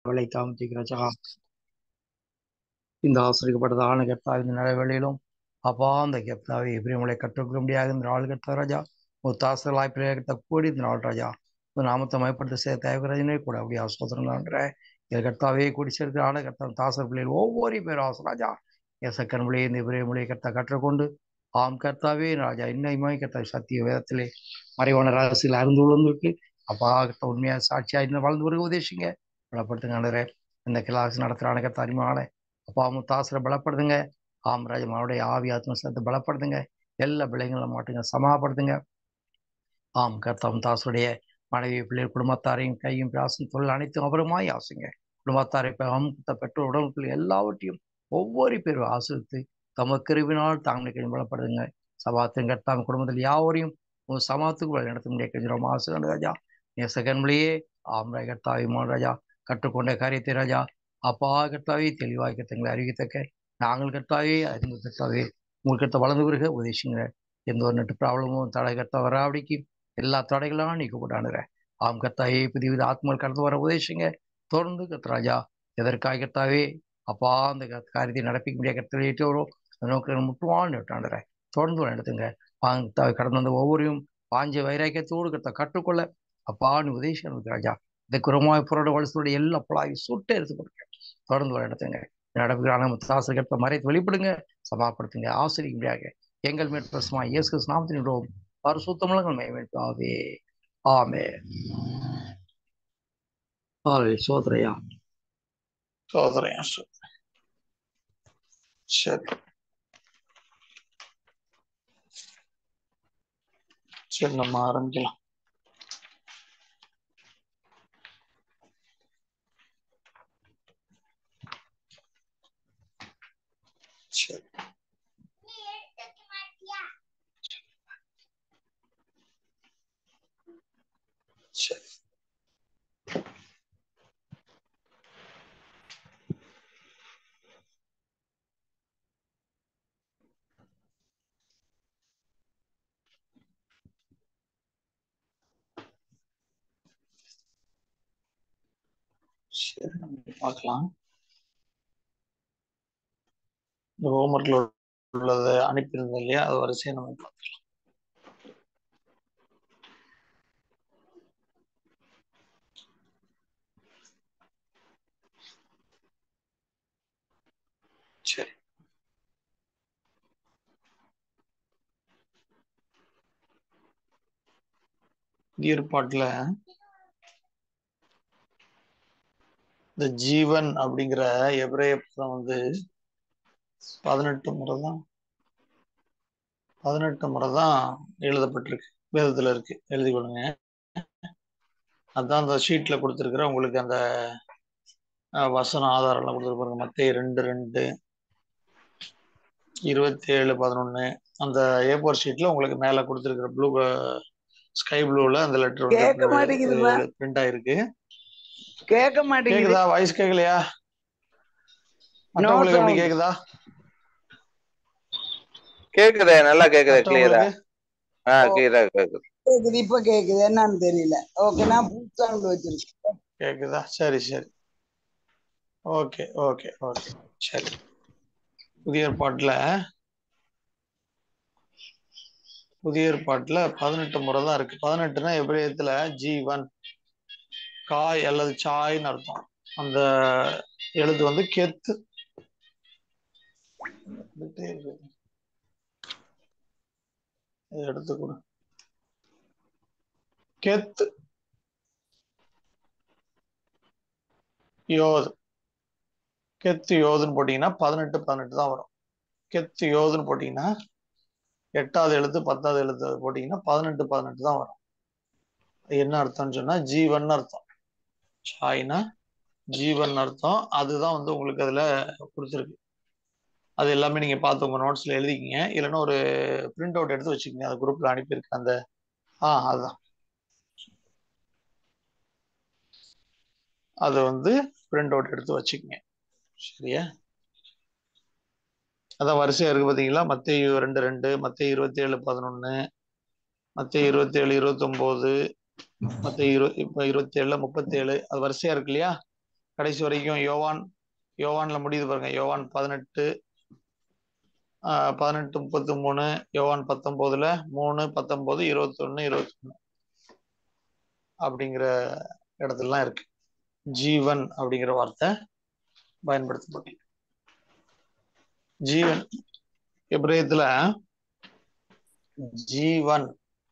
வேலை தாமதிக்கிறச்சா இந்த ஆசிரியப்பட்டதான கர்த்தா இந்த நிலவேளையிலும் அப்பா அந்த கர்த்தாவை எபிரியமலை கற்றுக்கொள்ள முடியாது இந்த நாள் கர்த்தா ராஜா முத்தாசலாய் பிரேகத்தை கூடி இந்த நாள் ராஜா இந்த நாமத்தை மயப்படுத்த செய்ய தேவராஜனே கூட அப்படி ஆசோதரங்கிற இது கர்த்தாவே கூடி சேர்க்கிற ஆன கர்த்தா தாசர் பிள்ளைகள் ஒவ்வொரு பேரும் ஆசராஜா எசக்கன் மொழியை இந்த இபிரிய மொழியை கர்த்தா கற்றுக்கொண்டு ஆம் கர்த்தாவே ராஜா இன்னையுமாய் கர்த்தா சத்திய வேதத்திலே மறைவான ரகசியில் அறிந்து கொண்டிருக்கு அப்பா கர்த்தா உண்மையா சாட்சியா இன்னும் வாழ்ந்து வருக உதேசிங்க பலப்படுத்துங்க இந்த கிளாஸ் நடத்துகிறான கர்த்தா அருமையான அப்பா முத்தாசரை பலப்படுத்துங்க ஆம் ராஜம் அவருடைய ஆவி ஆத்ம சேர்த்து பலப்படுத்துங்க எல்லா பிள்ளைங்களும் மாட்டுங்க சமாப்படுத்துங்க ஆம் கர்த்தம் தாசுடைய மனைவி பிள்ளைகள் குடும்பத்தாரையும் கையும் பிராசும் தொழில் அனைத்தும் அவருமாய் ஆசுங்க குடும்பத்தாரை அமுத்த பெற்றோர் உடம்புகள் எல்லாவற்றையும் ஒவ்வொரு பேரும் ஆசிரித்து தமக்கருவினால் தாங்களை பலப்படுத்துங்க சபாத்தின் கர்த்தாம் குடும்பத்தில் யாவரையும் உன் சமாத்துக்கு வழி நடத்த முடிய கெஞ்சிரோம் ஆசு ராஜா நேசகன்மொழியே ஆம் கர்த்தாவி மோகன் ராஜா கற்றுக்கொண்ட காரியத்தை ராஜா அப்பா கர்த்தாவே தெளிவாக கத்தங்களை அறிவித்தக்க நாங்கள் கர்த்தாவே அறிந்து கர்த்தாவே உங்களுக்கு கர்த்த வளர்ந்து வருக உதவிச்சுங்க எந்த ஒரு நட்டு ப்ராப்ளமும் தடை கர்த்தா வராபடிக்கு எல்லா தடைகளும் நீக்க போட்டானுற ஆம் கர்த்தாவே புதிய வித ஆத்மல் கடந்து வர உதவிச்சுங்க தொடர்ந்து கர்த்தராஜா எதற்காக கர்த்தாவே அப்பா அந்த காரியத்தை நடப்பிக்க முடியாத கர்த்தரையோ நோக்க முட்டுவான்னு விட்டாண்டுற தொடர்ந்து நடத்துங்க கர்த்தாவை கடந்து வந்த ஒவ்வொருவரும் பாஞ்ச வைராக்கியத்தோடு கர்த்தா கற்றுக்கொள்ள அப்பான்னு உதவிச்சு ராஜா இந்த குரமாய் புரோட வளசோட எல்லா பழாவி சுட்டு எடுத்து கொடுங்க தொடர்ந்து நடத்துங்க நடப்புகிறான முத்தாசிரியத்தை மறைத்து வெளிப்படுங்க சமாப்படுத்துங்க ஆசிரியர் முடியாக எங்கள் மேல் பிரசமா இயேசு நாமத்தினோம் பரிசுத்தமுள்ளங்கள் மேம்பட்டாவே ஆமே ஆலே சோதரையா சோதரையா சரி சரி நம்ம ஆரம்பிக்கலாம் சரி சரி சரி நம்ம பார்க்கலாம் இந்த ஹோம்ஒர்க்ல உள்ளதை அனுப்பியிருந்தோம் இல்லையா அது வரிசையை நம்ம பார்த்துக்கலாம் சரி ஏற்பாட்டுல இந்த ஜீவன் அப்படிங்கிற எபிரேய பதம் வந்து பதினெட்டு முறை தான் பதினெட்டு முறை தான் எழுதப்பட்டிருக்கு வேதத்துல இருக்கு எழுதி கொடுங்க அதான் அந்த ஷீட்ல கொடுத்துருக்குற உங்களுக்கு அந்த வசன ஆதாரம்லாம் கொடுத்துருப்பாங்க மத்திய ரெண்டு ரெண்டு இருபத்தி ஏழு பதினொன்னு அந்த ஏ ஃபோர் ஷீட்ல உங்களுக்கு மேல கொடுத்துருக்குற ப்ளூ ஸ்கை ப்ளூல அந்த லெட்டர் கேட்க மாட்டேங்குதுப்பா வந்து பிரிண்ட் ஆயிருக்கு கேட்க மாட்டேங்குது கேக்குதா வாய்ஸ் கேட்கலையா மற்றவங்களுக்கு எப்படி கேக்குதா கேக்குதே நல்லா கேக்குது கிளியரா மற்றவங்களுக்கு ஆ கிளியரா கேக்குது கேக்குது இப்ப கேக்குது என்னன்னு தெரியல ஓகே நான் புத்தகம் வச்சிருக்கேன் கேக்குதா சரி சரி ஓகே ஓகே ஓகே சரி புதிய ஏற்பாட்டுல புதிய ஏற்பாட்டுல பதினெட்டு முறை தான் இருக்கு பதினெட்டுனா எபிரேயத்துல ஜீவன் காய் அல்லது சாய்ன்னு அர்த்தம் அந்த எழுத்து வந்து கெத்து எடுத்து கொடு கெத்து யோது கெத்து யோதுன்னு போட்டீங்கன்னா பதினெட்டு பதினெட்டு தான் வரும் கெத்து யோதுன்னு போட்டீங்கன்னா எட்டாவது எழுத்து பத்தாவது எழுத்து போட்டீங்கன்னா பதினெட்டு பதினெட்டு தான் வரும் என்ன அர்த்தம்னு சொன்னா ஜீவன் அர்த்தம் சாய்னா ஜீவன் அர்த்தம் அதுதான் வந்து உங்களுக்கு அதுல கொடுத்துருக்கு அது எல்லாமே நீங்க பார்த்து உங்க நோட்ஸ்ல எழுதிக்கிங்க இல்லைன்னா ஒரு பிரிண்ட் அவுட் எடுத்து வச்சுக்கோங்க அந்த குரூப்ல அனுப்பியிருக்கேன் அந்த ஆ அதுதான் அதை வந்து பிரிண்ட் அவுட் எடுத்து வச்சுக்கோங்க சரியா அதான் வரிசையா இருக்கு பாத்தீங்களா மத்திய ரெண்டு ரெண்டு மத்திய இருபத்தி ஏழு பதினொன்னு மத்திய இருபத்தி ஏழு இருபத்தி ஒன்பது மத்திய இரு இப்ப இருபத்தி ஏழுல முப்பத்தி ஏழு அது வரிசையா இருக்கு இல்லையா கடைசி வரைக்கும் யோவான் யோவான்ல முடியுது பாருங்க யோவான் பதினெட்டு ஆஹ் பதினெட்டு முப்பத்தி மூணு யோவான் பத்தொன்பதுல மூணு பத்தொன்பது இருபத்தொன்னு இருபத்தொன்னு அப்படிங்கிற இடத்துலலாம் இருக்கு ஜீவன் அப்படிங்கிற வார்த்தை பயன்படுத்தப்பட்டு ஜீவன் எப்ரேயத்துல ஜீவன்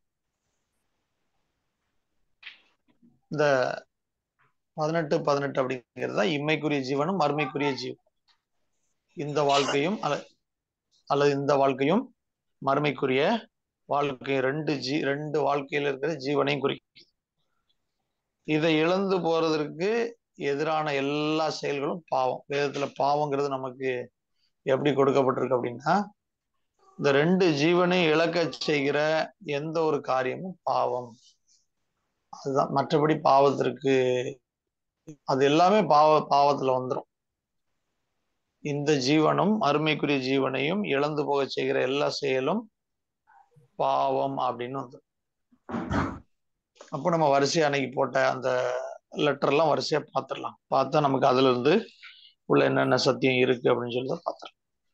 இந்த பதினெட்டு பதினெட்டு அப்படிங்கிறது தான் இம்மைக்குரிய ஜீவனும் மறுமைக்குரிய ஜீவன் இந்த வாழ்க்கையும் அல்ல அல்லது இந்த வாழ்க்கையும் மறுமைக்குரிய வாழ்க்கை ரெண்டு ஜீ ரெண்டு வாழ்க்கையில இருக்கிற ஜீவனையும் குறிக்கும் இதை இழந்து போறதற்கு எதிரான எல்லா செயல்களும் பாவம் வேதத்துல பாவங்கிறது நமக்கு எப்படி கொடுக்கப்பட்டிருக்கு அப்படின்னா இந்த ரெண்டு ஜீவனையும் இழக்க செய்கிற எந்த ஒரு காரியமும் பாவம் அதுதான் மற்றபடி பாவத்திற்கு அது எல்லாமே பாவ பாவத்துல வந்துடும் இந்த ஜீவனும் அருமைக்குரிய ஜீவனையும் இழந்து போக செய்கிற எல்லா செயலும் பாவம் அப்படின்னு வந்து அப்போ நம்ம வரிசையா அன்னைக்கு போட்ட அந்த லெட்டர் எல்லாம் வரிசையா பார்த்துடலாம் பார்த்தா நமக்கு அதுல இருந்து உள்ள என்னென்ன சத்தியம் இருக்கு அப்படின்னு சொல்லி பார்த்துடலாம்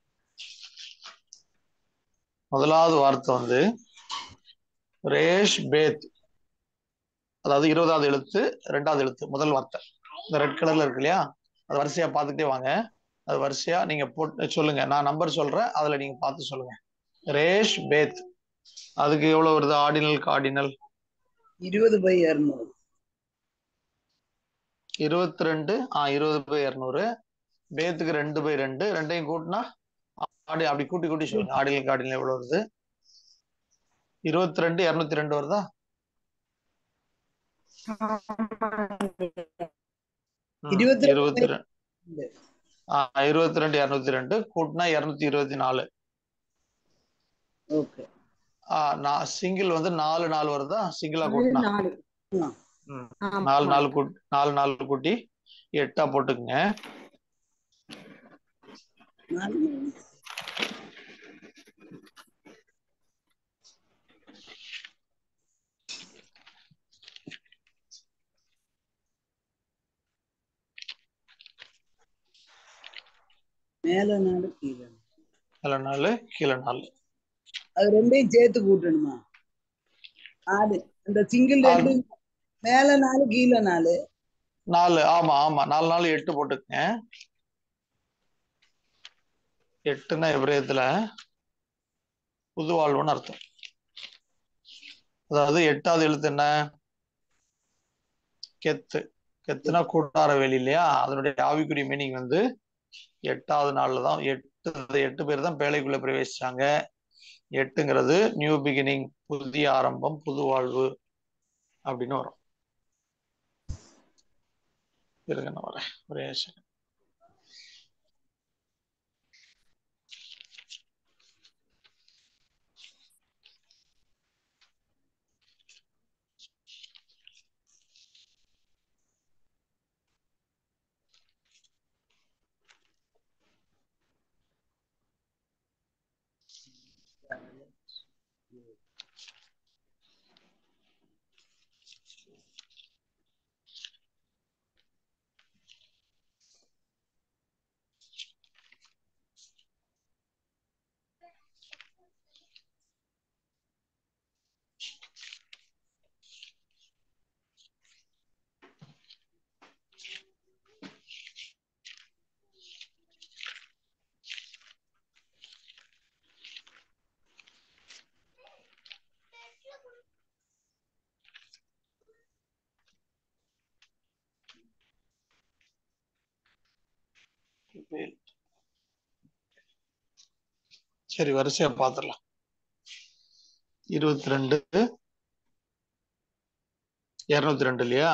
முதலாவது வார்த்தை வந்து ரேஷ் பேத் அதாவது இருபதாவது எழுத்து ரெண்டாவது எழுத்து முதல் வார்த்தை இந்த ரெட் கலர்ல இருக்கு இல்லையா அது வரிசையா பார்த்துட்டே வாங்க அது வரிசையா நீங்க போட்டு சொல்லுங்க நான் நம்பர் சொல்றேன் அதுல நீங்க பார்த்து சொல்லுங்க ரேஷ் பேத் அதுக்கு எவ்வளவு வருது ஆர்டினல் கார்டினல் இருபது பை இருநூறு இருபத்தி ரெண்டு ஆ இருபது பை இருநூறு பேத்துக்கு ரெண்டு பை ரெண்டு ரெண்டையும் கூட்டினா ஆடி அப்படி கூட்டி கூட்டி சொல்லுங்க ஆடினல் கார்டினல் எவ்வளவு வருது இருபத்தி ரெண்டு இருநூத்தி ரெண்டு வருதா ம், இருபத்தி ரெண்டு இருபத்தி ரெண்டு ஆ இருபத்தி ரெண்டு இருநூத்தி ரெண்டு கூட்டினா இருநூத்தி இருபத்தி நாலு ஓகே ஆ நான் சிங்கிள் வந்து நாலு நாலு வருதா சிங்கிளா கூட்டினா நாலு ம், ஆமா. நாலு நாலு கூட்டி நாலு நாலு கூட்டி எட்டா போட்டுக்குங்க மேல நாலு கீழே நாலு. மேல நாலு கீழே நாலு அது ரெண்டையும் சேர்த்து கூட்டணுமா ஆடு அந்த சிங்கிள் ரெண்டு மேல நாலு கீழே நாலு நாலு ஆமா ஆமா நாலு நாலு எட்டு போட்டுக்கங்க எட்டுன்னா எபிரேயத்துல புது வாழ்வுன்னு அர்த்தம் அதாவது எட்டாவது எழுத்து என்ன கெத்து கெத்துனா கூட்டார வெளி இல்லையா அதனுடைய ஆவிக்குரிய மீனிங் வந்து எட்டாவது நாள்ல தான் எட்டு எட்டு பேர் தான் பேழைக்குள்ள பிரவேசிச்சாங்க எட்டுங்கிறது நியூ பிகினிங் புதிய ஆரம்பம் புது வாழ்வு அப்படின்னு வரும் இருங்க நான் வரேன் ஒரே second. சரி வரிசையா பாத்துடலாம் இருபத்தி ரெண்டு இருநூத்தி ரெண்டு இல்லையா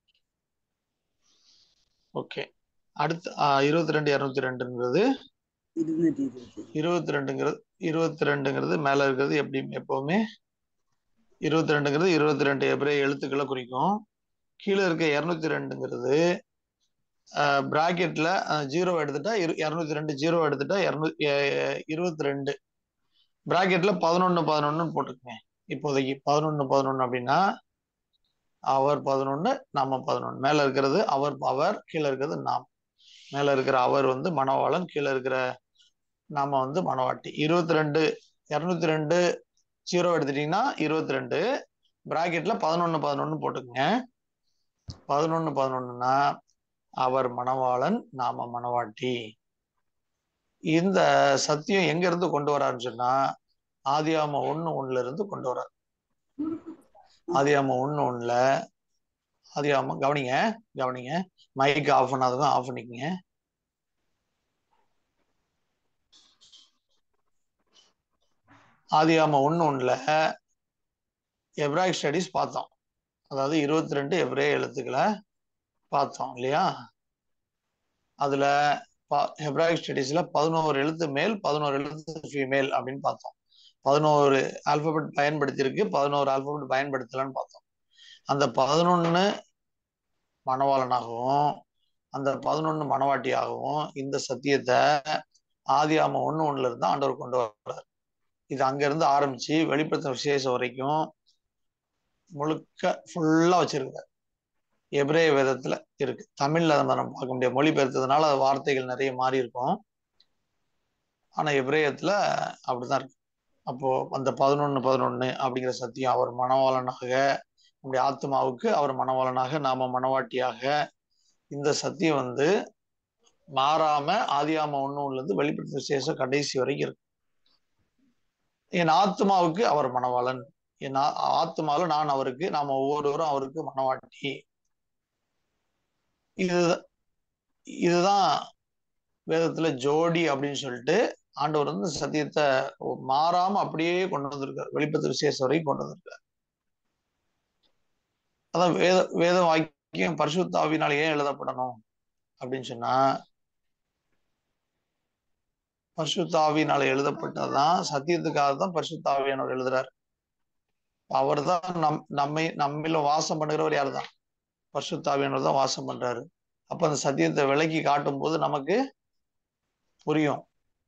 ஓகே அடுத்து இருபத்தி ரெண்டு இருநூத்தி ரெண்டுங்கிறது இருநூத்தி இருபத்தி இருபத்தி ரெண்டுங்கிறது இருபத்தி ரெண்டுங்கிறது மேல இருக்கிறது எப்படி எப்பவுமே இருபத்தி ரெண்டுங்கிறது இருபத்தி ரெண்டு எபிரே எழுத்துக்களை குறிக்கும் கீழே இருக்க இருநூத்தி ரெண்டுங்கிறது பிராக்கெட்ல ஜீரோ எடுத்துட்டா இருநூத்தி ரெண்டு ஜீரோ எடுத்துட்டா இருநூத்தி இருபத்தி ரெண்டு பிராக்கெட்ல பதினொன்னு பதினொன்னு போட்டுக்கங்க இப்போதைக்கு பதினொன்னு பதினொன்னு அப்படின்னா அவர் பதினொன்னு நாம பதினொன்னு மேல இருக்கிறது அவர் அவர் கீழே இருக்கிறது நாம் மேல இருக்கிற அவர் வந்து மணவாளன் கீழே இருக்கிற நாம வந்து மணவாட்டி இருபத்தி ரெண்டு இருநூத்தி ரெண்டு ஜீரோ எடுத்துட்டீங்கன்னா இருபத்தி ரெண்டு பிராக்கெட்ல பதினொன்னு பதினொன்னு போட்டுக்கங்க பதினொன்னு பதினொன்னுனா அவர் மணவாளன் நாம மணவாட்டி இந்த சத்தியம் எங்க இருந்து கொண்டு வராருன்னு சொன்னா ஆதியாம ஒண்ணு ஒண்ணுல இருந்து கொண்டு வரார் ஆதியாம ஒண்ணு ஒண்ணுல ஆதியாம கவனிங்க கவனிங்க மைக் ஆஃப் பண்ணாதவங்க ஆஃப் பண்ணிக்கங்க ஆதியாம ஒண்ணு ஒண்ணுல எப்ராய்க் ஸ்டடிஸ் பார்த்தோம் அதாவது இருபத்தி ரெண்டு எப்ரே எழுத்துக்களை பார்த்தோம் இல்லையா அதுல ஹெப்ராயிக் ஸ்டடீஸ்ல பதினோரு எழுத்து மேல் பதினோரு எழுத்து ஃபீமேல் அப்படின்னு பார்த்தோம் பதினோரு ஆல்பபெட் பயன்படுத்தியிருக்கு பதினோரு ஆல்பபெட் பயன்படுத்தலன்னு பார்த்தோம் அந்த பதினொன்னு மணவாளனாகவும் அந்த பதினொன்னு மணவாட்டியாகவும் இந்த சத்தியத்தை ஆதியாம ஒண்ணு ஒண்ணுல இருந்து ஆண்டவர் கொண்டு வர்றார் இது அங்க இருந்து ஆரம்பிச்சு வெளிப்படுத்த விசேஷம் வரைக்கும் முழுக்க ஃபுல்லா வச்சிருக்காரு எபிரேய வேதத்துல இருக்கு தமிழ்ல அதை நம்ம பார்க்க முடியாது மொழிபெயர்த்ததுனால அது வார்த்தைகள் நிறைய மாறி இருக்கும் ஆனா எபிரேயத்துல அப்படிதான் இருக்கு அப்போ அந்த பதினொன்னு பதினொன்னு அப்படிங்கிற சத்தியம் அவர் மணவாளனாக நம்முடைய ஆத்மாவுக்கு அவர் மணவாளனாக நாம மணவாட்டியாக இந்த சத்தியம் வந்து மாறாம ஆதியாம ஒண்ணு ஒண்ணுல இருந்து வெளிப்படுத்த விசேஷம் கடைசி வரைக்கும் இருக்கு என் ஆத்மாவுக்கு அவர் மணவாளன் என் ஆத்மாவில நான் அவருக்கு நாம ஒவ்வொருவரும் அவருக்கு மணவாட்டி இது இதுதான் வேதத்துல ஜோடி அப்படின்னு சொல்லிட்டு ஆண்டவர் வந்து சத்தியத்தை மாறாம அப்படியே கொண்டு வந்திருக்காரு வெளிப்பத்து விசேஷம் வரைக்கும் கொண்டு வந்திருக்காரு அதான் வேத வேத வாக்கியம் பரிசுத்தாவினால் ஏன் எழுதப்படணும் அப்படின்னு சொன்னா பரிசுத்தாவினால எழுதப்பட்டதுதான் சத்தியத்துக்காக தான் பரிசுத்தாவியானவர் எழுதுறாரு அவர் தான் நம் நம்மை நம்மில வாசம் பண்ணுகிறவர் யார் தான் பரிசுத்தாவியானவர் தான் வாசம் பண்றாரு அப்ப அந்த சத்தியத்தை விலக்கி காட்டும் போது நமக்கு புரியும்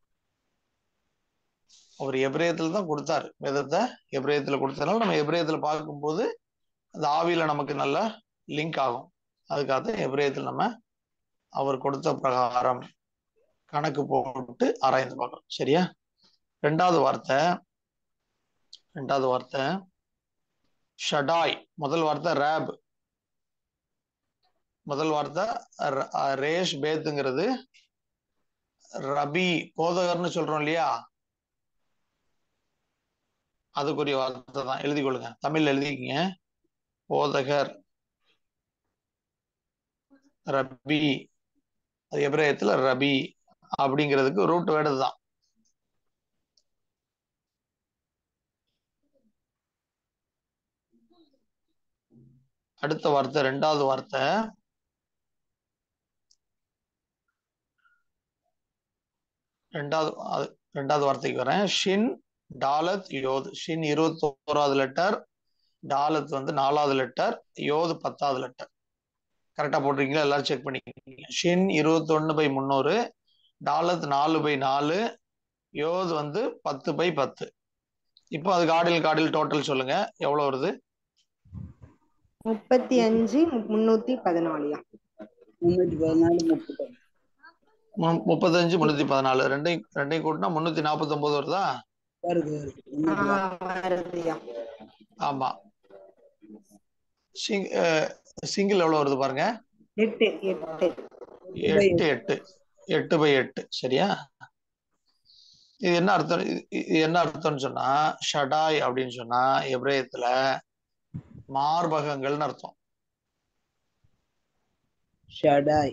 அவர் எபிரேயத்துல தான் கொடுத்தாரு வேதத்தை எபிரேயத்துல கொடுத்ததுனால நம்ம எபிரேயத்துல பார்க்கும்போது அந்த ஆவியில நமக்கு நல்ல லிங்க் ஆகும் அதுக்காக எபிரேயத்தில் நம்ம அவர் கொடுத்த பிரகாரம் கணக்கு போட்டு ஆராய்ந்து பார்க்கணும் சரியா ரெண்டாவது வார்த்தை ரெண்டாவது வார்த்தை ஷடாய் முதல் வார்த்தை ரேப் முதல் வார்த்தை ரேஷ் பேத்துங்கிறது ரபி போதகர்னு சொல்றோம் இல்லையா அதுக்குரிய வார்த்தை தான் எழுதி கொள்ளுங்க தமிழ்ல எழுதிக்கிங்க போதகர் ரபி அது எபிரேயத்துல ரபி அப்படிங்கிறதுக்கு ரூட் வேர்டு தான் அடுத்த வார்த்தை ரெண்டாவது வார்த்தை ரெண்டாவது ரெண்டாவது வார்த்தைக்கு வரேன் ஷின் டாலத் யோத் ஷின் இருபத்தி ஓராவது லெட்டர் டாலத் வந்து நாலாவது லெட்டர் யோது பத்தாவது லெட்டர் கரெக்டா போட்டிருக்கீங்களா எல்லாரும் செக் பண்ணிக்கிங்க ஷின் இருபத்தி ஒன்னு பை முந்நூறு டாலத் நாலு பை நாலு யோது வந்து பத்து பை பத்து இப்போ அது காடில் காடில் டோட்டல் சொல்லுங்க எவ்வளவு வருது முப்பத்தி அஞ்சு முன்னூத்தி பதினாலுயா முன்னூத்தி பதினாலு முப்பத்தி முப்பத்தஞ்சு முன்னூத்தி பதினாலு ரெண்டையும் ரெண்டையும் கூட்டினா முன்னூத்தி நாற்பத்தி ஒன்பது வருதா வருது வருது முன்னூத்தி வருதுயா ஆமா சிங் சிங்கிள் எவ்வளவு வருது பாருங்க எட்டு எட்டு எட்டு எட்டு எட்டு பை எட்டு சரியா இது என்ன அர்த்தம் இது என்ன அர்த்தம்னு சொன்னா ஷடாய் அப்படின்னு சொன்னா எப்ரேயத்துல மார்பகங்கள்னு அர்த்தம் ஷடாய்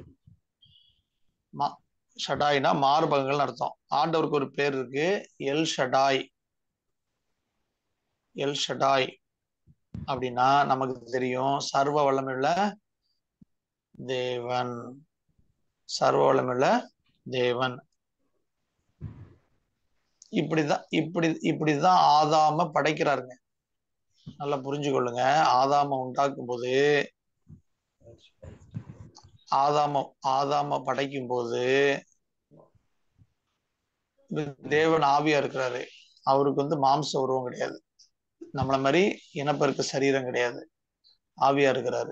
ஷடாய்னா மார்பகங்கள்னு அர்த்தம் ஆண்டவருக்கு ஒரு பேர் இருக்கு எல் ஷடாய் எல் ஷடாய் அப்படின்னா நமக்கு தெரியும் சர்வ வல்லமையுள்ள தேவன் சர்வ வல்லமையுள்ள தேவன் இப்படிதான் இப்படி இப்படிதான் ஆதாம படைக்கிறாருங்க நல்லா புரிஞ்சு கொள்ளுங்க ஆதாம உண்டாக்கும் போது ஆதாம ஆதாம படைக்கும் போது தேவன் ஆவியா இருக்கிறாரு அவருக்கு வந்து மாம்ச உருவம் கிடையாது நம்மள மாதிரி இனப்பெருக்க சரீரம் கிடையாது ஆவியா இருக்கிறாரு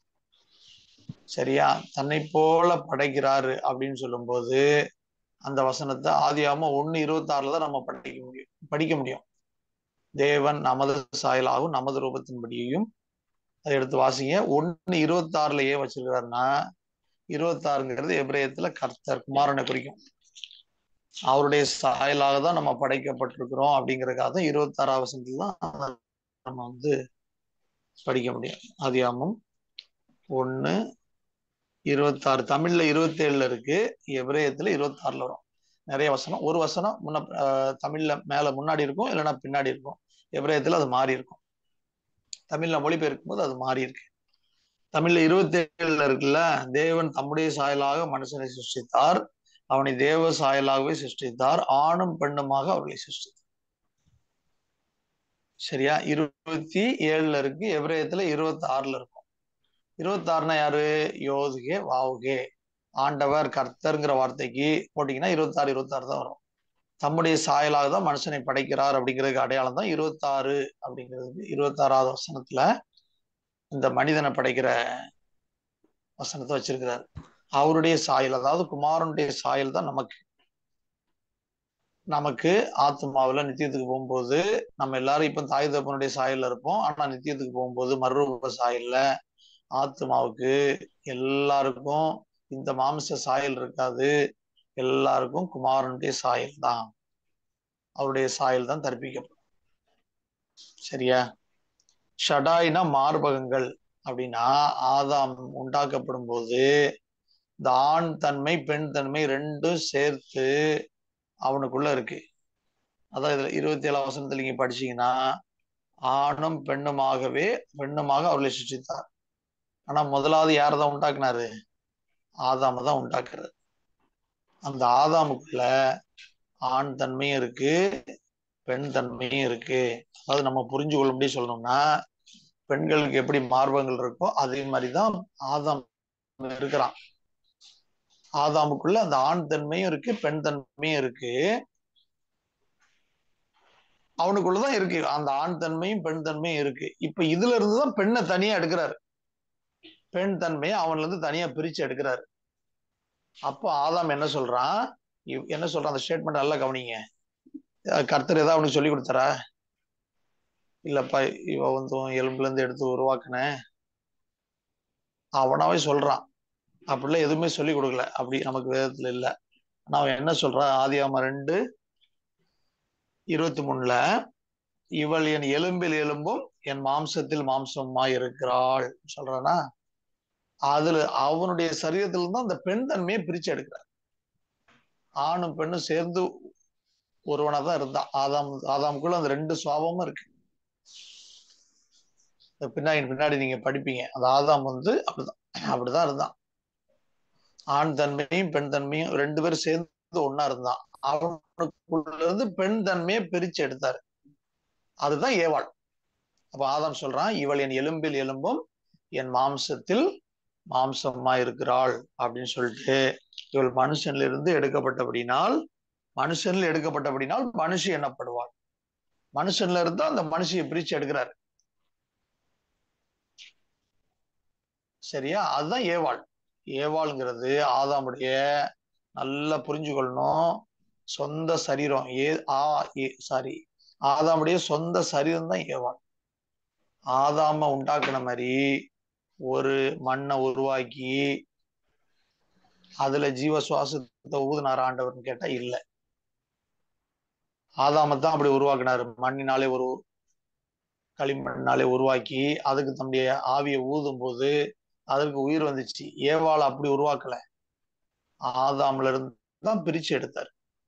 சரியா தன்னை போல படைக்கிறாரு அப்படின்னு சொல்லும்போது அந்த வசனத்தை ஆதியாம ஒண்ணு இருபத்தி ஆறுல தான் நம்ம படிக்க முடியும் படிக்க முடியும் தேவன் நமது சாயலாகவும் நமது ரூபத்தின்படியையும் அதை எடுத்து வாசிங்க ஒண்ணு இருபத்தி ஆறுல ஏன் வச்சிருக்கிறாருன்னா இருபத்தி ஆறுங்கிறது எபிரேயத்துல கர்த்தர் குமாரனை குறிக்கும் அவருடைய சாயலாக தான் நம்ம படைக்கப்பட்டிருக்கிறோம் அப்படிங்கறதுக்காக தான் இருபத்தி ஆறாவது வசனத்துல தான் நம்ம வந்து படிக்க முடியும் ஆதியாமம் ஒண்ணு இருபத்தாறு தமிழ்ல இருபத்தி ஏழுல இருக்கு எபிரேயத்துல இருபத்தி ஆறுல வரும் நிறைய வசனம் ஒரு வசனம் முன்ன ஆஹ் தமிழ்ல மேல முன்னாடி இருக்கும் இல்லைன்னா பின்னாடி இருக்கும் எபிரேயத்துல அது மாறி இருக்கும் தமிழ்ல மொழிபெயர்க்கும் போது அது மாறி இருக்கு தமிழ்ல இருபத்தி ஏழுல இருக்குல்ல தேவன் தம்முடைய சாயலாக மனுஷனை சிருஷ்டித்தார் அவனை தேவ சாயலாகவே சிருஷ்டித்தார் ஆணும் பெண்ணுமாக அவர்களை சிருஷ்டித்தார் சரியா இருபத்தி ஏழுல இருக்கு எபிரேயத்துல இருபத்தி ஆறுல இருக்கும் இருபத்தி ஆறுனா யாரு யோதுகே வாவுகே ஆண்டவர் கர்த்தருங்கிற வார்த்தைக்கு போட்டீங்கன்னா இருபத்தாறு இருபத்தாறு தான் வரும் தம்முடைய சாயலாக தான் மனுஷனை படைக்கிறார் அப்படிங்கிறதுக்கு அடையாளம் தான் இருபத்தாறு அப்படிங்கிறது இருபத்தாறாவது வசனத்துல இந்த மனிதனை படைக்கிற வசனத்தை வச்சிருக்கிறார் அவருடைய சாயல் அதாவது குமாரனுடைய சாயல் தான் நமக்கு நமக்கு ஆத்மாவுல நித்தியத்துக்கு போகும்போது நம்ம எல்லாரும் இப்ப தாய் தப்பனுடைய சாயல்ல இருப்போம் ஆனா நித்தியத்துக்கு போகும்போது மறுரூப சாயல்ல ஆத்மாவுக்கு எல்லாருக்கும் இந்த மாம்ச சாயல் இருக்காது எல்லாருக்கும் குமாரனுடைய சாயல் தான் அவருடைய சாயல் தான் தற்பிக்கப்படும் சரியா ஷடாயினா மார்பகங்கள் அப்படின்னா ஆதாம் உண்டாக்கப்படும் போது இந்த ஆண் தன்மை பெண் தன்மை ரெண்டும் சேர்த்து அவனுக்குள்ள இருக்கு அதான் இதுல இருபத்தி ஏழாம் வசனத்துல நீங்க படிச்சீங்கன்னா ஆணும் பெண்ணுமாகவே பெண்ணுமாக அவர்களை சிருஷ்டித்தார் ஆனா முதலாவது யாரை தான் உண்டாக்குனாரு ஆதாம தான் உண்டாக்குறாரு அந்த ஆதாமுக்குள்ள ஆண் தன்மையும் இருக்கு பெண் தன்மையும் இருக்கு அதாவது நம்ம புரிஞ்சு கொள்ள முடியும் சொல்லணும்னா பெண்களுக்கு எப்படி மார்பகங்கள் இருக்கோ அதே மாதிரிதான் ஆதாம் இருக்கிறான் ஆதாமுக்குள்ள அந்த ஆண் தன்மையும் இருக்கு பெண் தன்மையும் இருக்கு அவனுக்குள்ளதான் இருக்கு அந்த ஆண் தன்மையும் பெண் தன்மையும் இருக்கு இப்ப இதுல இருந்துதான் பெண்ணை தனியா எடுக்கிறாரு பெண் தன்மையை அவன்ல இருந்து தனியா பிரிச்சு எடுக்கிறாரு அப்போ ஆதாம் என்ன சொல்றான் இவ்- என்ன சொல்றான் அந்த ஸ்டேட்மெண்ட் நல்லா கவனிங்க அஹ் கர்த்தர் ஏதாவது அவனுக்கு சொல்லி கொடுத்தாரா இல்லப்பா இவ வந்து உன் எலும்புல இருந்து எடுத்து உருவாக்குனேன் அவனாவே சொல்றான் அப்படிலாம் எதுவுமே சொல்லி கொடுக்கல அப்படி நமக்கு வேதத்துல இல்ல ஆனா அவன் என்ன சொல்றான் ஆதியாம ரெண்டு இருபத்தி மூணுல இவள் என் எலும்பில் எலும்பும் என் மாம்சத்தில் மாம்சமாய் இருக்கிறாள் சொல்றானா அதுல அவனுடைய சரீரத்துல இருந்து அந்த பெண் தன்மையை பிரிச்சு எடுக்கிறார் ஆணும் பெண்ணும் சேர்ந்து ஒருவனா தான் இருந்தான் ஆதாம் ஆதாமுக்குள்ள அந்த ரெண்டு சுவாபமும் இருக்கு இந்த பின்னாடி பின்னாடி நீங்க படிப்பீங்க அந்த ஆதாம் வந்து அப்படிதான் அப்படிதான் இருந்தான் ஆண் தன்மையும் பெண் தன்மையும் ரெண்டு பேரும் சேர்ந்து ஒன்னா இருந்தான் அவனுக்குள்ள இருந்து பெண் தன்மையை பிரிச்சு எடுத்தாரு அதுதான் ஏவாள் அப்ப ஆதாம் சொல்றான் இவள் என் எலும்பில் எலும்பும் என் மாம்சத்தில் மாம்சமா இருக்கிறாள் அப்படின்னு சொல்லிட்டு இவள் மனுஷன்ல இருந்து எடுக்கப்பட்டபடினால் மனுஷன்ல எடுக்கப்பட்டபடினால் மனுஷி எண்ணப்படுவாள் மனுஷன்ல இருந்தா அந்த மனுஷியை பிரிச்சு எடுக்கிறாரு சரியா அதுதான் ஏவாள் ஏவாள்ங்கிறது ஆதாமுடைய நல்லா புரிஞ்சு கொள்ளணும் சொந்த சரீரம் ஏ ஆ ஏ சாரி ஆதாமுடைய சொந்த சரீரம் தான் ஏவாள் ஆதாம உண்டாக்குன மாதிரி ஒரு மண்ணை உருவாக்கி அதுல ஜீவ சுவாசத்தை ஊதுனார் ஆண்டவர்னு கேட்டா இல்ல ஆதாம தான் அப்படி உருவாக்குனாரு மண்ணினாலே ஒரு களிமண்ணாலே உருவாக்கி அதுக்கு தம்முடைய ஆவியை ஊதும் போது அதற்கு உயிர் வந்துச்சு ஏவாள் அப்படி உருவாக்கல ஆதாம்ல இருந்து தான் பிரிச்சு எடுத்தார்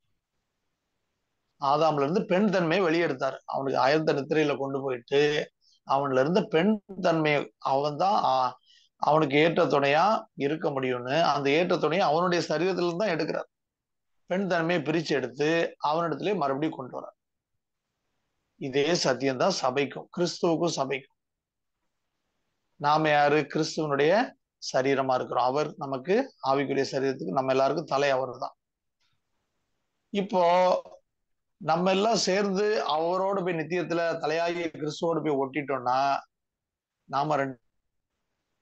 ஆதாம்ல இருந்து பெண் தன்மையை வெளியெடுத்தார் அவனுக்கு அயர்ந்த நித்திரையில கொண்டு போயிட்டு அவன்ல இருந்து பெண் தன்மையை அவன் தான் அவனுக்கு ஏற்ற துணையா இருக்க முடியும்னு அந்த ஏற்ற துணையை அவனுடைய சரீரத்துல இருந்து தான் எடுக்கிறார் பெண் தன்மையை பிரிச்சு எடுத்து அவனிடத்திலே மறுபடியும் கொண்டு வரார் இதே சத்தியம் தான் சபைக்கும் கிறிஸ்துவுக்கும் சபைக்கும் நாம யாரு கிறிஸ்துவனுடைய சரீரமா இருக்கிறோம் அவர் நமக்கு ஆவிக்குரிய சரீரத்துக்கு நம்ம எல்லாருக்கும் தலை அவர் தான் இப்போ நம்ம எல்லாம் சேர்ந்து அவரோட போய் நித்தியத்துல தலையாகிய கிறிஸ்துவோட போய் ஒட்டிட்டோம்னா நாம ரெண்டு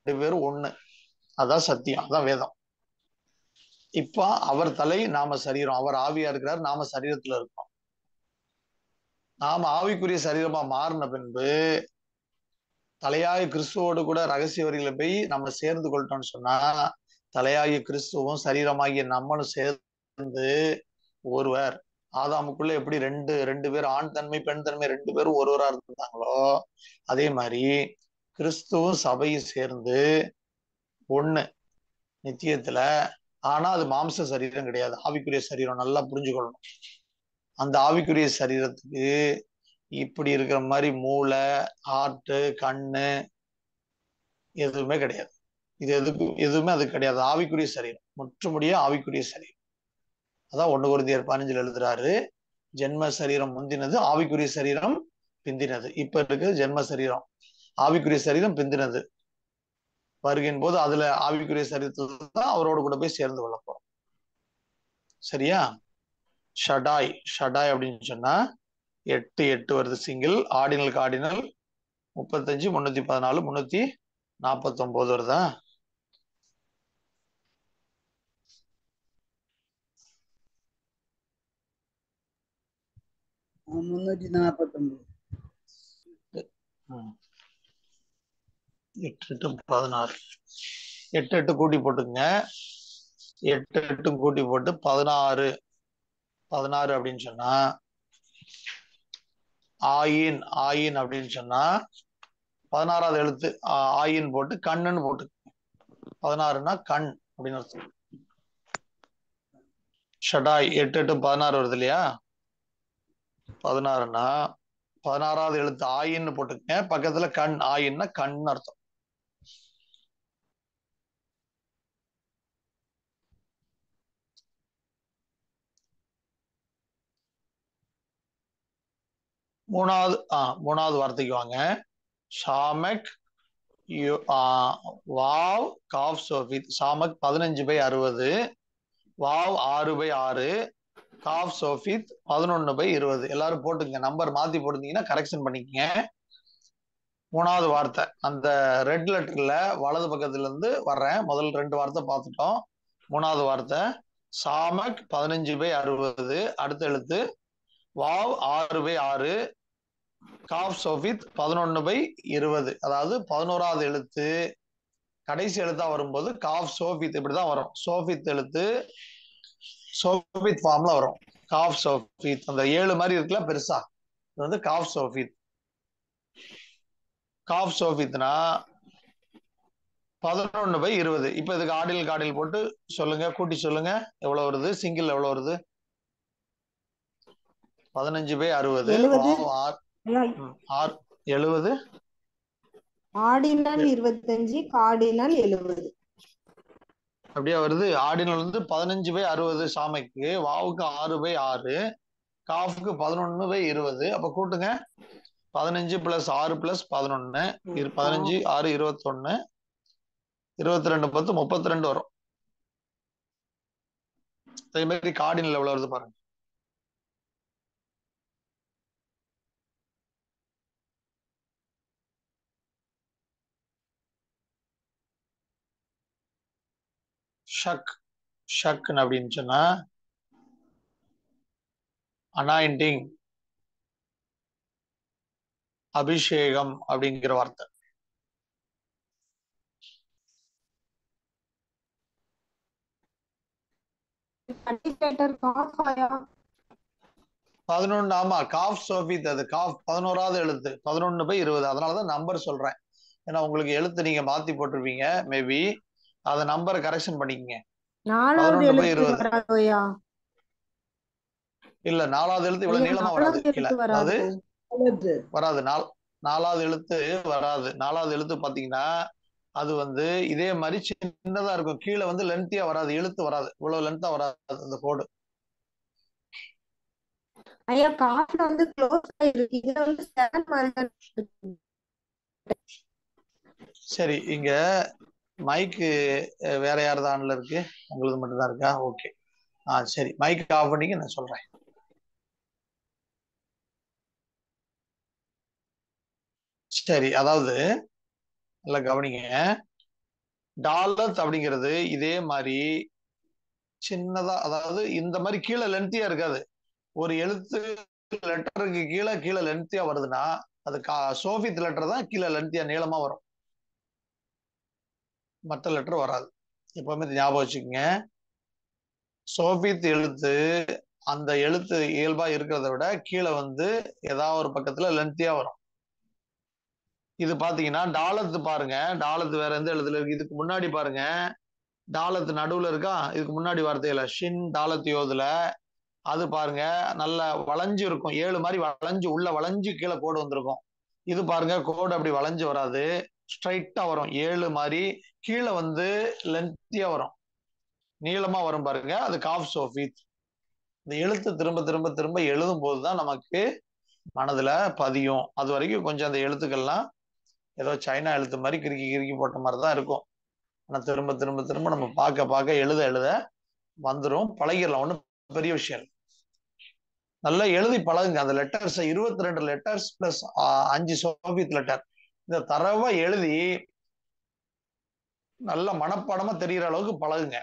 ரெண்டு பேரும் ஒண்ணு அதான் சத்தியம் அதான் வேதம் இப்ப அவர் தலை நாம சரீரம் அவர் ஆவியா இருக்கிறார் நாம சரீரத்துல இருக்கோம் நாம ஆவிக்குரிய சரீரமா மாறின பின்பு தலையாய கிறிஸ்துவோடு கூட ரகசிய வரியில போய் நம்ம சேர்ந்து கொள்ட்டோம்னு சொன்னா தலையாகிய கிறிஸ்துவும் சரீரமாகிய நம்மளும் சேர்ந்து ஒருவர் ஆதாமுக்குள்ள எப்படி ரெண்டு ரெண்டு பேர் ஆண் தன்மை பெண் தன்மை ரெண்டு பேரும் ஒருவரா இருந்தாங்களோ அதே மாதிரி கிறிஸ்துவும் சபையும் சேர்ந்து ஒண்ணு நித்தியத்துல ஆனா அது மாம்ச சரீரம் கிடையாது ஆவிக்குரிய சரீரம் நல்லா புரிஞ்சுக்கொள்ளணும் அந்த ஆவிக்குரிய சரீரத்துக்கு இப்படி இருக்கிற மாதிரி மூளை ஹார்ட்டு கண்ணு எதுவுமே கிடையாது இது எதுக்கு எதுவுமே அது கிடையாது ஆவிக்குரிய சரீரம் முற்றுமுடிய ஆவிக்குரிய சரீரம் அதான் ஒண்ணு குருந்தியர் பதினஞ்சுல எழுதுறாரு ஜென்ம சரீரம் முந்தினது ஆவிக்குரிய சரீரம் பிந்தினது இப்ப இருக்கு ஜென்ம சரீரம் ஆவிக்குரிய சரீரம் பிந்தினது வருகின் போது அதுல ஆவிக்குரிய சரீரத்துல தான் அவரோட கூட போய் சேர்ந்து கொள்ள போறோம் சரியா ஷடாய் ஷடாய் அப்படின்னு சொன்னா எட்டு எட்டு வருது சிங்கிள் ஆர்டினல் ஆர்டினல் முப்பத்தஞ்சு முன்னூத்தி பதினாலு முன்னூத்தி நாற்பத்தி ஒன்பது வருதா முன்னூத்தி நாற்பத்தி ஒன்பது ம். எட்டு எட்டு பதினாறு எட்டு எட்டு கூட்டி போட்டுங்க எட்டு எட்டும் கூட்டி போட்டு பதினாறு பதினாறு அப்படின்னு சொன்னா ஆயின் ஆயின் அப்படின்னு சொன்னா பதினாறாவது எழுத்து ஆ- ஆயின் போட்டு கண்ணுன்னு போட்டு பதினாறுனா கண் அப்படின்னு அர்த்தம் ஷடாய் எட்டு எட்டு பதினாறு வருது இல்லையா பதினாறுனா பதினாறாவது எழுத்து ஆயின்னு போட்டுக்கங்க பக்கத்துல கண் ஆயின்னா கண் அர்த்தம் மூணாவது ஆ மூணாவது வார்த்தைக்கு வாங்க ஷாமக் யு- ஆ, வாவ் காஃப் சோஃபித் ஷாமக் பதினஞ்சு பை அறுபது வாவ் ஆறு பை ஆறு காஃப் சோஃபித் பதினொன்னு பை இருபது எல்லாரும் போட்டுங்க நம்பர் மாத்தி போட்டுருந்தீங்கன்னா கரெக்ஷன் பண்ணிக்கங்க மூணாவது வார்த்தை அந்த ரெட் லெட்டர்ல வலது பக்கத்துல இருந்து வர்றேன் முதல் ரெண்டு வார்த்தை பார்த்துட்டோம் மூணாவது வார்த்தை சாமக் பதினஞ்சு பை அறுபது அடுத்த எழுத்து வாவ் ஆறு பை ஆறு காஃப் சோஃபித் பதினொன்னு பை இருபது அதாவது பதினோராவது எழுத்து கடைசி எழுத்தா வரும்போது காஃப் சோஃபித் இப்படிதான் வரும் சோஃபித் எழுத்து சோஃபித் ஃபார்ம்ல வரும் காஃப் சோஃபித் அந்த ஏழு மாதிரி இருக்குல்ல பெருசா இது வந்து காஃப் சோஃபித் காஃப் சோஃபித்னா பதினொன்னு பை இருபது இப்ப இதுக்கு ஆடில் காடில் போட்டு சொல்லுங்க கூட்டி சொல்லுங்க எவ்வளவு வருது சிங்கிள் எவ்வளவு வருது பதினஞ்சு பை அறுபது எழுபது. ஆறு ஐயா, ம், ஆறு எழுபது ஆர்டினல் இருபத்தஞ்சு கார்டினல் எழுபது அப்படியே வருது ஆர்டினல் வந்து பதினஞ்சு பை அறுபது சாமைக்கு வாவுக்கு ஆறு பை ஆறு காஃபுக்கு பதினொன்னு பை இருபது அப்ப கூட்டுங்க பதினஞ்சு பிளஸ் ஆறு பிளஸ் பதினொன்னு இரு- பதினஞ்சு ஆறு இருபத்தொன்னு இருபத்தி ரெண்டு பத்து முப்பத்தி ரெண்டு வரும் அதே மாதிரி கார்டினல் எவ்வளவு வருது பாருங்க ஷக் ஷக்னு அப்படின்னு சொன்னா அனாயிண்டிங் அபிஷேகம் அப்படிங்கிற வார்த்தை அடிக்கேட்டர் காஃபாயா பதினொன்னு ஆமா காஃப் சோஃபித் அது காஃப் பதினோராவது எழுத்து பதினொன்னு பை இருபது அதனாலதான் நம்பர் சொல்றேன் ஏன்னா உங்களுக்கு எழுத்து நீங்க மாத்தி போட்டிருப்பீங்க மேபி அத நம்பரை கரெக்ஷன் பண்ணிக்கங்க நாலாவது 11 பை எழுத்து 20. வராதோயா இல்ல நாலாவது எழுத்து இவ்வளவு ஐயா, நீளமா வராது நாலாவது இல்ல எழுத்து அதாவது வராது எழுத்து வராது நால் நாலாவது எழுத்து வராது நாலாவது எழுத்து பாத்தீங்கன்னா அது வந்து இதே மாதிரி சின்னதா இருக்கும் கீழே வந்து லென்த்தியா வராது எழுத்து வராது இவ்வளவு லென்த்தா வராது அந்த கோடு ஐயா காஃப்ல வந்து க்ளோஸ் ஆயிருக்கு இதுல வந்து செவன் மாதிரி தான் இருக்கு. சரி இங்க மைக்கு வேற யார் ஆன்ல இருக்கு உங்களுக்கு மட்டும்தான் இருக்கா ஓகே ஆ சரி மைக் ஆஃப் பண்ணிக்க நான் சொல்றேன் சரி அதாவது நல்லா கவனிங்க டாலத் அப்படிங்கிறது இதே மாதிரி சின்னதா அதாவது இந்த மாதிரி கீழே லென்த்தியா இருக்காது ஒரு எழுத்து லெட்டருக்கு கீழே கீழே லென்த்தியா வருதுன்னா அது கா சோஃபித் லெட்டர் தான் கீழே லென்த்தியா நீளமா வரும் மற்ற லெட்டர் வராது எப்பவுமே இது ஞாபகம் வச்சுக்கோங்க சோஃபித் எழுத்து அந்த எழுத்து இயல்பா இருக்கிறத விட கீழே வந்து ஏதாவது ஒரு பக்கத்துல லென்த்தியா வரும் இது பாத்தீங்கன்னா டாலத்து பாருங்க டாலத்து வேற எந்த எழுத்துல இருக்கு இதுக்கு முன்னாடி பாருங்க டாலத்து நடுவுல இருக்கா இதுக்கு முன்னாடி வார்த்தையில ஷின் டாலத்து யோதுல அது பாருங்க நல்ல வளைஞ்சு இருக்கும் ஏழு மாதிரி வளைஞ்சு உள்ள வளைஞ்சு கீழே கோடு வந்திருக்கும் இது பாருங்க கோடு அப்படி வளைஞ்சு வராது ஸ்ட்ரைட்டா வரும் ஏழு மாதிரி கீழே வந்து லென்த்தியா வரும் நீளமா வரும் பாருங்க அது காஃப் சோஃபித் இந்த எழுத்து திரும்ப திரும்ப திரும்ப எழுதும் போதுதான் நமக்கு மனதுல பதியும் அது வரைக்கும் கொஞ்சம் அந்த எழுத்துக்கள்லாம் ஏதோ சைனா எழுத்து மாதிரி கிறுக்கி கிறுக்கி போட்ட மாதிரி தான் இருக்கும் ஆனா திரும்ப திரும்ப திரும்ப நம்ம பார்க்க பார்க்க எழுத எழுத வந்துடும் பழகிடலாம் ஒன்றும் பெரிய விஷயம் இல்லை நல்லா எழுதி பழகுங்க அந்த லெட்டர்ஸ் இருபத்தி ரெண்டு லெட்டர்ஸ் பிளஸ் அஞ்சு சோபியத் லெட்டர் இந்த தரவா எழுதி நல்ல மனப்பாடமா தெரிகிற அளவுக்கு பழகுங்க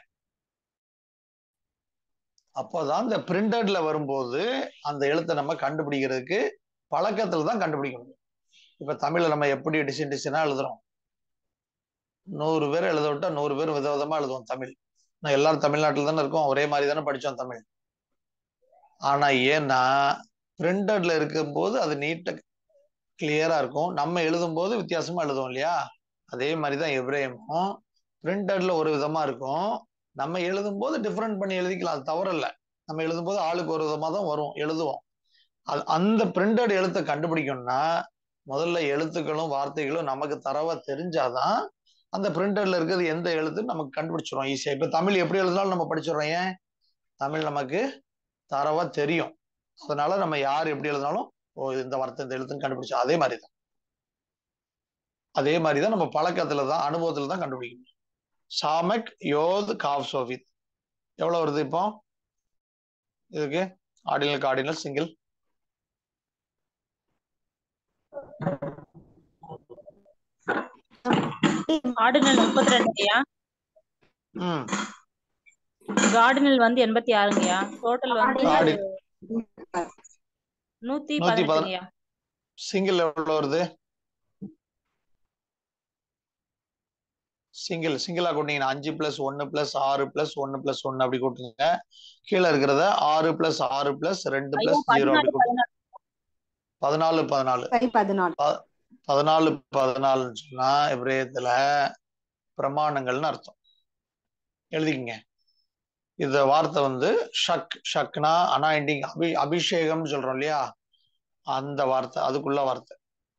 அப்போதான் இந்த பிரிண்டட்ல வரும்போது அந்த எழுத்தை நம்ம கண்டுபிடிக்கிறதுக்கு பழக்கத்துல தான் கண்டுபிடிக்க முடியும் இப்ப தமிழ்ல நம்ம எப்படி டிசைன் டிசைனா எழுதுறோம் நூறு பேர் எழுத விட்டா நூறு பேர் விதவிதமா எழுதுவோம் தமிழ் நான் எல்லாரும் தமிழ்நாட்டில் தானே இருக்கோம் ஒரே மாதிரி தானே படிச்சோம் தமிழ் ஆனா ஏன்னா பிரிண்டட்ல இருக்கும்போது அது நீட்ட கிளியரா இருக்கும் நம்ம எழுதும் போது வித்தியாசமா எழுதுவோம் இல்லையா அதே மாதிரிதான் எப்ரேமும் பிரிண்டட்ல ஒரு விதமா இருக்கும் நம்ம எழுதும் போது டிஃப்ரெண்ட் பண்ணி எழுதிக்கலாம் அது தவறில்ல நம்ம எழுதும் போது ஆளுக்கு ஒரு விதமா தான் வரும் எழுதுவோம் அது அந்த பிரிண்டட் எழுத்தை கண்டுபிடிக்கணும்னா முதல்ல எழுத்துக்களும் வார்த்தைகளும் நமக்கு தரவா தெரிஞ்சாதான் அந்த பிரிண்டட்ல இருக்கிறது எந்த எழுத்துன்னு நமக்கு கண்டுபிடிச்சிடும் ஈஸியா இப்ப தமிழ் எப்படி எழுதினாலும் நம்ம படிச்சிடறோம் ஏன் தமிழ் நமக்கு தரவா தெரியும் அதனால நம்ம யார் எப்படி எழுதினாலும் ஓ இந்த வார்த்தை இந்த எழுத்துன்னு கண்டுபிடிச்சோம் அதே மாதிரிதான் அதே மாதிரிதான் நம்ம பழக்கத்துல தான் அனுபவத்துல தான் கண்டுபிடிக்கணும் சாமக் யோத் காஃப் சோஃபித் எவ்வளவு வருது இப்போ இதுக்கு ஆர்டினல் கார்டினல் சிங்கிள் ஆர்டினல் முப்பத்தி ரெண்டுங்கய்யா ம் கார்டினல் வந்து எண்பத்தி ஆறுங்கய்யா டோட்டல் வந்து கார்டி நூத்தி நூத்தி பதின- பதினெட்டுங்கய்யா சிங்கிள் எவ்வளவு வருது சிங்கிள் சிங்கிளா கூட்டிங்கன்னா அஞ்சு பிளஸ் ஒன்னு பிளஸ் ஆறு பிளஸ் ஒன்னு பிளஸ் ஒன்னு அப்படி கூட்டுங்க கீழே இருக்கிறத ஆறு பிளஸ் ஆறு பிளஸ் ரெண்டு ஐயா பிளஸ் ஜீரோ பதினாலு அப்படி கூட்டுங்க பதினாலு பதினாலு சரி பதினாலு பதினாலு பதினாலுன்னு சொன்னா எப்ரேயத்துல பிரமாணங்கள்னு அர்த்தம் எழுதிக்கங்க இந்த வார்த்தை வந்து ஷக் ஷக்னா அனாயிண்டிங் அபி அபிஷேகம்னு சொல்றோம் இல்லையா அந்த வார்த்தை அதுக்குள்ள வார்த்தை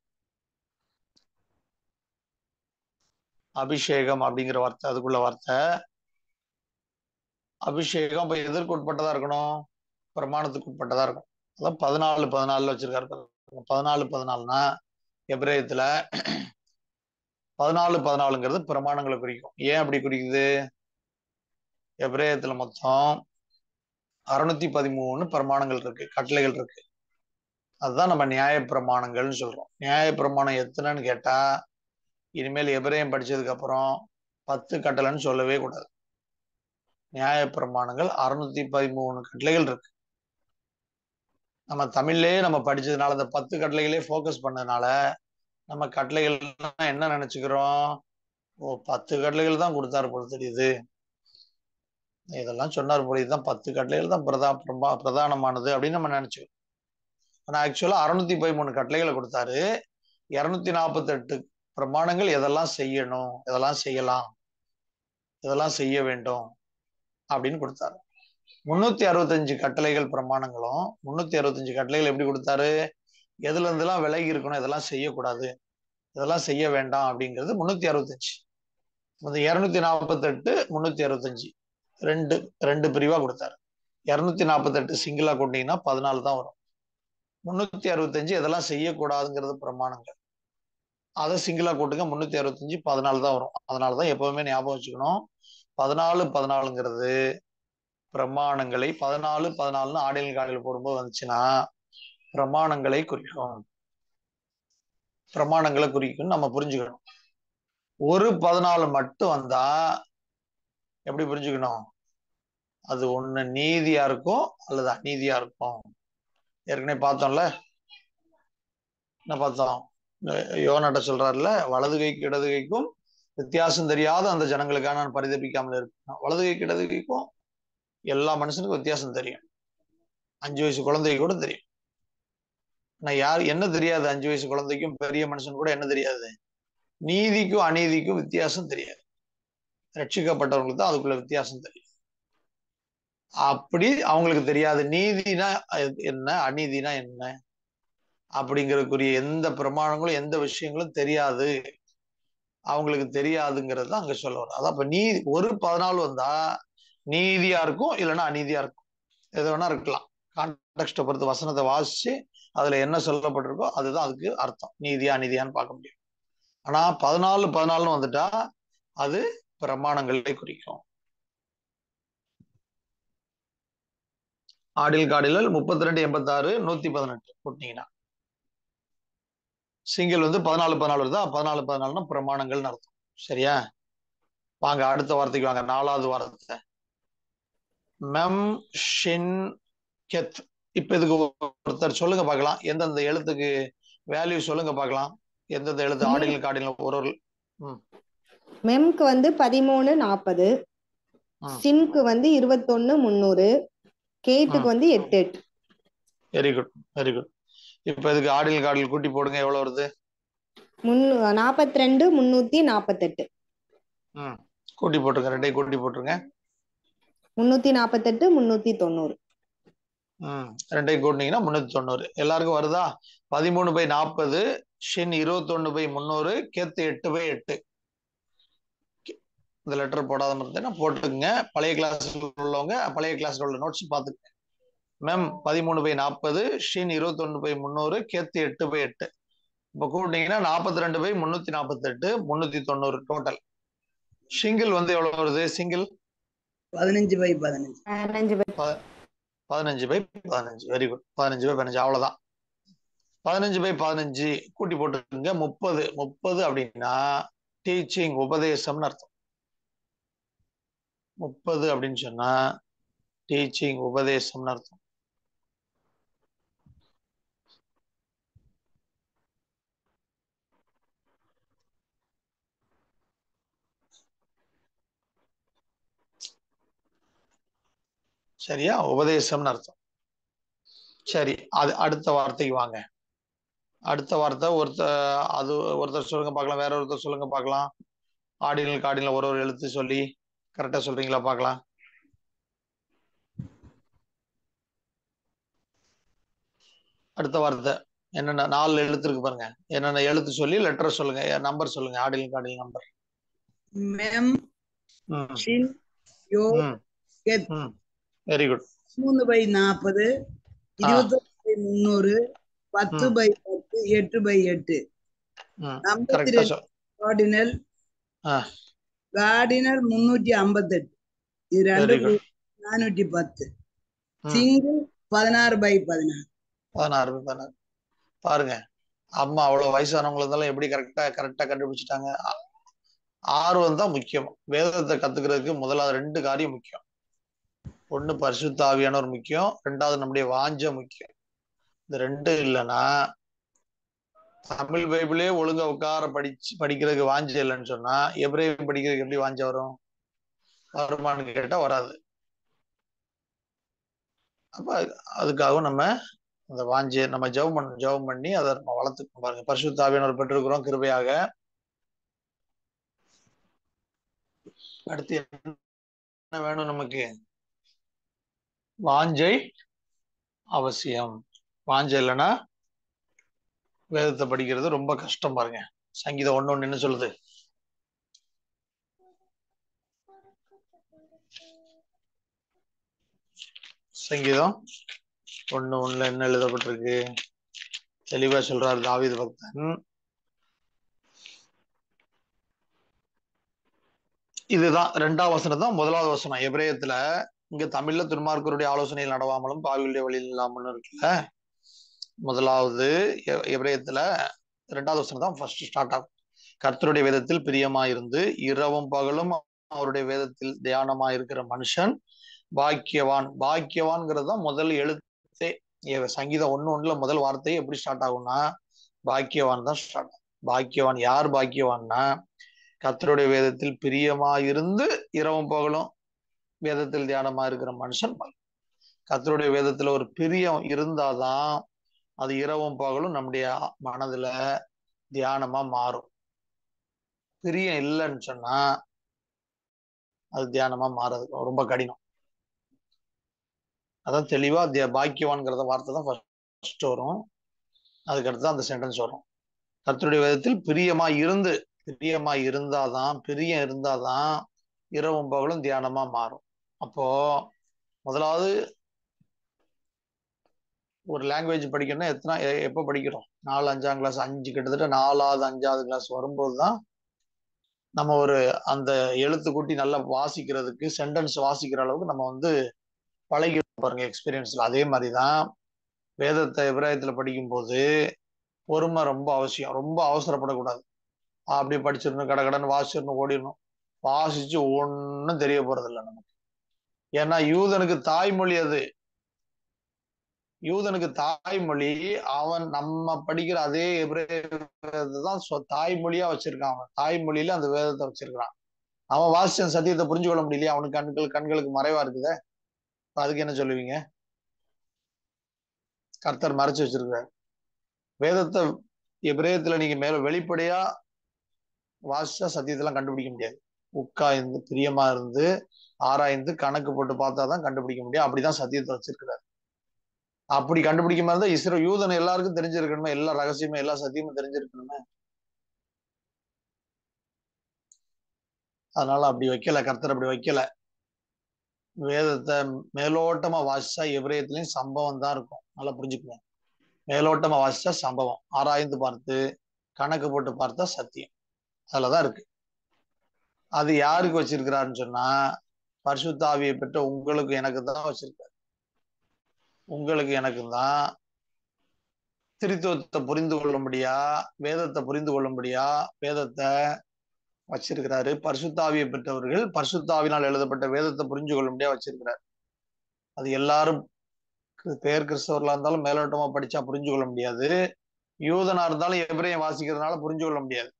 அபிஷேகம் அப்படிங்கிற வார்த்தை அதுக்குள்ள வார்த்தை அபிஷேகம் இப்ப எதற்கு உட்பட்டதா இருக்கணும் பிரமாணத்துக்கு உட்பட்டதா இருக்கும் அதான் பதினாலு பதினாலுல வச்சிருக்காரு பாருங்க. பதினாலு பதினாலுனா எபிரேயத்துல பதினாலு பதினாலுங்கிறது பிரமாணங்களை குறிக்கும் ஏன் அப்படி குறிக்குது எபிரேயத்துல மொத்தம் அறுநூத்தி பதிமூணு பிரமாணங்கள் இருக்கு கட்டளைகள் இருக்கு அதுதான் நம்ம நியாய பிரமாணங்கள்னு சொல்றோம் நியாய பிரமாணம் எத்தனைன்னு கேட்டா இனிமேல் எபிரேயம் படிச்சதுக்கு அப்புறம் பத்து கட்டளைன்னு சொல்லவே கூடாது நியாய பிரமாணங்கள் அறுநூத்தி பதிமூணு கட்டளைகள் இருக்கு நம்ம தமிழ்லயே நம்ம படிச்சதுனால அந்த பத்து கட்டளைகளே ஃபோக்கஸ் பண்ணதுனால நம்ம கட்டளைகள்னா என்ன நினைச்சுக்கிறோம் ஓ பத்து கட்டளைகள் தான் கொடுத்தாரு போல தெரியுது இதெல்லாம் சொன்னார் போல இதுதான் பத்து கட்டளைகள் தான் பிரதா பிரமா பிரதானமானது அப்படின்னு நம்ம நினைச்சுக்கிறோம் ஆனா ஆக்சுவலா அறுநூத்தி பதிமூணு கட்டளைகளை கொடுத்தாரு இருநூத்தி நாற்பத்தெட்டு பிரமாணங்கள் எதெல்லாம் செய்யணும் எதெல்லாம் செய்யலாம் இதெல்லாம் செய்ய வேண்டும் அப்படின்னு கொடுத்தாரு முன்னூத்தி அறுபத்தஞ்சு கட்டளைகள் பிரமாணங்களும் முன்னூத்தி அறுபத்தஞ்சு கட்டளைகள் எப்படி கொடுத்தாரு எதுல இருந்தெல்லாம் விலகி இருக்கணும் இதெல்லாம் செய்யக்கூடாது இதெல்லாம் செய்ய வேண்டாம் அப்படிங்கிறது முன்னூத்தி அறுபத்தஞ்சு இந்த இருநூத்தி நாற்பத்தெட்டு முன்னூத்தி அறுபத்தஞ்சு ரெண்டு ரெண்டு பிரிவா கொடுத்தாரு இருநூத்தி நாற்பத்தெட்டு சிங்கிளா கொண்டீங்கன்னா பதினாலு தான் வரும் முன்னூத்தி அறுபத்தஞ்சு இதெல்லாம் செய்யக்கூடாதுங்கிறது பிரமாணங்கள் அதை சிங்கிளா கூட்டுங்க முன்னூத்தி அறுபத்தஞ்சு பதினாலு தான் வரும் அதனாலதான் எப்பவுமே ஞாபகம் வச்சுக்கணும் பதினாலு பதினாலுங்கிறது பிரமாணங்களை பதினாலு பதினாலுன்னு ஆடியல் காலையில் போடும்போது வந்துச்சுன்னா பிரமாணங்களை குறிக்கும் பிரமாணங்களை குறிக்கும் நம்ம புரிஞ்சுக்கணும் ஒரு பதினாலு மட்டும் வந்தா எப்படி புரிஞ்சுக்கணும் அது ஒண்ணு நீதியா இருக்கும் அல்லது அநீதியா இருக்கும் ஏற்கனவே பார்த்தோம்ல என்ன பார்த்தோம் யோனாட்ட சொல்றாருல வலது கைக்கு இடது கைக்கும் வித்தியாசம் தெரியாத அந்த ஜனங்களுக்காக நான் பரிதபிக்காமல் இருக்கேன் வலது கைக்கு இடது கைக்கும் எல்லா மனுஷனுக்கும் வித்தியாசம் தெரியும் அஞ்சு வயசு குழந்தைக்கு கூட தெரியும் ஆனா யார் என்ன தெரியாது அஞ்சு வயசு குழந்தைக்கும் பெரிய மனுஷன் கூட என்ன தெரியாது நீதிக்கும் அநீதிக்கும் வித்தியாசம் தெரியாது ரட்சிக்கப்பட்டவங்களுக்கு தான் அதுக்குள்ள வித்தியாசம் தெரியும் அப்படி அவங்களுக்கு தெரியாது நீதினா என்ன அநீதினா என்ன அப்படிங்கறதுக்குரிய எந்த பிரமாணங்களும் எந்த விஷயங்களும் தெரியாது அவங்களுக்கு தெரியாதுங்கிறது அங்க சொல்ல வரும் அதான் இப்ப நீ ஒரு பதினாலு வந்தா நீதியா இருக்கும் இல்லைன்னா அநீதியா இருக்கும் எது வேணா இருக்கலாம் கான்டெக்ட பொறுத்து வசனத்தை வாசிச்சு அதுல என்ன சொல்லப்பட்டிருக்கோ அதுதான் அதுக்கு அர்த்தம் நீதியா அநீதியான்னு பார்க்க முடியும் ஆனா பதினாலு பதினாலுன்னு வந்துட்டா அது பிரமாணங்களை குறிக்கும் ஆடில் காடிலல் முப்பத்தி ரெண்டு எண்பத்தாறு நூத்தி பதினெட்டு போட்டீங்கன்னா சிங்கிள் வந்து பதினாலு பதினாலு வருதா பதினாலு பதினாலுனா பிரமாணங்கள்னு அர்த்தம் சரியா வாங்க அடுத்த வார்த்தைக்கு வாங்க நாலாவது வார்த்தை மெம் ஷின் கெத் இப்ப இதுக்கு ஒருத்தர் சொல்லுங்க பார்க்கலாம் எந்தெந்த எழுத்துக்கு வேல்யூ சொல்லுங்க பார்க்கலாம் எந்தெந்த எழுத்து ஆடில் காடில ஒரு ஒரு மெம்க்கு வந்து பதிமூணு நாற்பது ஆ. சிம்க்கு வந்து இருபத்தொன்னு முந்நூறு கேட்டுக்கு வந்து எட்டு எட்டு வெரி குட் வெரி குட் இப்ப இதுக்கு ஆடில் காடில் கூட்டி போடுங்க எவ்வளவு வருது முன்னூ நாற்பத்தி ரெண்டு முன்னூத்தி நாற்பத்தெட்டு ம் கூட்டி போட்டுருங்க ரெண்டையும் கூட்டி போட்டுருங்க முன்னூத்தி நாற்பத்தெட்டு முன்னூத்தி தொண்ணூறு ம் ரெண்டையும் கூட்டினீங்கன்னா முன்னூத்தி தொண்ணூறு எல்லாருக்கும் வருதா பதிமூணு பை நாற்பது ஷின் இருபத்தொன்னு பை முந்நூறு கெத்து எட்டு பை எட்டு இந்த லெட்டர் போடாத இருந்தேன்னா போட்டுக்குங்க பழைய கிளாஸ் உள்ளவங்க பழைய கிளாஸ்ல உள்ள நோட்ஸ் பார்த்துக்குங்க மேம் பதிமூணு பை நாற்பது ஷின் இருபத்தொன்னு பை முந்நூறு கெத்து எட்டு பை எட்டு இப்போ கூட்டிங்கன்னா நாற்பத்தி ரெண்டு பை முன்னூத்தி நாற்பத்தெட்டு முன்னூத்தி தொண்ணூறு டோட்டல் சிங்கிள் வந்து எவ்வளவு வருது சிங்கிள் பதினஞ்சு பை பதினஞ்சு பதினஞ்சு பேர் பதினஞ்சு பை பதினஞ்சு வெரி குட் பதினஞ்சு பை பதினஞ்சு அவ்வளவுதான் பதினஞ்சு பை பதினஞ்சு கூட்டி போட்டுருங்க முப்பது முப்பது அப்படின்னா டீச்சிங் உபதேசம்னு அர்த்தம் முப்பது அப்படின்னு சொன்னா டீச்சிங் உபதேசம்னு அர்த்தம் சரியா உபதேசம்னு அர்த்தம் சரி அது அடுத்த வார்த்தைக்கு வாங்க அடுத்த வார்த்தை ஒருத்தர் அது ஒருத்தர் சொல்லுங்க பார்க்கலாம் வேற ஒருத்தர் சொல்லுங்க பார்க்கலாம் ஆடினல் காடினல் ஒரு ஒரு எழுத்து சொல்லி கரெக்டா சொல்றீங்களா பார்க்கலாம் அடுத்த வார்த்தை என்னென்ன நாலு எழுத்து இருக்கு பாருங்க என்னென்ன எழுத்து சொல்லி லெட்டர் சொல்லுங்க நம்பர் சொல்லுங்க ஆடினல் காடினல் நம்பர் மெம் ம் ஷின் யோ ம் கெத் ம் வெரி குட் மூணு பை நாற்பது இருபத்தொன்னு பை முந்நூறு பத்து ம். பை பத்து எட்டு பை எட்டு ம் ஐம்பத்தி கரெக்டா ரெண்டு சொல் கார்டினல் ஆ கார்டினல் முன்னூற்றி ஐம்பத்தெட்டு இது வெரி ரெண்டு குட் நானூற்றி பத்து ம் சிங்கிள் பதினாறு பை பதினாறு பதினாறு பதினாறு பாருங்க அம்மா அவ்வளவு வயசானவங்க இருந்தாலும் எப்படி கரெக்டா கரெக்டா கண்டுபிடிச்சிட்டாங்க ஆ- ஆர்வம் தான் முக்கியம் வேதத்தை கத்துக்கிறதுக்கு முதலாவது ரெண்டு காரியம் முக்கியம் ஒண்ணு பரிசுத்த ஆவியானவர் முக்கியம் ரெண்டாவது நம்முடைய வாஞ்ச முக்கியம் இந்த ரெண்டு இல்லைன்னா தமிழ் பைபிளே ஒழுங்கா உட்கார படிச்சு படிக்கிறதுக்கு வாஞ்ச இல்லைன்னு சொன்னா எப்ரேம் படிக்கிறதுக்கு எப்படி வாஞ்ச வரும் வருமானு கேட்டா வராது அப்ப அதுக்காகவும் நம்ம அந்த வாஞ்சியை நம்ம ஜெபம் பண்ண ஜெபம் பண்ணி அதை நம்ம வளர்த்துக்கணும் பாருங்க பரிசுத்த ஆவியானவர் பெற்றிருக்கிறோம் கிருபையாக அடுத்து என்ன வேணும் நமக்கு வாஞ்சை அவசியம் வாஞ்சை இல்லைன்னா வேதத்தை படிக்கிறது ரொம்ப கஷ்டம் பாருங்க சங்கீதம் ஒண்ணு ஒண்ணு என்ன சொல்லுது சங்கீதம் ஒண்ணு ஒண்ணுல என்ன எழுதப்பட்டிருக்கு தெளிவா சொல்றாரு தாவீது பக்தன் இதுதான் ரெண்டாம் வசனம் தான் முதலாவது வசனம் எபிரேயத்துல இங்க தமிழ்ல துன்மார்க்கருடைய ஆலோசனையில் நடவாமலும் பாவிகளுடைய வழியில் இல்லாமலும் இருக்குல்ல முதலாவது எ- எபிரேயத்துல ரெண்டாவது வசனம் தான் ஃபர்ஸ்ட் ஸ்டார்ட் ஆகும் கர்த்தருடைய வேதத்தில் பிரியமாயிருந்து இரவும் பகலும் அவருடைய வேதத்தில் தியானமாயிருக்கிற மனுஷன் பாக்கியவான் பாக்கியவான்ங்கிறது தான் முதல் எழுத்தே ஏ- சங்கீதம் ஒண்ணு ஒண்ணுல முதல் வார்த்தை எப்படி ஸ்டார்ட் ஆகும்னா பாக்கியவான் தான் ஸ்டார்ட் ஆகும் பாக்கியவான் யார் பாக்கியவான்னா கர்த்தருடைய வேதத்தில் பிரியமாயிருந்து இரவும் பகலும் வேதத்தில் தியானமா இருக்கிற மனுஷன் பாக்கியவான். கர்த்தருடைய வேதத்துல ஒரு பிரியம் இருந்தாதான் அது இரவும் பகலும் நம்முடைய மனதுல தியானமா மாறும் பிரியம் இல்லைன்னு சொன்னா அது தியானமா மாறது ரொம்ப கடினம் அதான் தெளிவா திய- பாக்கியவான்ங்கிறத வார்த்தை தான் ஃபர்ஸ்ட் வரும் அதுக்கடுத்து தான் அந்த சென்டென்ஸ் வரும் கர்த்தருடைய வேதத்தில் பிரியமா இருந்து பிரியமா இருந்தாதான் பிரியம் இருந்தாதான் இரவும் பகலும் தியானமா மாறும் அப்போ முதலாவது ஒரு லாங்குவேஜ் படிக்கணும்னா எத்தனை எ- எப்ப படிக்கிறோம் நாலு அஞ்சாம் கிளாஸ் அஞ்சு கிட்டத்தட்ட நாலாவது அஞ்சாவது கிளாஸ் வரும்போது தான் நம்ம ஒரு அந்த எழுத்து கூட்டி நல்லா வாசிக்கிறதுக்கு சென்டென்ஸ் வாசிக்கிற அளவுக்கு நம்ம வந்து பழகி பாருங்க எக்ஸ்பீரியன்ஸ்ல அதே மாதிரிதான் வேதத்தை விவராயத்துல படிக்கும்போது பொறுமை ரொம்ப அவசியம் ரொம்ப அவசரப்படக்கூடாது அப்படி படிச்சிடணும் கடகடன்னு வாசிச்சிடணும் ஓடிடணும் வாசிச்சு ஒன்றும் தெரிய போறது இல்லை நமக்கு ஏன்னா யூதனுக்கு தாய்மொழி அது யூதனுக்கு தாய்மொழி அவன் நம்ம படிக்கிற அதே எபிரேயத்தை தான் சொ- தாய்மொழியா வச்சிருக்கான் அவன் தாய்மொழியில அந்த வேதத்தை வச்சிருக்கான் அவன் வாசிச்ச அந்த சத்தியத்தை புரிஞ்சு கொள்ள முடியலையா அவனுக்கு கண்கள் கண்களுக்கு மறைவா இருக்குதே இப்ப அதுக்கு என்ன சொல்லுவீங்க கர்த்தர் மறைச்சு வச்சிருக்காரு வேதத்தை எபிரேயத்துல நீங்க மேல வெளிப்படையா வாசிச்சா சத்தியத்தெல்லாம் கண்டுபிடிக்க முடியாது உட்கார்ந்து பிரியமா இருந்து ஆராய்ந்து கணக்கு போட்டு பார்த்தாதான் கண்டுபிடிக்க முடியும் அப்படிதான் சத்தியத்தை வச்சிருக்கிறார் அப்படி கண்டுபிடிக்க மாதிரி தான் இஸ்ரோ யூதன் எல்லாருக்கும் தெரிஞ்சிருக்கணுமே எல்லா ரகசியமும் எல்லா சத்தியமும் தெரிஞ்சிருக்கணுமே அதனால அப்படி வைக்கல கர்த்தர் அப்படி வைக்கல வேதத்தை மேலோட்டமா வாசிச்சா எவ்ரேயத்திலையும் சம்பவம் தான் இருக்கும் நல்லா புரிஞ்சுக்கணும் மேலோட்டமா வாசிச்சா சம்பவம் ஆராய்ந்து பார்த்து கணக்கு போட்டு பார்த்தா சத்தியம் அதுலதான் இருக்கு அது யாருக்கு வச்சிருக்கிறாருன்னு சொன்னா பரிசுத்த ஆவியை பெற்ற உங்களுக்கு எனக்கு தான் வச்சிருக்காரு உங்களுக்கு எனக்கு தான் திருத்துவத்தை புரிந்து கொள்ளும்படியா வேதத்தை புரிந்து கொள்ளும்படியா வேதத்தை வச்சிருக்கிறாரு பரிசுத்தாவியை பெற்றவர்கள் பரிசுத்தாவினால் எழுதப்பட்ட வேதத்தை புரிஞ்சு கொள்ளும்படியா வச்சிருக்கிறார் அது எல்லாரும் கிறிஸ்- பேர் கிறிஸ்தவர்களா இருந்தாலும் மேலோட்டமா படிச்சா புரிஞ்சு கொள்ள முடியாது யூதனா இருந்தாலும் எவரையும் வாசிக்கிறதுனால புரிஞ்சு கொள்ள முடியாது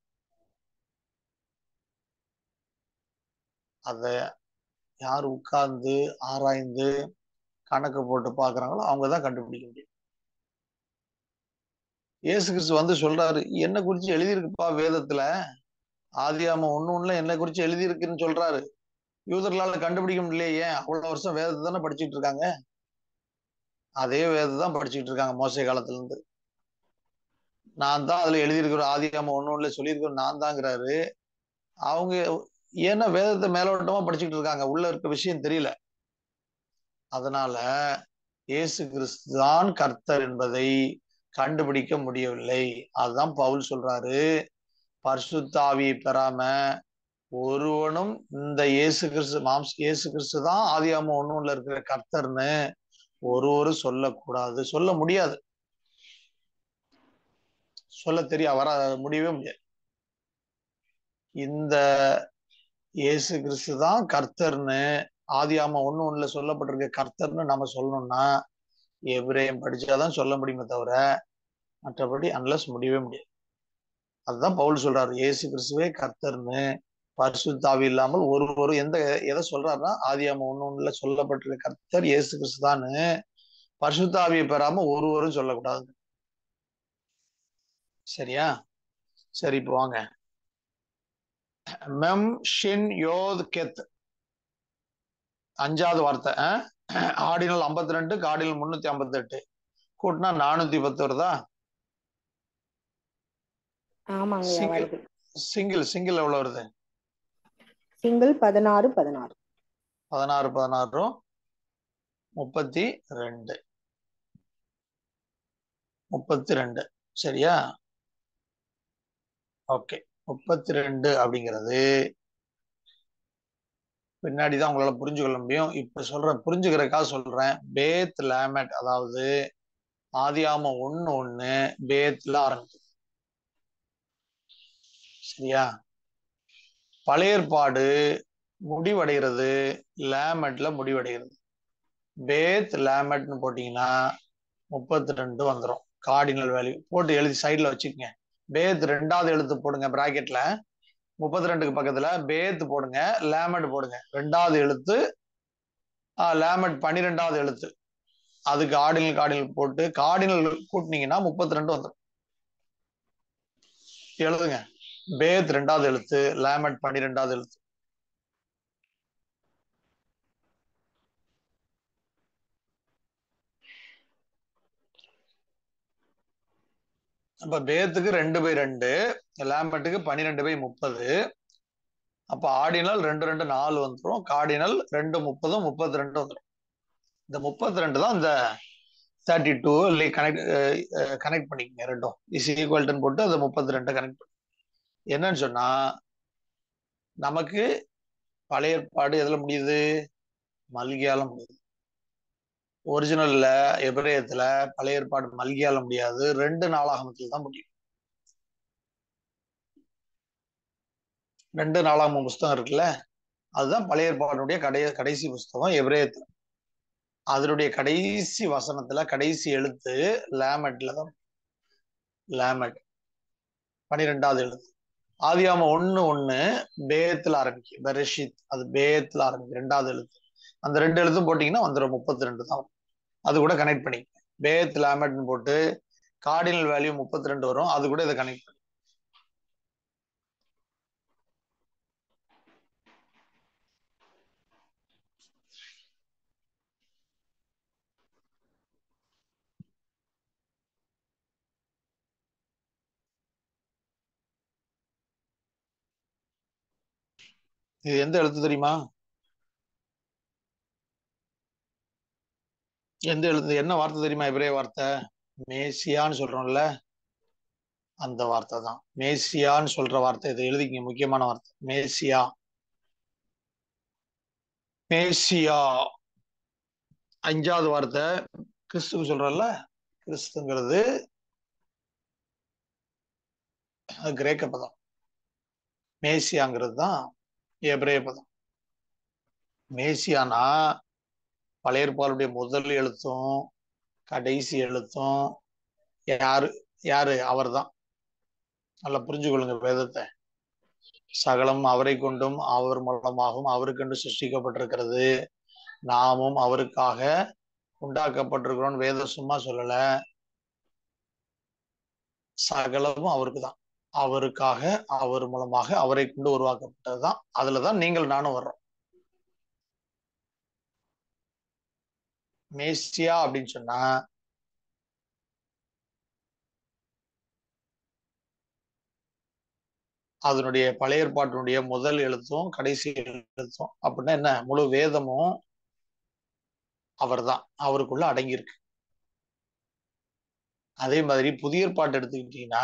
அத யார் உட்கார்ந்து ஆராய்ந்து கணக்கு போட்டு பாக்குறாங்களோ அவங்க தான் கண்டுபிடிக்க முடியும் இயேசு கிறிஸ்து வந்து சொல்றாரு என்ன குறிச்சு எழுதியிருக்குப்பா வேதத்துல ஆதியாம ஒண்ணு ஒண்ணுல என்ன குறிச்சு எழுதியிருக்குன்னு சொல்றாரு யூதர்களால கண்டுபிடிக்க முடியலையே ஏன் அவ்வளவு வருஷம் வேதத்தை தானே படிச்சுட்டு இருக்காங்க அதே வேதத்தை தான் படிச்சுட்டு இருக்காங்க மோசை காலத்துல இருந்து நான் தான் அதுல எழுதியிருக்கிற ஆதியாம ஒண்ணு ஒண்ணுல சொல்லியிருக்கிறோம் நான் தாங்கிறாரு அவங்க ஏன்னா வேதத்தை மேலோட்டமா படிச்சுட்டு இருக்காங்க உள்ள இருக்க விஷயம் தெரியல அதனால இயேசு கிறிஸ்து தான் கர்த்தர் என்பதை கண்டுபிடிக்க முடியவில்லை அதுதான் பவுல் சொல்றாரு பரிசுத்த ஆவியை பெறாம ஒருவனும் இந்த இயேசு கிறிஸ்து மாம்ஸ் இயேசு கிறிஸ்து தான் ஆதியாம ஒண்ணு ஒண்ணுல இருக்கிற கர்த்தர்னு ஒருவரும் சொல்லக்கூடாது சொல்ல முடியாது சொல்ல தெரிய வர முடியவே முடியாது இந்த இயேசு கிறிஸ்து தான் கர்த்தர்னு ஆதியாம ஒண்ணு ஒண்ணுல சொல்லப்பட்டிருக்க கர்த்தர்னு நம்ம சொல்லணும்னா எபிரேயம் படிச்சாதான் சொல்ல முடியுமே தவிர மற்றபடி அன்லஸ் முடியவே முடியாது அதுதான் பவுல் சொல்றாரு இயேசு கிறிஸ்துவே கர்த்தர்னு பரிசுத்தாவி இல்லாமல் ஒருவரும் எந்த எதை சொல்றாருன்னா ஆதியாம ஒண்ணு ஒண்ணுல சொல்லப்பட்டிருக்க கர்த்தர் இயேசு கிறிஸ்து தான்னு பரிசுத்தாவியை பெறாம ஒருவரும் சொல்லக்கூடாது சரியா சரி இப்போ வாங்க மெம் ஷின் யோத் கெத் அஞ்சாவது வார்த்தை அஹ்? ஆடினல் ஐம்பத்தி ரெண்டு காடினல் முன்னூத்தி ஐம்பத்தி எட்டு கூட்டினா நானூத்தி பத்து வருதா ஆமாங்கய்யா சிங்கிள் வருது சிங்கிள் சிங்கிள் எவ்வளவு வருது சிங்கிள் பதினாறு பதினாறு பதினாறு பதினாறு முப்பத்தி ரெண்டு முப்பத்தி ரெண்டு சரியா ஓகே முப்பத்தி ரெண்டு அப்படிங்கிறது பின்னாடிதான் உங்களால புரிஞ்சு கொள்ள முடியும் இப்ப சொல்றேன் புரிஞ்சுக்கிறதுக்காக சொல்றேன் பேத் லேமட் அதாவது ஆதியாம ஒண்ணு ஒண்ணு பேத்ல ஆரம்பிக்குது சரியா பழைய ஏற்பாடு முடிவடைகிறது லேமெட்ல முடிவடைகிறது பேத் லேமெட்னு போட்டீங்கன்னா முப்பத்தி ரெண்டு வந்துடும் கார்டினல் வேல்யூ போட்டு எழுதி சைட்ல வச்சுக்கோங்க பேத் ரெண்டாவது எழுத்து போடுங்க பிராக்கெட்ல முப்பத்தி ரெண்டுக்கு பக்கத்துல பேத் போடுங்க லேமெட் போடுங்க ரெண்டாவது எழுத்து லேமெட் பன்னிரெண்டாவது எழுத்து அதுக்கு ஆர்டினல் கார்டினல் போட்டு கார்டினல் கூட்டினீங்கன்னா முப்பத்தி ரெண்டு வந்துடும் எழுதுங்க பேத் ரெண்டாவது எழுத்து லேமெட் பன்னிரெண்டாவது எழுத்து அப்ப பேத்துக்கு ரெண்டு பை ரெண்டு லேம்பட்டுக்கு பன்னிரெண்டு பை முப்பது அப்ப ஆர்டினல் ரெண்டு ரெண்டு நாலு வந்துடும் கார்டினல் ரெண்டு முப்பதும் முப்பத்தி ரெண்டு வந்துடும் இந்த முப்பத்தி ரெண்டு தான் இந்த தேர்ட்டி டூ இல்லை கனெக்ட் கனெக்ட் பண்ணிக்கங்க ரெண்டும் இஸ் ஈக்குவல்டன் போட்டு அந்த முப்பத்தி ரெண்டு கனெக்ட் பண்ணி என்னன்னு சொன்னா நமக்கு பழைய ஏற்பாடு எதுல முடியுது மல்கியால முடியுது ஒரிஜினல்ல எபிரேயத்துல பழைய ஏற்பாடு மல்கியால முடியாது ரெண்டு நாளாகமத்தில் தான் முடியும் ரெண்டு நாளாகம புஸ்தகம் இருக்குல்ல அதுதான் பழைய ஏற்பாடுடைய கடை கடைசி புஸ்தகம் எபிரேயத்துல அதனுடைய கடைசி வசனத்துல கடைசி எழுத்து லேமெட்ல தான் லேமெட் பனிரெண்டாவது எழுத்து ஆதியாம ஒண்ணு ஒண்ணு பேத்துல ஆரம்பிக்கும் பெரஷித் அது பேத்துல ஆரம்பிக்கும் ரெண்டாவது எழுத்து அந்த ரெண்டு எழுத்தும் போட்டீங்கன்னா வந்துடும் முப்பத்தி ரெண்டு தான் வரும். அது கூட கனெக்ட் பண்ணிக்க பேத் லேமெட்னு போட்டு கார்டினல் வேல்யூ முப்பத்தி ரெண்டு வரும் அது கூட இதை கனெக்ட் பண்ணி இது எந்த எழுத்து தெரியுமா எந்த எழுத்து என்ன வார்த்தை தெரியுமா எபிரே வார்த்தை மேசியான்னு சொல்றோம்ல அந்த வார்த்தை தான் மேசியான்னு சொல்ற வார்த்தை இதை எழுதிங்க முக்கியமான வார்த்தை மேசியா மேசியா அஞ்சாவது வார்த்தை கிறிஸ்துக்கு சொல்றோம்ல கிறிஸ்துங்கிறது அது கிரேக்க பதம் மேசியாங்கிறது தான் எபிரேய பதம் மேசியானா பழைய ஏற்பாடுடைய முதல் எழுத்தும் கடைசி எழுத்தும் யாரு யாரு அவர்தான் நல்லா புரிஞ்சுக்கொள்ளுங்க வேதத்தை சகலம் அவரை கொண்டும் அவர் மூலமாகவும் அவருக்கென்று சிருஷ்டிக்கப்பட்டிருக்கிறது நாமும் அவருக்காக உண்டாக்கப்பட்டிருக்கிறோம் வேதம் சும்மா சொல்லல சகலமும் அவருக்கு தான் அவருக்காக அவர் மூலமாக அவரை கொண்டு உருவாக்கப்பட்டதுதான் அதுலதான் நீங்கள் நானும் வர்றோம் மேசியா அப்படின்னு சொன்னா அதனுடைய பழைய ஏற்பாட்டினுடைய முதல் எழுத்தும் கடைசி எழுத்தும் அப்படின்னா என்ன முழு வேதமும் அவர்தான் அவருக்குள்ள அடங்கியிருக்கு அதே மாதிரி புதிய ஏற்பாட்டு எடுத்துக்கிட்டீங்கன்னா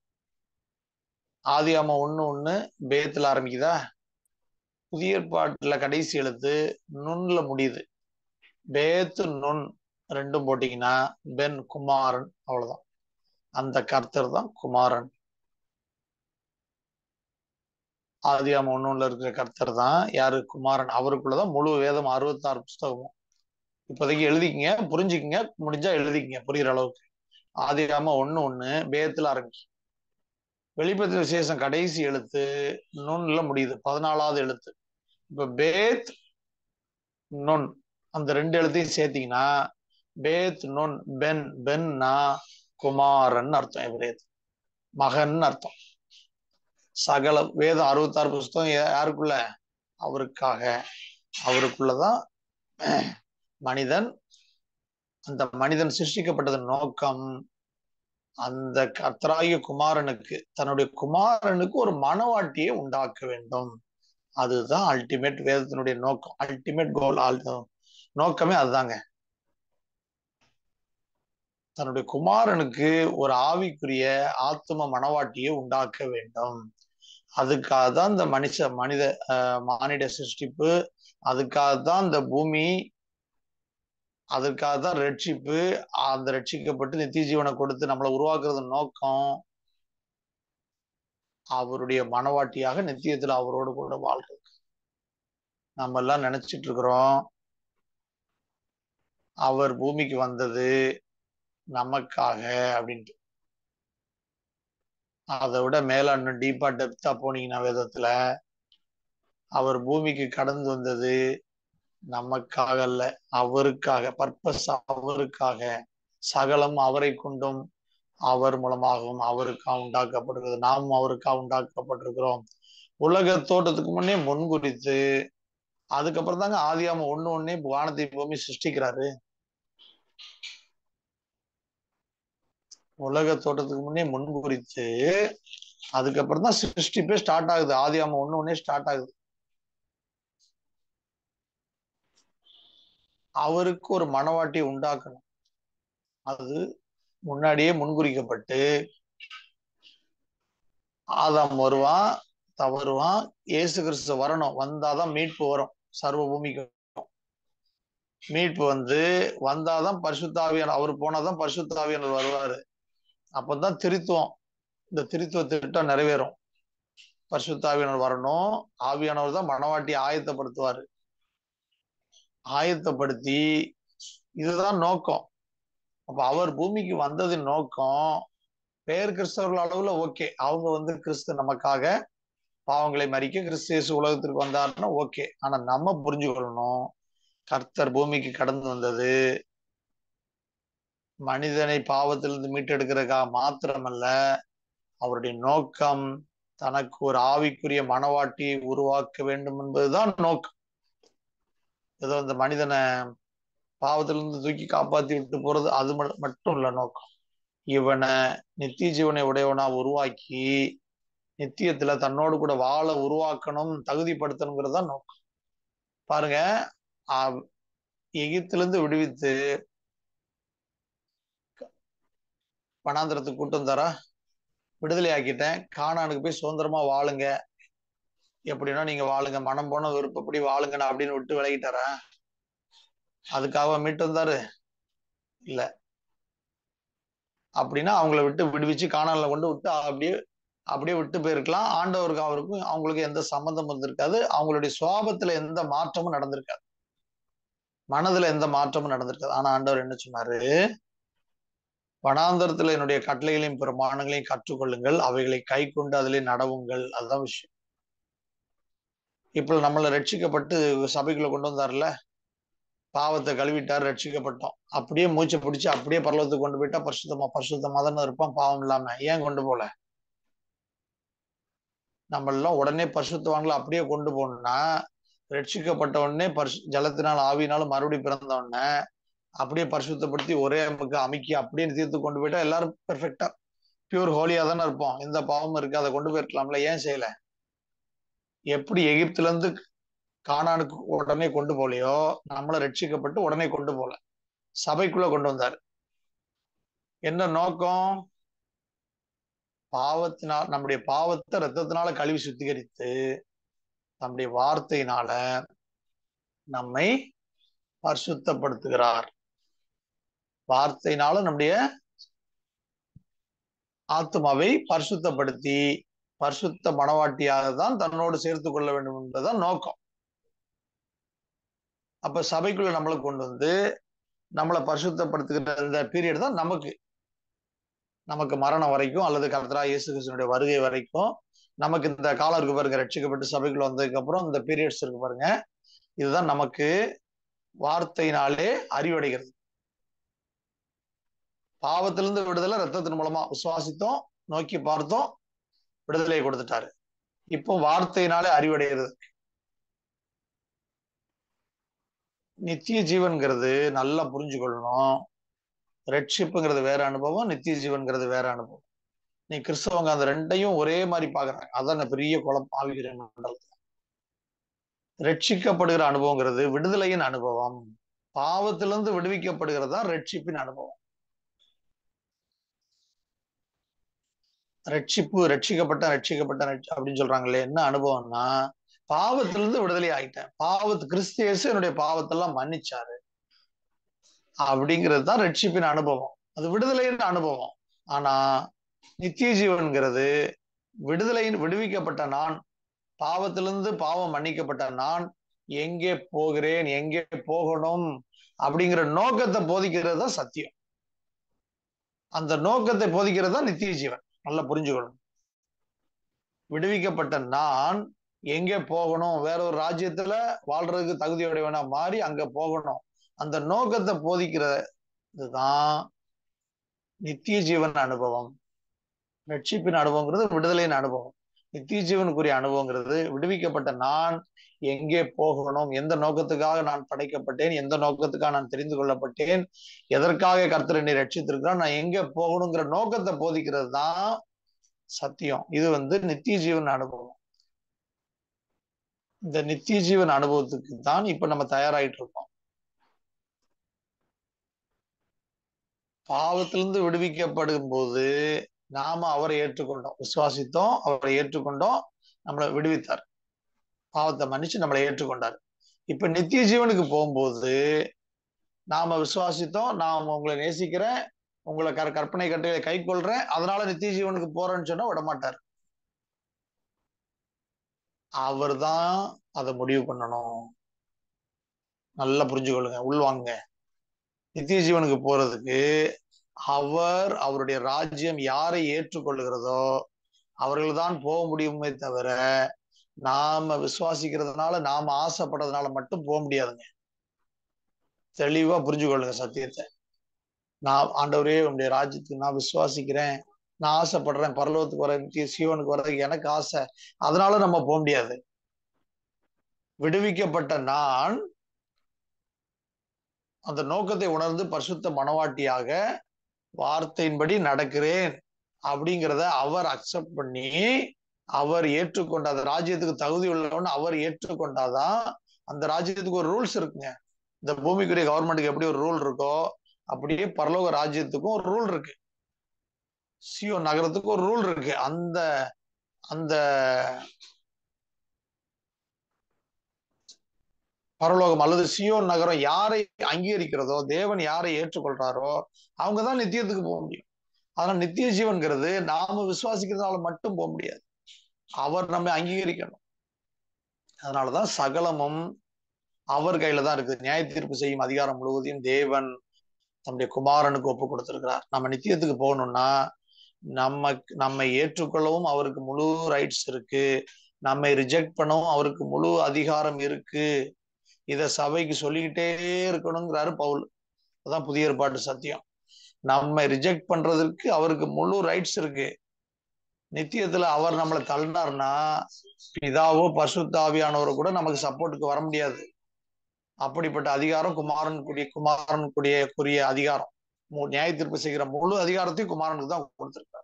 ஆதியாம ஒண்ணு ஒண்ணு பேத்துல ஆரம்பிக்குதா புதிய ஏற்பாட்டுல கடைசி எழுத்து நுண்ல முடியுது பேத்து நுண் ரெண்டும் போட்டீங்கன்னா பென் குமாரன் அவ்வளவுதான் அந்த கர்த்தர் தான் குமாரன் ஆதியாம ஒண்ணுல இருக்கிற கர்த்தர் தான் யாரு குமாரன் அவருக்குள்ளதான் முழு வேதம் அறுபத்தாறு புஸ்தகமும் இப்போதைக்கு எழுதிக்கங்க புரிஞ்சுக்கங்க முடிஞ்சா எழுதிக்கங்க புரியுற அளவுக்கு ஆதியாம ஒண்ணு ஒண்ணு பேத்துல ஆரம்பிச்சு வெளிப்பத்தி விசேஷம் கடைசி எழுத்து நுண்ல முடியுது பதினாலாவது எழுத்து இப்ப பேத் நுண் அந்த ரெண்டு எழுத்தையும் சேர்த்தீங்கன்னா பேத் நுண் பென் பென்னா குமாரன் அர்த்தம் எபிரேத் மகன் அர்த்தம் சகல வேதம் அறுபத்தாறு புஸ்தகம் யா- யாருக்குள்ள அவருக்காக அவருக்குள்ளதான் மனிதன் அந்த மனிதன் சிருஷ்டிக்கப்பட்டதன் நோக்கம் அந்த கர்த்தராகிய குமாரனுக்கு தன்னுடைய குமாரனுக்கு ஒரு மனவாட்டியை உண்டாக்க வேண்டும் அதுதான் அல்டிமேட் வேதத்தினுடைய நோக்கம் அல்டிமேட் கோல் நோக்கமே அதுதாங்க தன்னுடைய குமாரனுக்கு ஒரு ஆவிக்குரிய ஆத்தும மனவாட்டியை உண்டாக்க வேண்டும் அதுக்காக தான் இந்த மனுஷ மனித அஹ், மானிட சிருஷ்டிப்பு அதுக்காக தான் இந்த பூமி அதற்காக தான் ரட்சிப்பு அந்த ரட்சிக்கப்பட்டு நித்திய ஜீவனை கொடுத்து நம்மளை உருவாக்குறது நோக்கம் அவருடைய மனவாட்டியாக நித்தியத்துல அவரோடு கூட வாழ்றது நம்ம எல்லாம் நினைச்சிட்டு இருக்கிறோம் அவர் பூமிக்கு வந்தது நமக்காக அப்படின்ட்டு அதை விட மேல இன்னும் டீப்பா டெப்தா போனீங்கன்னா வேதத்துல அவர் பூமிக்கு கடந்து வந்தது நமக்காக அல்ல அவருக்காக பர்பஸ் அவருக்காக சகலம் அவரை கொண்டும் அவர் மூலமாகவும் அவருக்காக உண்டாக்கப்படுகிறது நாமும் அவருக்காக உண்டாக்கப்பட்டிருக்கிறோம் உலக தோட்டத்துக்கு முன்னே முன்குறித்து அதுக்கப்புறம் தாங்க ஆதியாம ஒண்ணு ஒன்னே வானத்தை பூமி சிருஷ்டிக்கிறாரு உலக தோட்டத்துக்கு முன்னே முன்குறித்து அதுக்கப்புறம் தான் சிருஷ்டிப்பே ஸ்டார்ட் ஆகுது ஆதியாம ஒண்ணு ஒன்னே ஸ்டார்ட் ஆகுது அவருக்கு ஒரு மனவாட்டி உண்டாக்கணும் அது முன்னாடியே முன்குறிக்கப்பட்டு ஆதாம் வருவான் தவறுவான் இயேசு கிறிஸ்து வரணும் வந்தாதான் மீட்பு வரும் சர்வ பூமிக்கு மீட்பு வந்து வந்தாதான் பரிசுத்தாவியன் அவர் போனாதான் பரிசுத்தாவியனர் வருவாரு அப்பதான் திருத்துவம் இந்த திருத்துவ திட்டம் நிறைவேறும் பரிசுத்தாவியனர் வரணும் ஆவியானவர் தான் மனவாட்டி ஆயத்தப்படுத்துவாரு ஆயத்தப்படுத்தி இதுதான் நோக்கம் அப்ப அவர் பூமிக்கு வந்ததின் நோக்கம் பேர் கிறிஸ்தவர்கள் அளவுல ஓகே அவங்க வந்து கிறிஸ்து நமக்காக பாவங்களை மறிக்க கிறிஸ்து இயேசு உலகத்திற்கு வந்தாருன்னா ஓகே ஆனா நம்ம புரிஞ்சுக்கொள்ளணும் கர்த்தர் பூமிக்கு கடந்து வந்தது மனிதனை பாவத்திலிருந்து மீட்டெடுக்கிறதுக்காக மாத்திரமல்ல அவருடைய நோக்கம் தனக்கு ஒரு ஆவிக்குரிய மனவாட்டியை உருவாக்க வேண்டும் என்பதுதான் நோக்கம் ஏதோ இந்த மனிதனை பாவத்திலிருந்து தூக்கி காப்பாத்தி விட்டு போறது அது மட்டும் இல்ல நோக்கம் இவனை நித்திய ஜீவனை உடையவனா உருவாக்கி நித்தியத்துல தன்னோடு கூட வாழ உருவாக்கணும் தகுதிப்படுத்தணுங்கிறது தான் நோக்கம் பாருங்க எகிப்திலிருந்து விடுவித்து வனாந்திரத்துக்கு கூட்டம் தர விடுதலை ஆக்கிட்டேன் காணானுக்கு போய் சுதந்திரமா வாழுங்க எப்படின்னா நீங்க வாழுங்க மனம் போன விருப்பப்படி வாழுங்க அப்படின்னு விட்டு விலகிட்டாரா அதுக்காக மீட்டு வந்தாரு இல்ல அப்படின்னா அவங்கள விட்டு விடுவிச்சு காணால கொண்டு விட்டு அப்படியே அப்படியே விட்டு போயிருக்கலாம் ஆண்டவருக்கு அவருக்கும் அவங்களுக்கு எந்த சம்மந்தம் இருந்திருக்காது அவங்களுடைய சுவாபத்துல எந்த மாற்றமும் நடந்திருக்காது மனதுல எந்த மாற்றமும் நடந்திருக்காது ஆனா ஆண்டவர் என்ன சொன்னாரு வனாந்தரத்துல என்னுடைய கட்டளைகளையும் பிரமாணங்களையும் கற்றுக்கொள்ளுங்கள் அவைகளை கை கொண்டு அதிலே நடவுங்கள் அதுதான் விஷயம் இப்ப நம்மளை ரட்சிக்கப்பட்டு சபைக்குள்ள கொண்டு வந்தார்ல பாவத்தை கழுவிட்டார் ரட்சிக்கப்பட்டோம் அப்படியே மூச்சை பிடிச்சு அப்படியே பரலத்துக்கு கொண்டு போயிட்டா பரிசுத்தமா பரிசுத்தமா தானே இருப்பான் பாவம் இல்லாம ஏன் கொண்டு போல நம்ம எல்லாம் உடனே பரிசுத்தவான்களை அப்படியே கொண்டு போகணும்னா ரட்சிக்கப்பட்ட உடனே பரிசு ஜலத்தினால் ஆவினாலும் மறுபடியும் பிறந்த உடனே அப்படியே பரிசுத்தப்படுத்தி ஒரே நமக்கு அமைக்கி அப்படியே தீர்த்து கொண்டு போயிட்டா எல்லாரும் பெர்ஃபெக்டா பியூர் ஹோலியா தானே இருப்போம் எந்த பாவமும் இருக்கு அதை கொண்டு போயிருக்கலாம்ல ஏன் செய்யல எப்படி எகிப்துல இருந்து காணானுக்கு உடனே கொண்டு போலையோ நம்மள ரட்சிக்கப்பட்டு உடனே கொண்டு போல சபைக்குள்ள கொண்டு வந்தாரு என்ன நோக்கம் பாவத்தினால் நம்முடைய பாவத்தை ரத்தத்தினால கழுவி சுத்திகரித்து நம்முடைய வார்த்தையினால நம்மை பரிசுத்தப்படுத்துகிறார் வார்த்தையினால நம்முடைய ஆத்மாவை பரிசுத்தப்படுத்தி பரிசுத்த மனவாட்டியாக தான் தன்னோடு சேர்த்து கொள்ள வேண்டும் என்பதுதான் நோக்கம் அப்ப சபைக்குள்ள நம்மளை கொண்டு வந்து நம்மளை பரிசுத்தப்படுத்துகிற இந்த பீரியட் தான் நமக்கு நமக்கு மரணம் வரைக்கும் அல்லது கர்த்தரா இயேசு கிறிஸ்தனுடைய வருகை வரைக்கும் நமக்கு இந்த காலம் இருக்கு பாருங்க ரட்சிக்கப்பட்டு சபைக்குள்ள வந்ததுக்கு அப்புறம் இந்த பீரியட்ஸ் இருக்கு பாருங்க இதுதான் நமக்கு வார்த்தையினாலே அறிவடைகிறது பாவத்திலிருந்து விடுதலை ரத்தத்தின் மூலமா விசுவாசித்தோம் நோக்கி பார்த்தோம் விடுதலையை கொடுத்துட்டாரு இப்போ வார்த்தையினாலே அறிவடைகிறது நித்திய ஜீவன்கிறது நல்லா புரிஞ்சுக்கொள்ளணும் ரட்சிப்புங்கிறது வேற அனுபவம் நித்திய ஜீவன்கிறது வேற அனுபவம் நீ கிறிஸ்தவங்க அந்த ரெண்டையும் ஒரே மாதிரி பாக்குறாங்க அதான் பெரிய குழப்பம் ஆவிகிற மண்டலத்துல ரட்சிக்கப்படுகிற அனுபவங்கிறது விடுதலையின் அனுபவம் பாவத்திலிருந்து விடுவிக்கப்படுகிறது தான் ரட்சிப்பின் அனுபவம் ரட்சிப்பு ரட்சிக்கப்பட்ட ரட்சிக்கப்பட்ட அப்படின்னு சொல்றாங்களே என்ன அனுபவம்னா பாவத்திலிருந்து விடுதலை ஆயிட்டேன் பாவத்து கிறிஸ்து இயேசு என்னுடைய பாவத்தெல்லாம் மன்னிச்சாரு அப்படிங்கிறது தான் ரட்சிப்பின் அனுபவம் அது விடுதலையின் அனுபவம் ஆனா நித்திய ஜீவன்கிறது விடுதலையின் விடுவிக்கப்பட்ட நான் பாவத்திலிருந்து பாவம் மன்னிக்கப்பட்ட நான் எங்கே போகிறேன் எங்கே போகணும் அப்படிங்கிற நோக்கத்தை போதிக்கிறது தான் சத்தியம் அந்த நோக்கத்தை போதிக்கிறது தான் நித்திய ஜீவன் நல்லா புரிஞ்சுக்கணும் விடுவிக்கப்பட்ட நான் எங்கே போகணும் வேற ஒரு ராஜ்யத்துல வாழ்றதுக்கு தகுதியுடையவனா மாறி அங்க போகணும் அந்த நோக்கத்தை போதிக்கிறது தான் நித்திய ஜீவன் அனுபவம் ரட்சிப்பின் அனுபவங்கிறது விடுதலையின் அனுபவம் நித்திய ஜீவனுக்குரிய அனுபவங்கிறது விடுவிக்கப்பட்ட நான் எங்கே போகணும் எந்த நோக்கத்துக்காக நான் படைக்கப்பட்டேன் எந்த நோக்கத்துக்காக நான் தெரிந்து கொள்ளப்பட்டேன் எதற்காக கர்த்தர் என்னை ரட்சித்திருக்கிறான் நான் எங்க போகணுங்கிற நோக்கத்தை போதிக்கிறது தான் சத்தியம் இது வந்து நித்திய ஜீவன் அனுபவம் இந்த நித்திய ஜீவன் அனுபவத்துக்கு தான் இப்ப நம்ம தயாராயிட்டு இருக்கோம் பாவத்திலிருந்து விடுவிக்கப்படும் போது நாம அவரை ஏற்றுக்கொண்டோம் விசுவாசித்தோம் அவரை ஏற்றுக்கொண்டோம் நம்மளை விடுவித்தார் பாவத்தை மன்னிச்சு நம்மளை ஏற்றுக்கொண்டார் இப்ப நித்திய ஜீவனுக்கு போகும்போது நாம விசுவாசித்தோம் நான் உங்களை நேசிக்கிறேன் உங்களை கர் கற்பனை கட்டைகளை கை கொள்றேன் அதனால நித்திய ஜீவனுக்கு போறேன்னு சொன்னா விட மாட்டார் அவர் தான் அதை முடிவு பண்ணணும் நல்லா புரிஞ்சுக்கொள்ளுங்க உள்வாங்க நித்திய ஜீவனுக்கு போறதுக்கு அவர் அவருடைய ராஜ்யம் யாரை ஏற்றுக்கொள்ளுகிறதோ அவர்கள் தான் போக முடியுமே தவிர நாம விசுவாசிக்கிறதுனால நாம ஆசைப்படுறதுனால மட்டும் போக முடியாதுங்க தெளிவா புரிஞ்சுக்கொள்ளுங்க சத்தியத்தை நான் ஆண்டவரே உங்களுடைய ராஜ்யத்துக்கு நான் விசுவாசிக்கிறேன் நான் ஆசைப்படுறேன் பரலோகத்துக்கு வர நித்திய சீவனுக்கு வர்றதுக்கு எனக்கு ஆசை அதனால நம்ம போக முடியாது விடுவிக்கப்பட்ட நான் அந்த நோக்கத்தை உணர்ந்து பரிசுத்த மனவாட்டியாக வார்த்தையின்படி நடக்கிறேன் அப்படிங்கிறத அவர் அக்செப்ட் பண்ணி அவர் ஏற்றுக்கொண்ட அந்த ராஜ்யத்துக்கு தகுதி உள்ளவன்னு அவர் ஏற்றுக்கொண்டாதான் அந்த ராஜ்யத்துக்கு ஒரு ரூல்ஸ் இருக்குங்க இந்த பூமிக்குரிய கவர்மெண்ட்டுக்கு எப்படி ஒரு ரூல் இருக்கோ அப்படியே பரலோக ராஜ்யத்துக்கும் ஒரு ரூல் இருக்கு சியோ நகரத்துக்கு ஒரு ரூல் இருக்கு அந்த அந்த பரலோகம் அல்லது சியோன் நகரம் யாரை அங்கீகரிக்கிறதோ தேவன் யாரை ஏற்றுக்கொள்றாரோ அவங்கதான் நித்தியத்துக்கு போக முடியும் அதனால நித்திய ஜீவன்கிறது நாம விசுவாசிக்கிறதுனால மட்டும் போக முடியாது அவர் நம்மை அங்கீகரிக்கணும் அதனாலதான் சகலமும் அவர் கையில தான் இருக்குது நியாய தீர்ப்பு செய்யும் அதிகாரம் முழுவதையும் தேவன் தம்முடைய குமாரனுக்கு ஒப்பு கொடுத்திருக்கிறார் நம்ம நித்தியத்துக்கு போகணும்னா நம்ம நம்மை ஏற்றுக்கொள்ளவும் அவருக்கு முழு ரைட்ஸ் இருக்கு நம்மை ரிஜெக்ட் பண்ணவும் அவருக்கு முழு அதிகாரம் இருக்கு இத சபைக்கு சொல்லிக்கிட்டே இருக்கணுங்கிறாரு பவுல் அதான் புதிய ஏற்பாட்டு சத்தியம் நம்ம ரிஜெக்ட் பண்றதுக்கு அவருக்கு முழு ரைட்ஸ் இருக்கு நித்தியத்துல அவர் நம்மளை தள்ளினார்னா பிதாவோ பசுத்தாவியானவரோ கூட நமக்கு சப்போர்ட்டுக்கு வர முடியாது அப்படிப்பட்ட அதிகாரம் குமாரன் கூடிய குமாரன் கூடிய கூறிய அதிகாரம் நியாய தீர்ப்பு செய்கிற முழு அதிகாரத்தையும் குமாரனுக்கு தான் கொடுத்திருக்காரு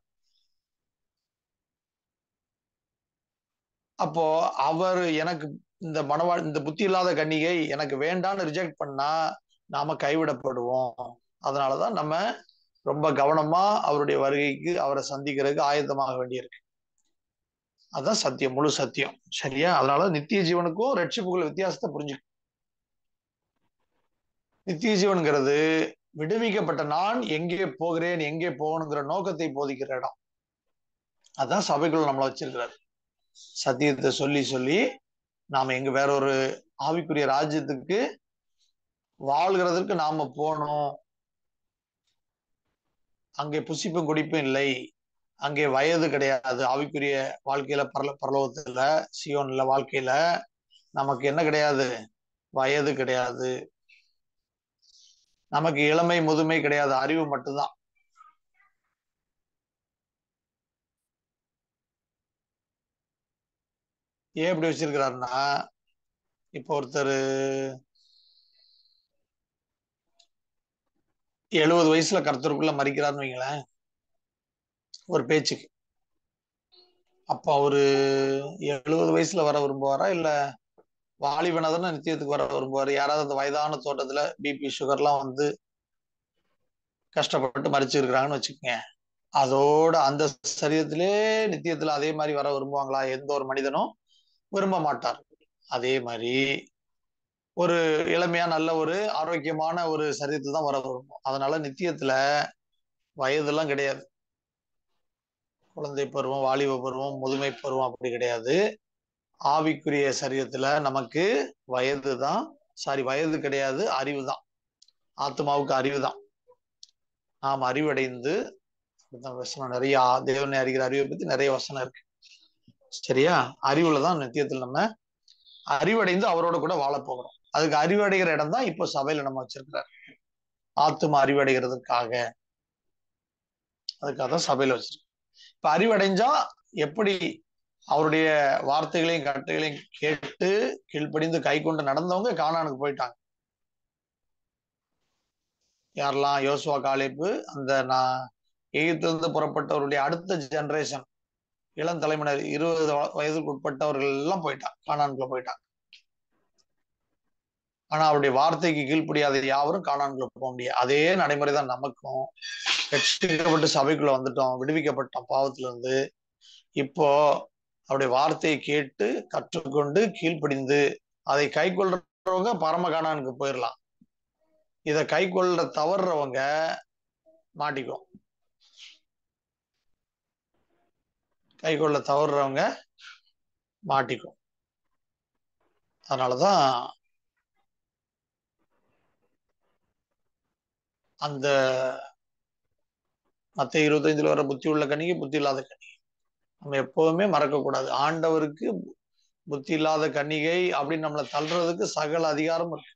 அப்போ அவர் எனக்கு இந்த மனவா இந்த புத்தி இல்லாத கன்னிகை எனக்கு வேண்டான்னு ரிஜெக்ட் பண்ணா நாம கைவிடப்படுவோம் அதனாலதான் நம்ம ரொம்ப கவனமா அவருடைய வருகைக்கு அவரை சந்திக்கிறதுக்கு ஆயத்தமாக வேண்டியிருக்கு அதான் சத்தியம் முழு சத்தியம் சரியா அதனால நித்திய ஜீவனுக்கும் ரட்சிப்புக்குள்ள வித்தியாசத்தை புரிஞ்சு நித்திய ஜீவன்கிறது விடுவிக்கப்பட்ட நான் எங்கே போகிறேன் எங்கே போகணுங்கிற நோக்கத்தை போதிக்கிற இடம் அதான் சபைக்குள்ள நம்மளை வச்சிருக்கிறார் சத்தியத்தை சொல்லி சொல்லி நாம எங்க வேற ஒரு ஆவிக்குரிய ராஜ்யத்துக்கு வாழ்கிறதற்கு நாம போனோம் அங்கே புசிப்பும் குடிப்பும் இல்லை அங்கே வயது கிடையாது ஆவிக்குரிய வாழ்க்கையில பரல பரலோகத்துல சியோன்ல வாழ்க்கையில நமக்கு என்ன கிடையாது வயது கிடையாது நமக்கு இளமை முதுமை கிடையாது அறிவு மட்டும்தான் ஏன் இப்படி வச்சிருக்கிறாருன்னா இப்போ ஒருத்தர் எழுபது வயசுல கருத்தருக்குள்ள மறிக்கிறாருன்னு வைங்களேன் ஒரு பேச்சுக்கு அப்ப அவரு எழுபது வயசுல வர விரும்புவாரா இல்ல வாலிபனை தானே நித்தியத்துக்கு வர விரும்புவாரு யாராவது அந்த வயதான தோட்டத்துல பிபி சுகர்லாம் வந்து கஷ்டப்பட்டு மறிச்சு இருக்கிறாங்கன்னு வச்சுக்கோங்க அதோட அந்த சரீரத்திலே நித்தியத்துல அதே மாதிரி வர விரும்புவாங்களா எந்த ஒரு மனிதனும் விரும்ப மாட்டார் அதே மாதிரி ஒரு இளமையா நல்ல ஒரு ஆரோக்கியமான ஒரு சரீரத்தை தான் வர விரும்பும் அதனால நித்தியத்துல வயதெல்லாம் கிடையாது குழந்தை பருவம் வாலிப பருவம் முதுமை பருவம் அப்படி கிடையாது ஆவிக்குரிய சரீரத்துல நமக்கு வயது தான் சாரி வயது கிடையாது அறிவு தான் ஆத்மாவுக்கு அறிவு தான் நாம் அறிவடைந்து அப்படிதான் வசனம் நிறைய ஆ- தேவனை அறிகிற அறிவை பத்தி நிறைய வசனம் இருக்கு சரியா அறிவுல தான் நித்தியத்தில் நம்ம அறிவடைந்து அவரோட கூட வாழ போகிறோம் அதுக்கு அறிவடைகிற இடம் தான் இப்போ சபையில நம்ம வச்சிருக்கிறார் ஆத்மா அறிவடைகிறதுக்காக அதுக்காக தான் சபையில வச்சிருக்கோம் இப்ப அறிவடைஞ்சா எப்படி அவருடைய வார்த்தைகளையும் கட்டுகளையும் கேட்டு கீழ்ப்படிந்து கை கொண்டு நடந்தவங்க கானானுக்கு போயிட்டாங்க யாரெல்லாம் யோசுவா காலேப்பு அந்த நான் எகிப்திலிருந்து புறப்பட்டவருடைய அடுத்த ஜெனரேஷன் இளம் தலைமுறையினர் இருபது வ- வயதுக்கு உட்பட்டவர்கள் எல்லாம் போயிட்டாங்க கானானுக்குள்ள போயிட்டாங்க ஆனா அவருடைய வார்த்தைக்கு கீழ்ப்படியாத யாவரும் கானானுக்குள்ள போக முடியாது அதே நடைமுறை தான் நமக்கும் ரட்சிக்கப்பட்டு சபைக்குள்ள வந்துட்டோம் விடுவிக்கப்பட்டோம் பாவத்துல இருந்து இப்போ அவருடைய வார்த்தையை கேட்டு கற்றுக்கொண்டு கீழ்ப்படிந்து அதை கை கொள்றவங்க பரம கானானுக்கு போயிடலாம் இதை கை கொள்ள தவறுறவங்க மாட்டிக்கும் கை கொள்ள தவறுறவங்க மாட்டிக்கும் அதனாலதான் அந்த மத்த இருபத்தைந்துல வர புத்தி உள்ள கணிக்கு புத்தி இல்லாத கணிகை நம்ம எப்பவுமே மறக்க கூடாது ஆண்டவருக்கு புத்தி இல்லாத கன்னிகை அப்படின்னு நம்மளை தள்ளுறதுக்கு சகல அதிகாரம் இருக்கு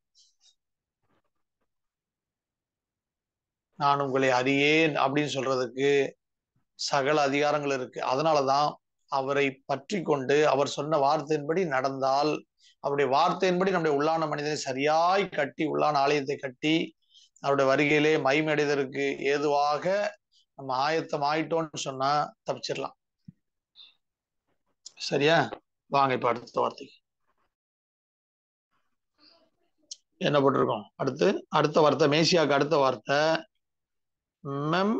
நான் உங்களை அறியேன் அப்படின்னு சொல்றதுக்கு சகல அதிகாரங்கள் இருக்கு அதனாலதான் அவரை பற்றி கொண்டு அவர் சொன்ன வார்த்தையின்படி நடந்தால் அவருடைய வார்த்தையின்படி நம்முடைய உள்ளான மனிதனை சரியாய் கட்டி உள்ளான ஆலயத்தை கட்டி அவருடைய வருகையிலே மைமடைதற்கு ஏதுவாக நம்ம ஆயத்தம் ஆயிட்டோம்னு சொன்னா தப்பிச்சிடலாம் சரியா வாங்க இப்ப அடுத்த வார்த்தைக்கு என்ன போட்டிருக்கோம் அடுத்து அடுத்த வார்த்தை மேசியாக்கு அடுத்த வார்த்தை மெம்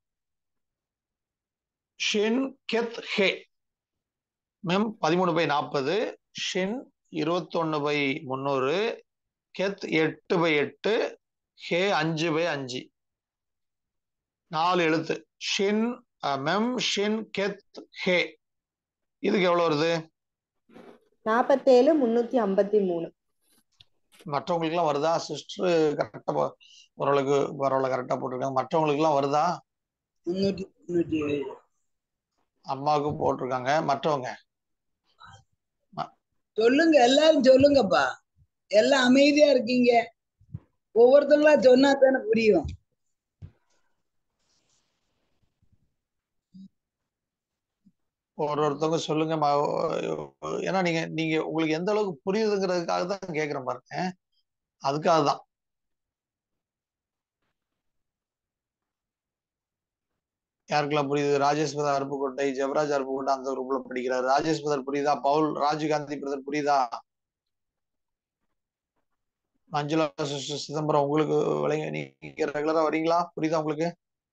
ஷின் கெத் ஹே மெம் பதிமூணு பை நாற்பது ஷின் இருபத்தொன்னு பை முந்நூறு கெத் எட்டு பை எட்டு ஹே அஞ்சு பை அஞ்சு நாலு எழுத்து ஷின் அஹ், மெம் ஷின் கெத் ஹே இதுக்கு எவ்வளவு வருது நாற்பத்தேழு முன்னூத்தி ஐம்பத்தி மூணு மற்றவங்களுக்கு எல்லாம் வருதா சிஸ்டர் கரெக்டா ஓரளவுக்கு பரவாயில்ல கரெக்டா போட்டிருக்காங்க மற்றவங்களுக்கு எல்லாம் வருதா முன்னூத்தி தொண்ணூத்தி ஏழு அம்மாவுக்கு போட்டிருக்காங்க மற்றவங்க சொல்லுங்க எல்லாரும் சொல்லுங்கப்பா எல்லாம் அமைதியா இருக்கீங்க ஒவ்வொருத்தங்களா சொன்னா தானே புரியும் ஒரு ஒருத்தவங்க சொல்லுங்க ம- ஏன்னா நீங்க நீங்க உங்களுக்கு எந்த அளவுக்கு புரியுதுங்கிறதுக்காக தான் கேக்குறேன் பாருங்க அதுக்காக தான் யாருக்கெல்லாம் புரியுது ராஜேஷ் பதர் அருப்புக்கோட்டை ஜெவராஜ் அருப்புக்கோட்டை அந்த குரூப்ல படிக்கிறாரு ராஜேஷ் பதர் புரியுதா பவுல் ராஜீவ்காந்தி பிரதர் புரியுதா மஞ்சுளா சிஸ்டர் சிதம்பரம் உங்களுக்கு விளங்க நீங்க ரெகுலரா வரீங்களா புரியுதா உங்களுக்கு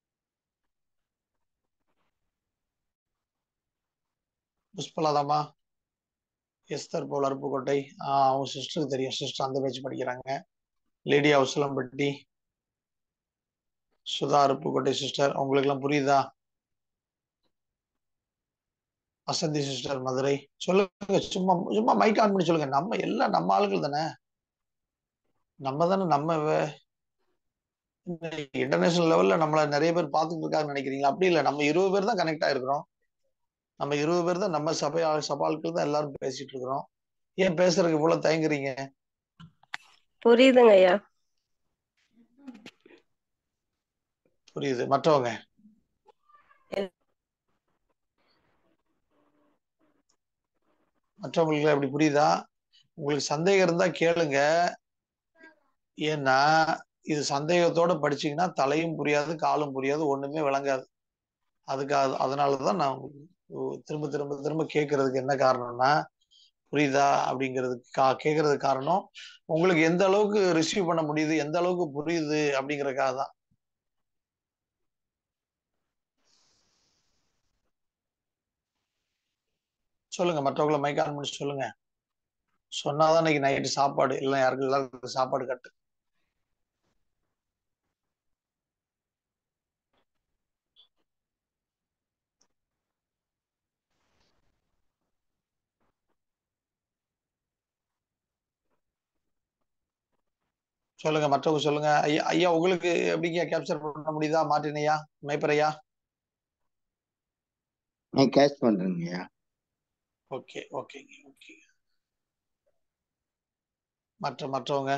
புஷ்பலாதாமா எஸ்தர் போல் அருப்புக்கோட்டை ஆஹ் அவங்க சிஸ்டருக்கு தெரியும் சிஸ்டர் அந்த பேச்சு படிக்கிறாங்க லேடி அவசலம்பட்டி சுதா அருப்புக்கோட்டை சிஸ்டர் உங்களுக்கு எல்லாம் புரியுதா வசந்தி சிஸ்டர் மதுரை சொல்லுங்க சும்மா சும்மா மைக் ஆன் பண்ணி சொல்லுங்க நம்ம எல்லாம் நம்ம ஆளுகள் தானே நம்ம தானே நம்ம இன்டர்நேஷனல் லெவல்ல நம்மள நிறைய பேர் பார்த்துட்டு இருக்காங்கன்னு நினைக்கிறீங்களா அப்படி இல்லை நம்ம இருபது பேர் தான் கனெக்ட் ஆயிருக்கிறோம் நம்ம இருபது பேர் தான் நம்ம சபை ஆள் சபால்கள் தான் எல்லாரும் பேசிட்டு இருக்கிறோம் ஏன் பேசுறதுக்கு இவ்வளவு தயங்குறீங்க புரியுதுங்க ஐயா புரியுது மற்றவங்க மற்றவங்களுக்கு அப்படி புரியுதா உங்களுக்கு சந்தேகம் இருந்தா கேளுங்க ஏன்னா இது சந்தேகத்தோட படிச்சீங்கன்னா தலையும் புரியாது காலும் புரியாது ஒண்ணுமே விளங்காது அதுக்காக அதனாலதான் நான் உங்களுக்கு திரும்ப திரும்ப திரும்ப கேட்கறதுக்கு என்ன காரணம்னா புரியுதா அப்படிங்கிறதுக்கு கா கேட்கறதுக்கு காரணம் உங்களுக்கு எந்த அளவுக்கு ரிசீவ் பண்ண முடியுது எந்த அளவுக்கு புரியுது அப்படிங்கறதுக்காக தான் சொல்லுங்க மற்றவங்கள மைக் ஆன் பண்ணி சொல்லுங்க சொன்னாதான் இன்னைக்கு நைட்டு சாப்பாடு இல்லை யாருக்கு எல்லாருக்கும் சாப்பாடு கட்டு சொல்லுங்க மற்றவங்க சொல்லுங்க ஐயா ஐயா உங்களுக்கு எப்படிங்க கேப்சர் பண்ண முடியுதா மார்டின் ஐயா மேய்ப்பர் ஐயா நான் கேஷ் பண்றேங்கய்யா ஓகே ஓகேங்க ஓகே மற்ற மற்றவங்க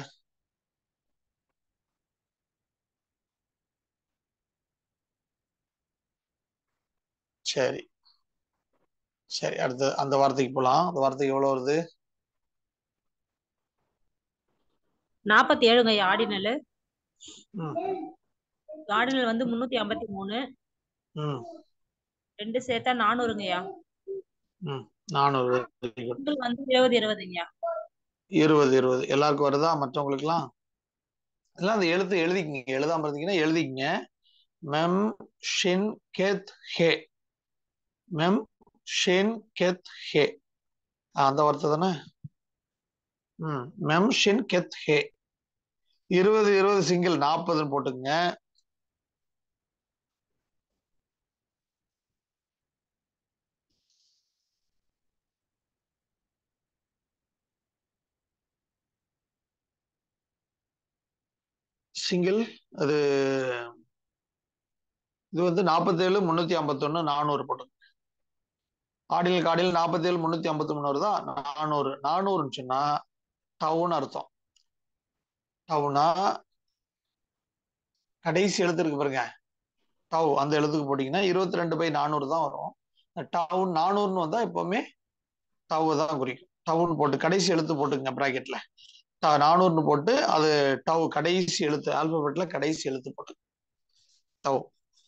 சரி சரி அடுத்து அந்த வார்த்தைக்கு போலாம் அந்த வார்த்தைக்கு எவ்வளவு வருது நாற்பத்தி ஏழுங்க ஐயா ஆர்டினல் ம் ஆர்டினல் வந்து முன்னூத்தி ஐம்பத்தி மூணு ம் ரெண்டு சேர்த்தா நானூறுங்கய்யா ம் நானூறு சிங்கிள் வந்து இருபது இருபதுங்கய்யா இருபது இருபது எல்லாருக்கும் வருதா மற்றவங்களுக்குலாம் எல்லாம் அந்த எழுத்து எழுதிக்கிங்க எழுதாம இருந்தீங்கன்னா எழுதிக்கிங்க மெம் ஷின் கெத் ஹே மெம் ஷின் கெத் ஹே ஆ, அந்த வார்த்தை தானே ம் மெம் ஷின் கெத் ஹே இருபது இருபது சிங்கிள் நாற்பதுன்னு போட்டுங்க சிங்கிள் அது இது வந்து நாற்பத்தேழு முன்னூத்தி ஐம்பத்தொன்னு நானூறு போட்டுங்க ஆடியில் காடியில் நாற்பத்தேழு முன்னூத்தி ஐம்பத்தி மூணு வருதா நானூறு நானூறுன்னு சொன்னா டவுன் அர்த்தம் டவுனா கடைசி எழுத்து இருக்கு பாருங்க டவ் அந்த எழுத்துக்கு போட்டீங்கன்னா இருபத்தி ரெண்டு பை நானூறு தான் வரும் டவுன் நானூறுன்னு வந்தா எப்பவுமே டவ் தான் குறிக்கும் டவுன் போட்டு கடைசி எழுத்து போட்டுங்க பிராக்கெட்ல நானூறுன்னு போட்டு அது டவ் கடைசி எழுத்து ஆல்பபெட்ல கடைசி எழுத்து போட்டு டவ்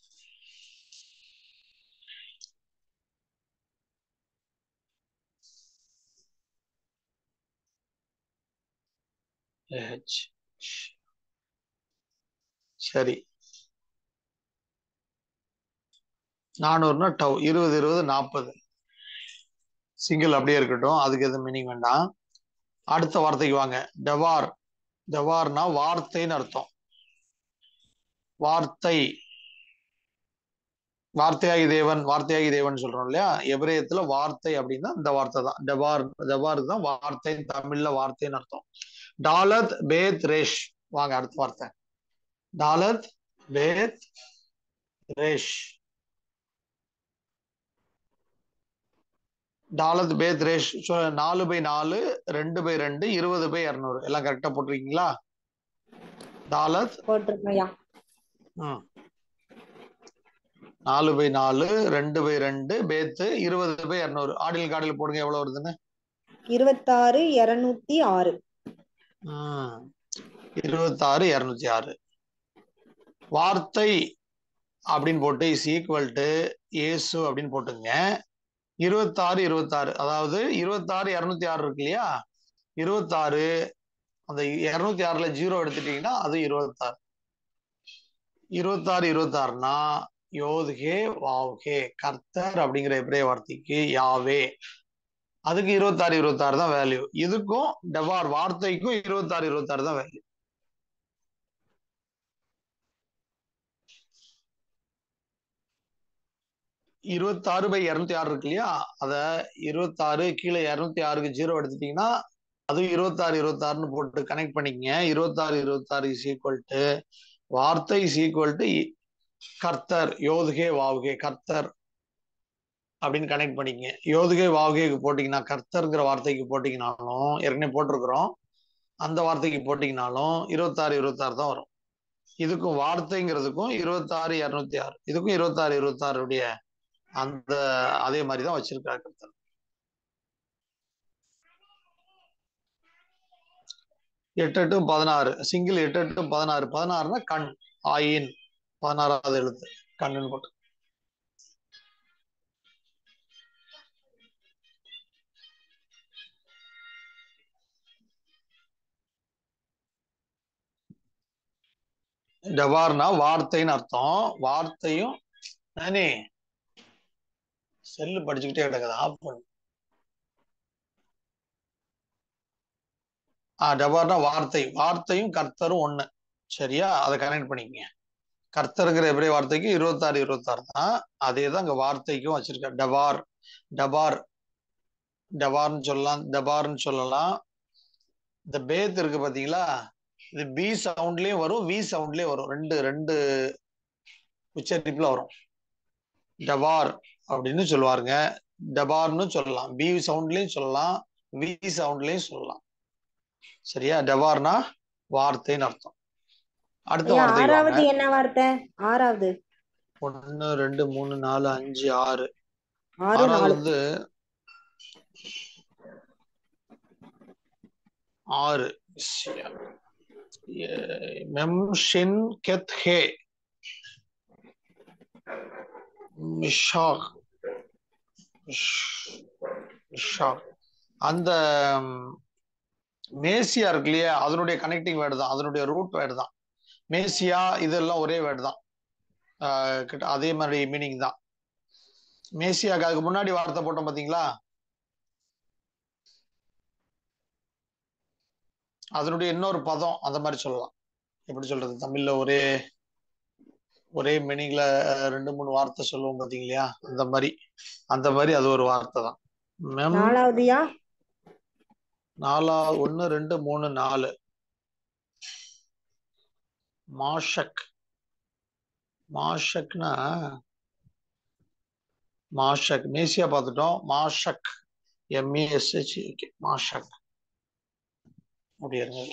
H. சரி நானூறுனா டவ் இருபது இருபது நாற்பது சிங்கிள் அப்படியே இருக்கட்டும் அதுக்கு எதுவும் மீனிங் வேண்டாம் அடுத்த வார்த்தைக்கு வாங்க டெவார் டெவார்னா வார்த்தைன்னு அர்த்தம் வார்த்தை வார்த்தையாகி தேவன் வார்த்தையாகி தேவன் சொல்றோம் இல்லையா எபிரேயத்துல வார்த்தை அப்படின்னா இந்த வார்த்தை தான் டெவார் டெவாருக்கு தான் வார்த்தை தமிழ்ல வார்த்தைன்னு அர்த்தம் டாலத் பேத் ரேஷ் வாங்க அடுத்த வார்த்தை டாலத் பேத் ரேஷ் டாலத் பேத் ரேஷ் சொ- நாலு பை நாலு ரெண்டு பை ரெண்டு இருபது பை இரநூறு எல்லாம் கரெக்டா போட்டிருக்கீங்களா டாலத் போட்டிருக்கோம்யா ம். நாலு பை நாலு ரெண்டு பை ரெண்டு பேத்து இருபது பை இரநூறு ஆடில் காடில் போடுங்க எவ்வளவு வருதுன்னு இருபத்தாறு இருநூத்தி ஆறு ம். இருபத்தாறு இருநூத்தி ஆறு வார்த்தை அப்படின்னு போட்டு இஸ் ஈக்குவல் டு ஏசு அப்படின்னு போட்டுங்க இருபத்தாறு இருபத்தாறு அதாவது இருபத்தாறு இருநூத்தி ஆறு இருக்கு இல்லையா இருபத்தாறு அந்த இருநூத்தி ஆறுல ஜீரோ எடுத்துட்டீங்கன்னா அது இருபத்தாறு இருபத்தாறு இருபத்தாறுனா யோதுகே வாவ்கே கர்த்தர் அப்படிங்கிற எபிரேய வார்த்தைக்கு யாவே அதுக்கு இருபத்தாறு இருபத்தாறு தான் வேல்யூ இதுக்கும் டெவார் வார்த்தைக்கும் இருபத்தாறு இருபத்தாறு தான் வேல்யூ இருபத்தாறு பை இருநூத்தி ஆறு இருக்கு இல்லையா அத இருபத்தாறு கீழே இருநூத்தி ஆறுக்கு ஜீரோ எடுத்துட்டீங்கன்னா அது இருபத்தாறு இருபத்தாறுன்னு போட்டு கனெக்ட் பண்ணிக்கங்க இருபத்தாறு இருபத்தாறு இஸ் ஈக்குவல் டு வார்த்தை இஸ் ஈக்குவல் டு கர்த்தர் யோதுகே வாவுகே கர்த்தர் அப்படின்னு கனெக்ட் பண்ணிக்கங்க யோதுகே வாவுகேக்கு போட்டீங்கன்னா கர்த்தர்ங்கிற வார்த்தைக்கு போட்டீங்கனாலும் ஏற்கனவே போட்டிருக்கிறோம் அந்த வார்த்தைக்கு போட்டீங்கனாலும் இருபத்தாறு இருபத்தாறு தான் வரும் இதுக்கும் வார்த்தைங்கிறதுக்கும் இருபத்தாறு இருநூத்தி ஆறு இதுக்கும் இருபத்தாறு இருபத்தாறுடைய அந்த அதே மாதிரி தான் வச்சிருக்காரு கர்த்தர் எட்டு எட்டு பதினாறு சிங்கிள் எட்டு எட்டு பதினாறு பதினாறுனா கண் ஆயின் பதினாறாவது எழுத்து கண்ணுன்னு போட்டு டபார்னா வார்த்தைன்னு அர்த்தம் வார்த்தையும் நானே செல்லு படிச்சுக்கிட்டே கிடக்குது ஆஃப் பண்ணு ஆ டபார்னா வார்த்தை வார்த்தையும் கர்த்தரும் ஒண்ணு சரியா அதை கனெக்ட் பண்ணிக்கங்க கர்த்தருங்கிற எபிரே வார்த்தைக்கு இருபத்தாறு இருபத்தாறு தான் அதே தான் அங்க வார்த்தைக்கும் வச்சிருக்க டபார் டபார் டபார்னு சொல்லலாம் டபார்னு சொல்லலாம் இந்த பேத் இருக்கு பாத்தீங்களா இது பி சவுண்ட்லயும் வரும் வி சவுண்ட்லயும் வரும் ரெண்டு ரெண்டு உச்சரிப்புல வரும் டபார் அப்படின்னு சொல்லுவாருங்க டபார்னு சொல்லலாம் பி சவுண்ட்லயும் சொல்லலாம் வி சவுண்ட்லயும் சொல்லலாம் சரியா டபார்னா வார்த்தைன்னு அர்த்தம் அடுத்த ஐயா வார்த்தைக்கு வாங்க ஆறாவது என்ன வார்த்தை ஆறாவது ஒன்னு ரெண்டு மூணு நாலு அஞ்சு ஆறு ஆறு ஆறாவது நாலு வந்து ஆறு மெம் ஷின் கெத் ஹே மிஷாக் மிஷாக் அந்த ம், மேசியா இருக்கு இல்லையா அதனுடைய கனெக்டிங் வேர்டு தான் அதனுடைய ரூட் வேர்டு தான் மேசியா இதெல்லாம் ஒரே வேர்டு தான் ஆஹ் கிட்ட அதே மாதிரி மீனிங் தான் மேசியாக்கு அதுக்கு முன்னாடி வார்த்தை போட்டோம் பாத்தீங்களா அதனுடைய இன்னொரு பதம் அந்த மாதிரி சொல்லலாம் எப்படி சொல்றது தமிழ்ல ஒரே ஒரே மீனிங்ல ரெண்டு மூணு வார்த்தை சொல்லுவோம் பாத்தீங்க இல்லையா அந்த மாதிரி அந்த மாதிரி அது ஒரு வார்த்தை தான் மெம் நாலாவதுயா நாலா ஒன்னு ரெண்டு மூணு நாலு மாஷக் மாஷக்னா மாஷக் மேசியா பார்த்துட்டோம் மாஷக் எம்ஏஎஸ்ஹெச் மாஷக் அப்படி இருந்தது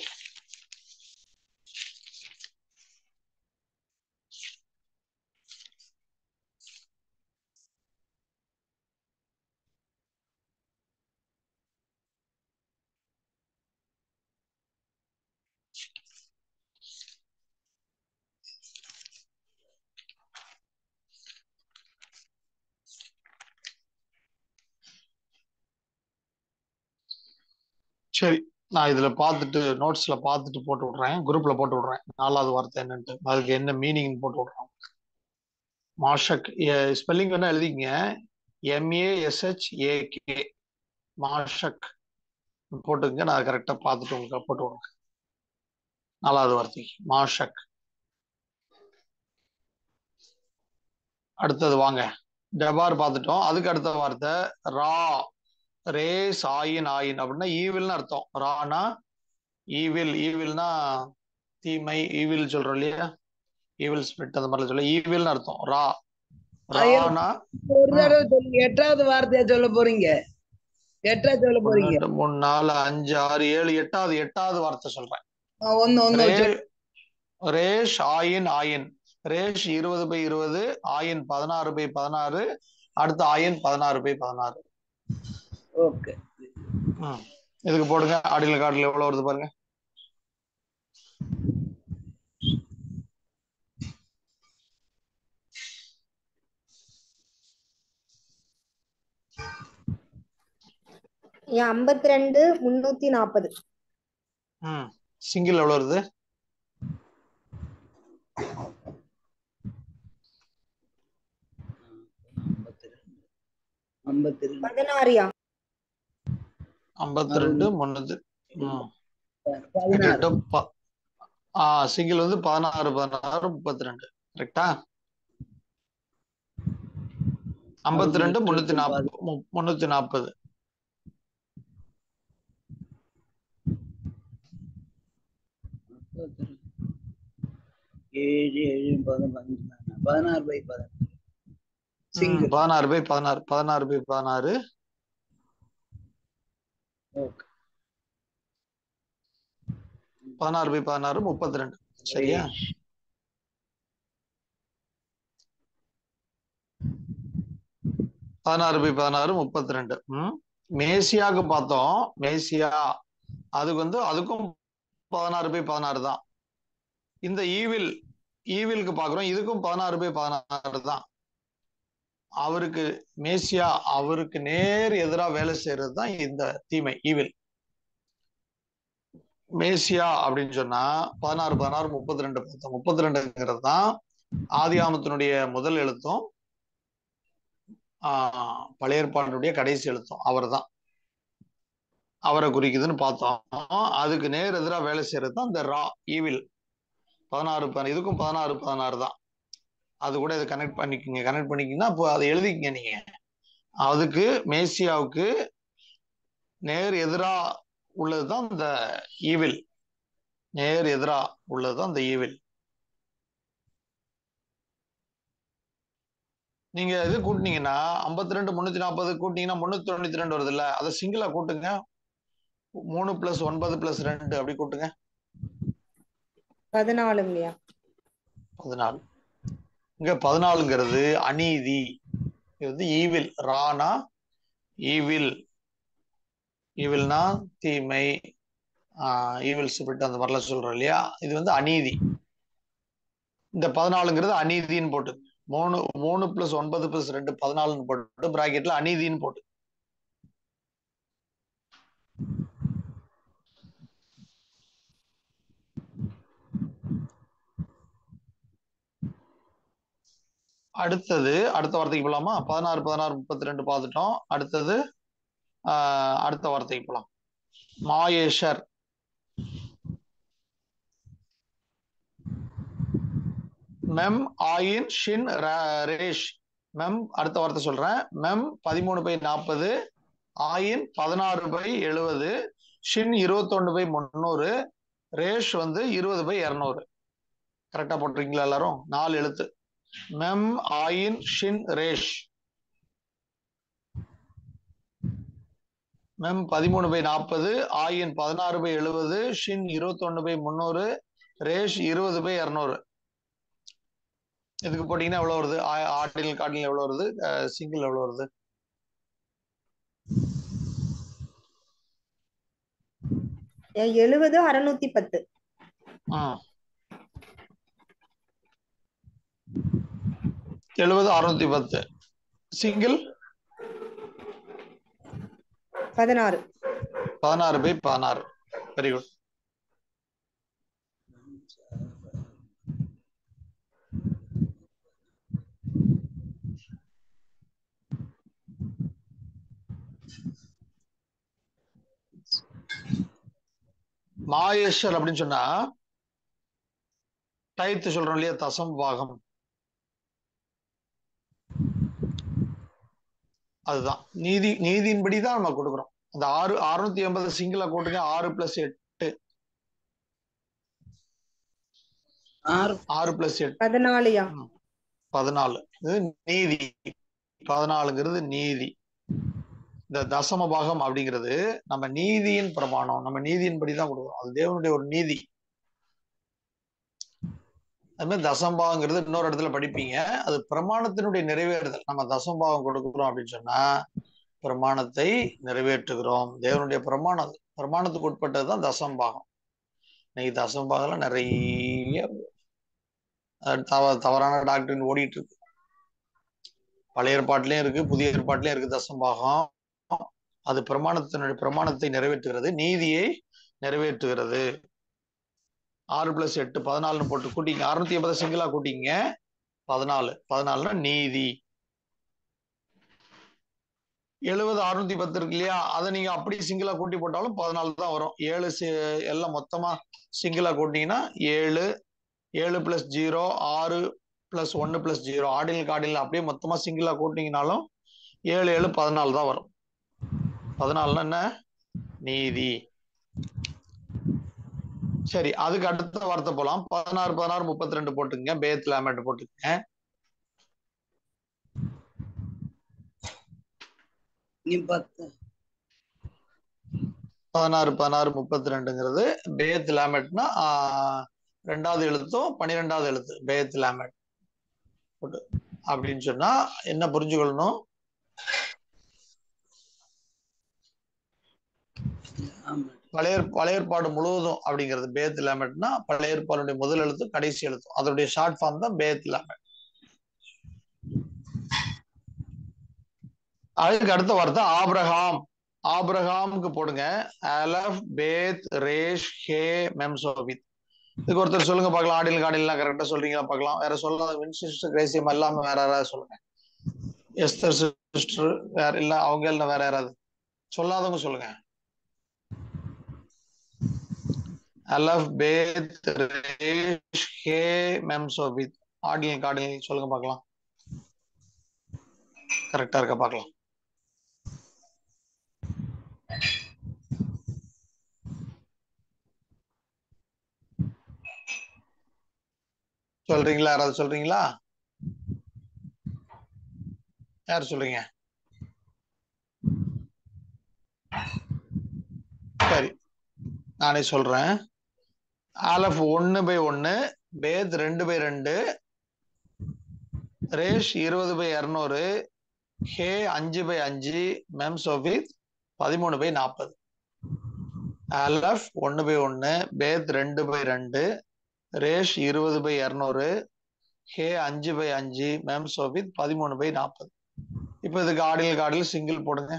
சரி நான் இதுல பார்த்துட்டு நோட்ஸ்ல பார்த்துட்டு போட்டு விடுறேன் குரூப்ல போட்டு விடுறேன் நாலாவது வார்த்தை என்னன்ட்டு அதுக்கு என்ன மீனிங் போட்டு விடுறேன் மாஷக் ஸ்பெல்லிங் வேணா எழுதிங்க எம்ஏஎஸ்ஹெச் ஏகே மாஷக் போட்டுங்க நான் கரெக்டா பார்த்துட்டு உங்களுக்கு போட்டு விடுறேன் நாலாவது வார்த்தைக்கு மாஷக் அடுத்தது வாங்க டபார் பார்த்துட்டோம் அதுக்கு அடுத்த வார்த்தை ரா ரேஸ் ஆயின் ஆயின் அப்படின்னா ஈவில்னு அர்த்தம் ரானா ஈவில் ஈவில்னா தீமை ஈவில் சொல்றோம் இல்லையா ஈவில் ஸ்பிரிட் அந்த மாதிரி சொல்ல ஈவில்னு அர்த்தம் ரா ஐயா. ரானா ஒரு தடவை சொல்லுங்க எட்டாவது வார்த்தையா சொல்ல போறீங்க எட்டா சொல்ல ஒன்று போறீங்க ரெண்டு மூணு நாலு அஞ்சு ஆறு ஏழு எட்டாவது எட்டாவது வார்த்தை சொல்றேன் ஆ, ஒண்ணு ஒண்ணு ரே வச்சு ரேஷ் ஆயின் ஆயின் ரேஷ் இருபது பை இருபது ஆயின் பதினாறு பை பதினாறு அடுத்து ஆயின் பதினாறு பை பதினாறு ஓகே ம். இதுக்கு போடுங்க ஆடியில் கார்டில் எவ்வளவு வருது பாருங்க ஐயா ஐம்பத்தி ரெண்டு முன்னூத்தி நாற்பது ம் சிங்கிள் எவ்வளவு வருது ஐம்பத்தி ரெண்டு பதினாறுயா ஐம்பத்தி ரெண்டு முன்னூத்தி ம் பதினாறு எட்டு ப- ஆ சிங்கிள் வந்து பதினாறு பதினாறு முப்பத்தி ரெண்டு கரெக்டா ஐம்பத்தி ரெண்டு முன்னூத்தி நாற்பது முன்னூத்தி நாற்பது முப்பத்தி ரெண்டு. ஏழு ஏழு பதினஞ்சு பதினாறு பை பதினாறு சிங்கிள் பதினாறு பை பதினாறு பதினாறு பை பதினாறு ஓகே பதினாறு பை பதினாறு முப்பத்தி ரெண்டு சரியா பதினாறு பை பதினாறு முப்பத்தி ரெண்டு ம் மேசியாவுக்கு பார்த்தோம் மேசியா அதுக்கு வந்து அதுக்கும் பதினாறு பை பதினாறு தான் இந்த ஈவில் ஈவிலுக்கு பார்க்குறோம் இதுக்கும் பதினாறு பை பதினாறு தான் அவருக்கு மேசியா அவருக்கு நேர் எதிராக வேலை செய்யறது தான் இந்த தீமை ஈவில் மேசியா அப்படின்னு சொன்னா பதினாறு பதினாறு முப்பத்தி ரெண்டு பார்த்தோம் முப்பத்தி ரெண்டுங்கிறது தான் ஆதியாமத்தினுடைய முதல் எழுத்தும் ஆஹ் பழைய ஏற்பாட்டினுடைய கடைசி எழுத்தும் அவர் தான் அவரை குறிக்குதுன்னு பார்த்தோம் அதுக்கு நேர் எதிராக வேலை செய்யறது தான் இந்த ரா ஈவில் பதினாறு பதினாறு இதுக்கும் பதினாறு பதினாறு தான் அது கூட இதை கனெக்ட் பண்ணிக்கோங்க கனெக்ட் பண்ணிக்கிங்கன்னா இப்போ அதை எழுதிக்கங்க நீங்க அதுக்கு மேசியாவுக்கு நேர் எதிரா உள்ளதுதான் இந்த ஈவில் நேர் எதிரா உள்ளதுதான் அந்த ஈவில் நீங்க இது கூட்டினீங்கன்னா ஐம்பத்தி ரெண்டு முன்னூத்தி நாற்பது கூட்டினீங்கன்னா முன்னூத்தி தொண்ணூத்தி ரெண்டு வருது இல்ல அதை சிங்கிளா கூட்டுங்க மூணு பிளஸ் ஒன்பது பிளஸ் ரெண்டு அப்படி கூட்டுங்க பதினாலுங்கய்யா பதினாலு இங்க பதினாலுங்கிறது அநீதி இது வந்து ஈவில் ரானா ஈவில் ஈவில்னா தீமை ஈவில் ஸ்பிரிட் அந்த மாதிரிலாம் சொல்றோம் இல்லையா இது வந்து அநீதி இந்த பதினாலுங்கிறது அநீதின்னு போட்டு மூணு மூணு பிளஸ் ஒன்பது பிளஸ் ரெண்டு பதினாலுன்னு போட்டு பிராக்கெட்ல அநீதின்னு போட்டு அடுத்தது அடுத்த வார்த்தைக்கு போலாமா பதினாறு பதினாறு முப்பத்தி ரெண்டு பார்த்துட்டோம் அடுத்தது ஆஹ் அடுத்த வார்த்தைக்கு போலாம் மாயேஷர் மெம் ஆயின் ஷின் ர- ரேஷ் மெம் அடுத்த வார்த்தை சொல்றேன் மெம் பதிமூணு பை நாற்பது ஆயின் பதினாறு பை எழுபது ஷின் இருபத்தொன்னு பை முந்நூறு ரேஷ் வந்து இருபது பை இரநூறு கரெக்டா போட்டிருக்கீங்களா எல்லாரும் நாலு எழுத்து மெம் ஆயின் ஷின் ரேஷ் மெம் பதிமூணு பை நாற்பது ஆயின் பதினாறு பை எழுபது ஷின் இருபத்தொன்னு பை முந்நூறு ரேஷ் இருபது பை இரநூறு இதுக்கு போட்டீங்கன்னா எவ்வளவு வருது ஆ- ஆர்டினல் கார்டினல் எவ்வளவு வருது சிங்கிள் எவ்வளவு வருது எழுபது அறுநூத்தி பத்து எழுபது அறுநூத்தி பத்து சிங்கிள் பதினாறு பதினாறு பை பதினாறு வெரி குட் மாயேஸ்வர் அப்படின்னு சொன்னா டைத்து சொல்றோம் இல்லையா தசம் பாகம் அதுதான் நீதி நீதியின்படி தான் நம்ம கொடுக்குறோம் அந்த ஆறு அறுநூத்தி எண்பது சிங்கிளா கூட்டுங்க ஆறு பிளஸ் எட்டு ஆறு ஆறு பிளஸ் எட்டு பதினாலுயா பதினாலு இது நீதி பதினாலுங்கிறது நீதி இந்த தசம பாகம் அப்படிங்கிறது நம்ம நீதியின் பிரமாணம் நம்ம நீதியின்படி தான் கொடுக்குறோம் அது தேவனுடைய ஒரு நீதி அது மாதிரி தசம்பாகங்கிறது இன்னொரு இடத்துல படிப்பீங்க அது பிரமாணத்தினுடைய நிறைவேறுதல் நம்ம தசம்பாகம் கொடுக்குறோம் அப்படின்னு சொன்னா பிரமாணத்தை நிறைவேற்றுகிறோம் தேவனுடைய பிரமாணம் அது. பிரமாணத்துக்கு உட்பட்டது தான் தசம்பாகம் இன்னைக்கு தசம்பாகம்லாம் நிறைய அஹ் தவ தவறான டாக்டரின் ஓடிட்டு இருக்கு பழைய ஏற்பாட்டிலையும் இருக்கு புதிய ஏற்பாட்டிலையும் இருக்கு தசம்பாகம் அது பிரமாணத்தினுடைய பிரமாணத்தை நிறைவேற்றுகிறது நீதியை நிறைவேற்றுகிறது ஆறு பிளஸ் எட்டு பதினாலுன்னு போட்டு கூட்டிங்க அறுநூத்தி எண்பது சிங்கிளா கூட்டிங்க பதினாலு பதினாலுனா நீதி எழுபது அறுநூத்தி பத்து இருக்கு இல்லையா அதை நீங்க அப்படி சிங்கிளா கூட்டி போட்டாலும் பதினாலு தான் வரும் ஏழு சி- எல்லாம் மொத்தமா சிங்கிளா கூட்டிங்கன்னா ஏழு ஏழு பிளஸ் ஜீரோ ஆறு பிளஸ் ஒன்னு பிளஸ் ஜீரோ ஆடில் காடில் அப்படியே மொத்தமா சிங்கிளா கூட்டிங்கனாலும் ஏழு ஏழு பதினாலு தான் வரும் பதினாலுனா என்ன நீதி சரி அதுக்கு அடுத்த வார்த்தை போலாம் பதினாறு பதினாறு முப்பத்தி ரெண்டு போட்டுங்க பேத் லேமேட் போட்டுக்கங்க நீ பத்து பதினாறு பதினாறு முப்பத்தி ரெண்டுங்கிறது பேத் லேமேட்னா ரெண்டாவது எழுத்தும் பன்னிரெண்டாவது எழுத்து பேத் லேமேட் போட்டு அப்படின்னு சொன்னா என்ன புரிஞ்சுக்கொள்ளணும் ஆமா பழைய பழைய ஏற்பாடு முழுவதும் அப்படிங்கிறது பேத் லேமட்னா பழைய ஏற்பாடுடைய முதல் எழுத்து கடைசி எழுத்து அதனுடைய ஷார்ட் ஃபார்ம் தான் பேத் லேமட் அதுக்கு அடுத்த வார்த்தை ஆப்ரஹாம் ஆப்ரஹாமுக்கு போடுங்க அலஃப் பேத் ரேஷ் ஹே மெம்சோபித் இதுக்கு ஒருத்தர் சொல்லுங்க பார்க்கலாம் ஆடில் காடிலாம் கரெக்டா சொல்றீங்களா பார்க்கலாம் வேற சொல்லாத வின்சிஸ்டர் கிரேசியம் இல்லாம வேற யாராவது சொல்லுங்க எஸ்தர் சிஸ்டர் வேற இல்ல அவங்க இல்ல வேற யாராவது சொல்லாதவங்க சொல்லுங்க அலஃப் பேத் ரேஷ் ஹே மெம்சோபித் ஆடியல் காடியல் சொல்லுங்க பார்க்கலாம் கரெக்டா இருக்கா பார்க்கலாம் சொல்றீங்களா யாராவது சொல்றீங்களா யார் சொல்றீங்க சரி நானே சொல்றேன் ஆலஃப் ஒன்னு பை ஒன்னு பேத் ரெண்டு பை ரெண்டு ரேஷ் இருபது பை இருநூறு ஹே அஞ்சு பை அஞ்சு மெம் சோபித் பதிமூணு பை நாற்பது ஆலஃப் ஒன்னு பை ஒன்னு பேத் ரெண்டு பை ரெண்டு ரேஷ் இருபது பை இருநூறு ஹே அஞ்சு பை அஞ்சு மெம் சோபித் பதிமூணு பை நாற்பது இப்போ இதுக்கு ஆடில் காடில் சிங்கிள் போடுங்க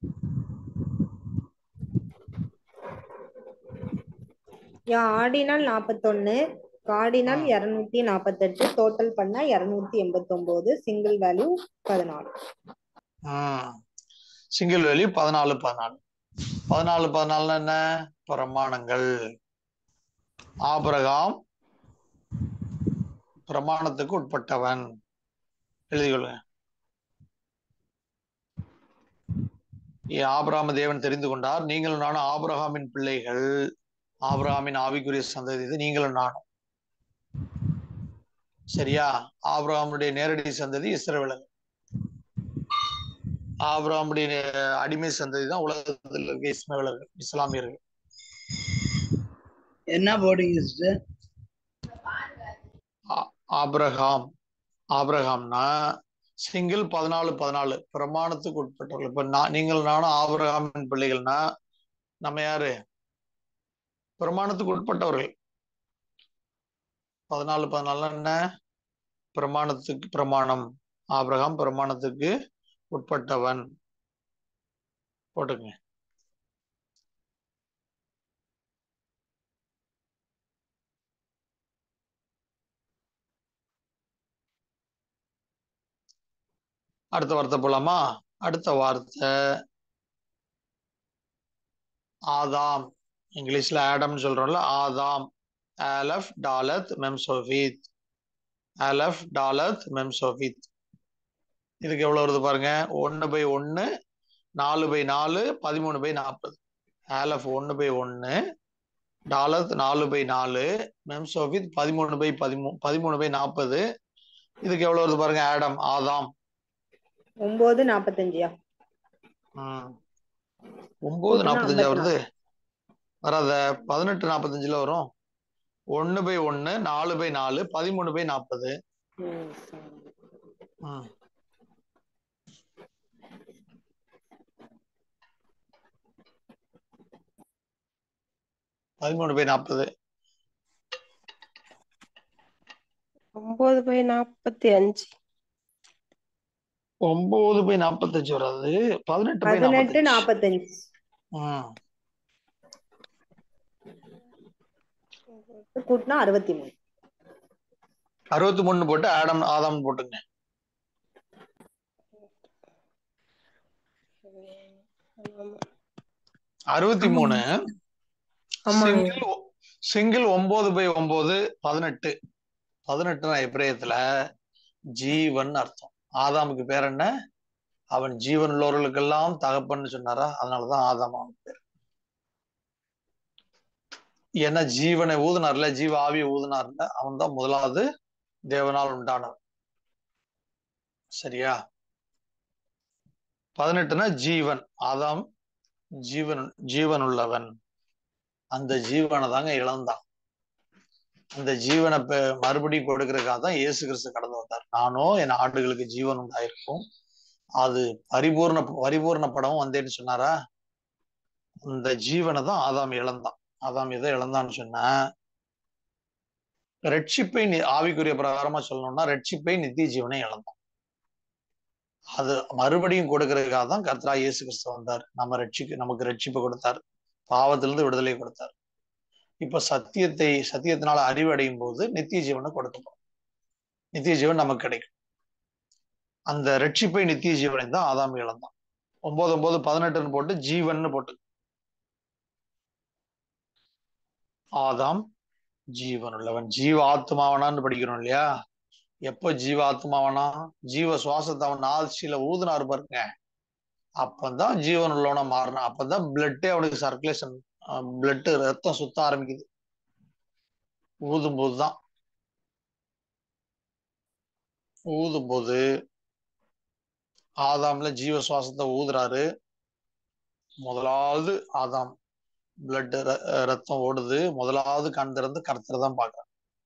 யா ஆடினால் நாற்பத்தொன்னு கார்டினால் ம். இருநூத்தி நாற்பத்தெட்டு டோட்டல் பண்ணா இருநூத்தி எண்பத்தொன்பது சிங்கிள் வேல்யூ பதினாலு சிங்கிள் வேல்யூ பதினாலு பதினாலு பதினாலு பதினாலுன்னா என்ன பிரமாணங்கள் ஆபிரகாம் பிரமாணத்துக்கு உட்பட்டவன் எழுதிக்கொள்ளுங்க ஏ, ஆபிரகாம தேவன் தெரிந்து கொண்டார் நீங்களும் நானும் ஆபிரகாமின் பிள்ளைகள் ஆபிரகாமின் ஆவிக்குரிய சந்ததி இது நீங்களும் நானும் சரியா ஆபிரகாமுடைய நேரடி சந்ததி இஸ்ரவேலர் ஆபிரகாமுடைய நே- அடிமை சந்ததி தான் உலகத்தில் இருக்க இஸ்மவேலர்கள் இஸ்லாமியர்கள் என்ன போடுங்க சிஸ்டர் ஆபிரகாம் ஆபிரகாம்னா சிங்கிள் பதினாலு பதினாலு பிரமாணத்துக்கு உட்பட்டவர்கள் இப்ப நான் நீங்கள் நானும் ஆபிரகாமின் பிள்ளைகள்னா நம்ம யாரு பிரமாணத்துக்கு உட்பட்டவர்கள் பதினாலு பதினாலுனா என்ன பிரமாணத்துக்கு பிரமாணம் ஆபிரகாம் பிரமாணத்துக்கு உட்பட்டவன் போட்டுங்க அடுத்த வார்த்தை போலாமா அடுத்த வார்த்தை ஆதாம் இங்கிலீஷ்ல ஆடம்னு சொல்றோம்ல ஆதாம் ஆலஃப் டாலத் மெம்சோஃபித் ஆலஃப் டாலத் மெம்சோஃபித் இதுக்கு எவ்வளவு வருது பாருங்க ஒன்னு பை ஒன்னு நாலு பை நாலு பதிமூணு பை நாற்பது ஆலஃப் ஒன்னு பை ஒன்னு டாலத் நாலு பை நாலு மெம்சோஃபித் பதிமூணு பை பதிமூணு பதிமூணு பை நாற்பது இதுக்கு எவ்வளவு வருது பாருங்க ஆடம் ஆதாம் ஒன்பது நாற்பத்தஞ்சியா ம். ஒன்பது நாற்பத்தஞ்சா வருது வராத பதினெட்டு நாற்பத்தஞ்சுல வரும் ஒன்னு பை ஒன்னு நாலு பை நாலு பதிமூணு பை நாற்பது ம். பதிமூணு பை நாற்பது ஒன்பது பை நாற்பத்தி அஞ்சு ஒன்பது பை நாற்பத்தஞ்சு வராது பதினெட்டு பை பதினெட்டு நாற்பத்தஞ்சு நாற்பத்தஞ்சு ம். கூட்டினா அறுபத்தி மூணு அறுபத்தி மூணு போட்டு ஆடம் ஆதாம் போட்டுங்க அறுபத்தி மூணு ஆமாங்க சிங்கிள் ஒ- சிங்கிள் ஒன்பது பை ஒன்பது பதினெட்டு பதினெட்டுனா எப்ரேயத்துல ஜீவன் அர்த்தம் ஆதாமுக்கு பேர் என்ன அவன் ஜீவன் உள்ளவர்களுக்கெல்லாம் தகப்பன்னு சொன்னாரா அதனாலதான் ஆதாம் அவன் பேர் ஏன்னா ஜீவனை ஊதுனார்ல ஜீவ ஆவியை ஊதுனார்ல அவன் தான் முதலாவது தேவனால் உண்டானவன் சரியா பதினெட்டுனா ஜீவன் ஆதாம் ஜீவன் ஜீவன் உள்ளவன் அந்த ஜீவனை தாங்க இழந்தான் அந்த ஜீவனை பெ- மறுபடியும் கொடுக்கறதுக்காக தான் இயேசு கிறிஸ்து கடந்து வந்தார் நானோ என் ஆடுகளுக்கு ஜீவன் உண்டாயிருக்கும் அது பரிபூர்ண பரிபூர்ணப்படவும் வந்தேன்னு சொன்னாரா அந்த ஜீவனை தான் ஆதாம் இழந்தான் ஆதாம் எதை இழந்தான்னு சொன்னா ரட்சிப்பை நி- ஆவிக்குரிய பிரகாரமா சொல்லணும்னா ரட்சிப்பை நித்திய ஜீவனை இழந்தான் அது மறுபடியும் கொடுக்கறதுக்காக தான் கர்த்தரா இயேசு கிறிஸ்து வந்தார் நம்ம ரட்சிக்கு நமக்கு ரட்சிப்பு கொடுத்தார் பாவத்திலிருந்து விடுதலை கொடுத்தார் இப்ப சத்தியத்தை சத்தியத்தினால அறிவு அடையும் போது நித்திய ஜீவனை கொடுக்கப்படும் நித்திய ஜீவன் நமக்கு கிடைக்கும் அந்த ரட்சிப்பை நித்திய ஜீவனை தான் ஆதாம் இழந்தான் ஒன்பது ஒன்பது பதினெட்டுன்னு போட்டு ஜீவன்னு போட்டு ஆதாம் ஜீவன் உள்ளவன் ஜீவ ஆத்மாவனான்னு படிக்கிறோம் இல்லையா எப்போ ஜீவ ஆத்மாவனா ஜீவ சுவாசத்தை அவன் ஆட்சியில ஊதுனாரு பாருங்க அப்பதான் ஜீவன் உள்ளவனா மாறினான் அப்பதான் பிளட்டே அவனுக்கு சர்க்குலேஷன் பிளட் ரத்தம் சுத்த ஆரம்பிக்குது ஊதும் போதுதான் ஊதும் போது ஆதாம்ல ஜீவ சுவாசத்தை ஊதுறாரு முதலாவது ஆதாம் பிளட் ரத்தம் ஓடுது முதலாவது கண் திறந்து கர்த்தரை தான் பார்க்கறார்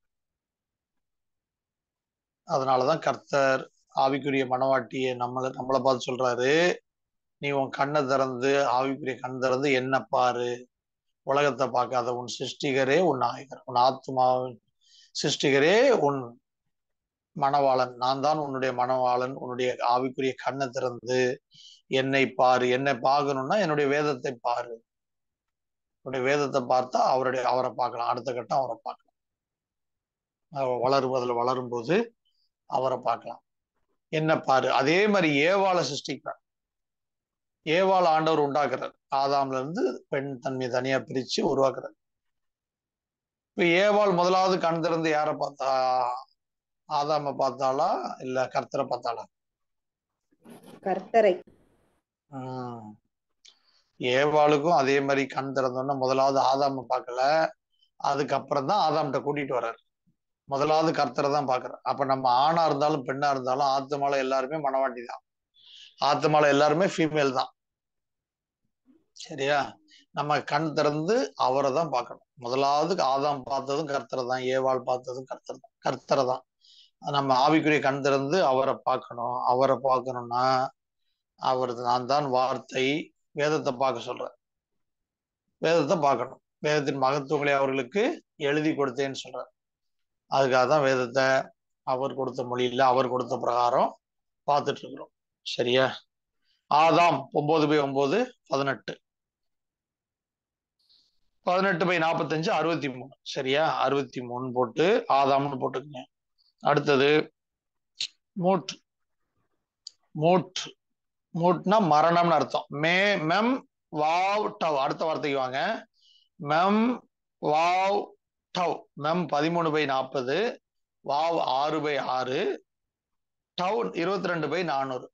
அதனாலதான் கர்த்தர் ஆவிக்குரிய மனவாட்டியை நம்மள நம்மளை பார்த்து சொல்றாரு நீ உன் கண்ணை திறந்து ஆவிக்குரிய கண் திறந்து என்ன பாரு உலகத்தை பார்க்காத உன் சிருஷ்டிகரே உன் நாயகர் உன் ஆத்மாவின் சிருஷ்டிகரே உன் மணவாளன் நான் தான் உன்னுடைய மணவாளன் உன்னுடைய ஆவிக்குரிய கண்ணை திறந்து என்னை பாரு என்னை பார்க்கணும்னா என்னுடைய வேதத்தை பாரு உன்னுடைய வேதத்தை பார்த்தா அவருடைய அவரை பார்க்கலாம் அடுத்த கட்டம் அவரை பார்க்கலாம் அவர் வளரும் அதில் வளரும் போது அவரை பார்க்கலாம் என்ன பாரு அதே மாதிரி ஏவாளை சிருஷ்டிக்கிறார் ஏவாள் ஆண்டவர் உண்டாக்குறார் ஆதாம்ல இருந்து பெண் தன்மையை தனியா பிரிச்சு உருவாக்குறார் இப்ப ஏவாள் முதலாவது கண் திறந்து யாரை பார்த்தா ஆதாம பார்த்தாளா இல்ல கர்த்தரை பார்த்தாளா கர்த்தரை உம் ஏவாளுக்கும் அதே மாதிரி கண் திறந்தோன்னா முதலாவது ஆதாம பார்க்கல அதுக்கப்புறம் தான் ஆதாம்கிட்ட கூட்டிட்டு வர்றாரு முதலாவது கர்த்தரை தான் பாக்குறாரு அப்ப நம்ம ஆணா இருந்தாலும் பெண்ணா இருந்தாலும் ஆத்துமால எல்லாருமே மனவாட்டி தான் ஆத்துமால எல்லாருமே ஃபீமேல் தான் சரியா நம்ம கண் திறந்து அவரை தான் பார்க்கணும் முதலாவது ஆதாம் பார்த்ததும் கர்த்தரை தான் ஏவாள் பார்த்ததும் கர்த்தர் தான் கர்த்தரை தான் நம்ம ஆவிக்குரிய கண் திறந்து அவரை பார்க்கணும் அவரை பார்க்கணும்னா அவர் நான் தான் வார்த்தை வேதத்தை பார்க்க சொல்றேன் வேதத்தை பார்க்கணும் வேதத்தின் மகத்துவங்களை அவர்களுக்கு எழுதி கொடுத்தேன்னு சொல்றார் அதுக்காக தான் வேதத்தை அவர் கொடுத்த மொழியில அவர் கொடுத்த பிரகாரம் பார்த்துட்டு இருக்கிறோம் சரியா ஆதாம் ஒன்பது பை ஒன்பது பதினெட்டு பதினெட்டு பை நாற்பத்தஞ்சு அறுபத்தி மூணு சரியா அறுபத்தி மூணு போட்டு ஆதாம்னு போட்டுக்கங்க அடுத்தது மூட் மூட் மூட்னா மரணம்னு அர்த்தம் மே மெம் வாவ் டவ் அடுத்த வார்த்தைக்கு வாங்க மெம் வாவ் டவ் மெம் பதிமூணு பை நாற்பது வாவ் ஆறு பை ஆறு டவ் இருபத்தி ரெண்டு பை நானூறு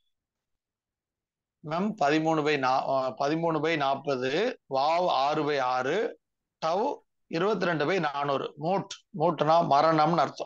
மெம் பதிமூணு பை நா பதிமூணு பை நாற்பது வாவ் ஆறு பை ஆறு டவ் இருபத்தி ரெண்டு பை நானூறு மூட் மூட்னா மரணம்னு அர்த்தம்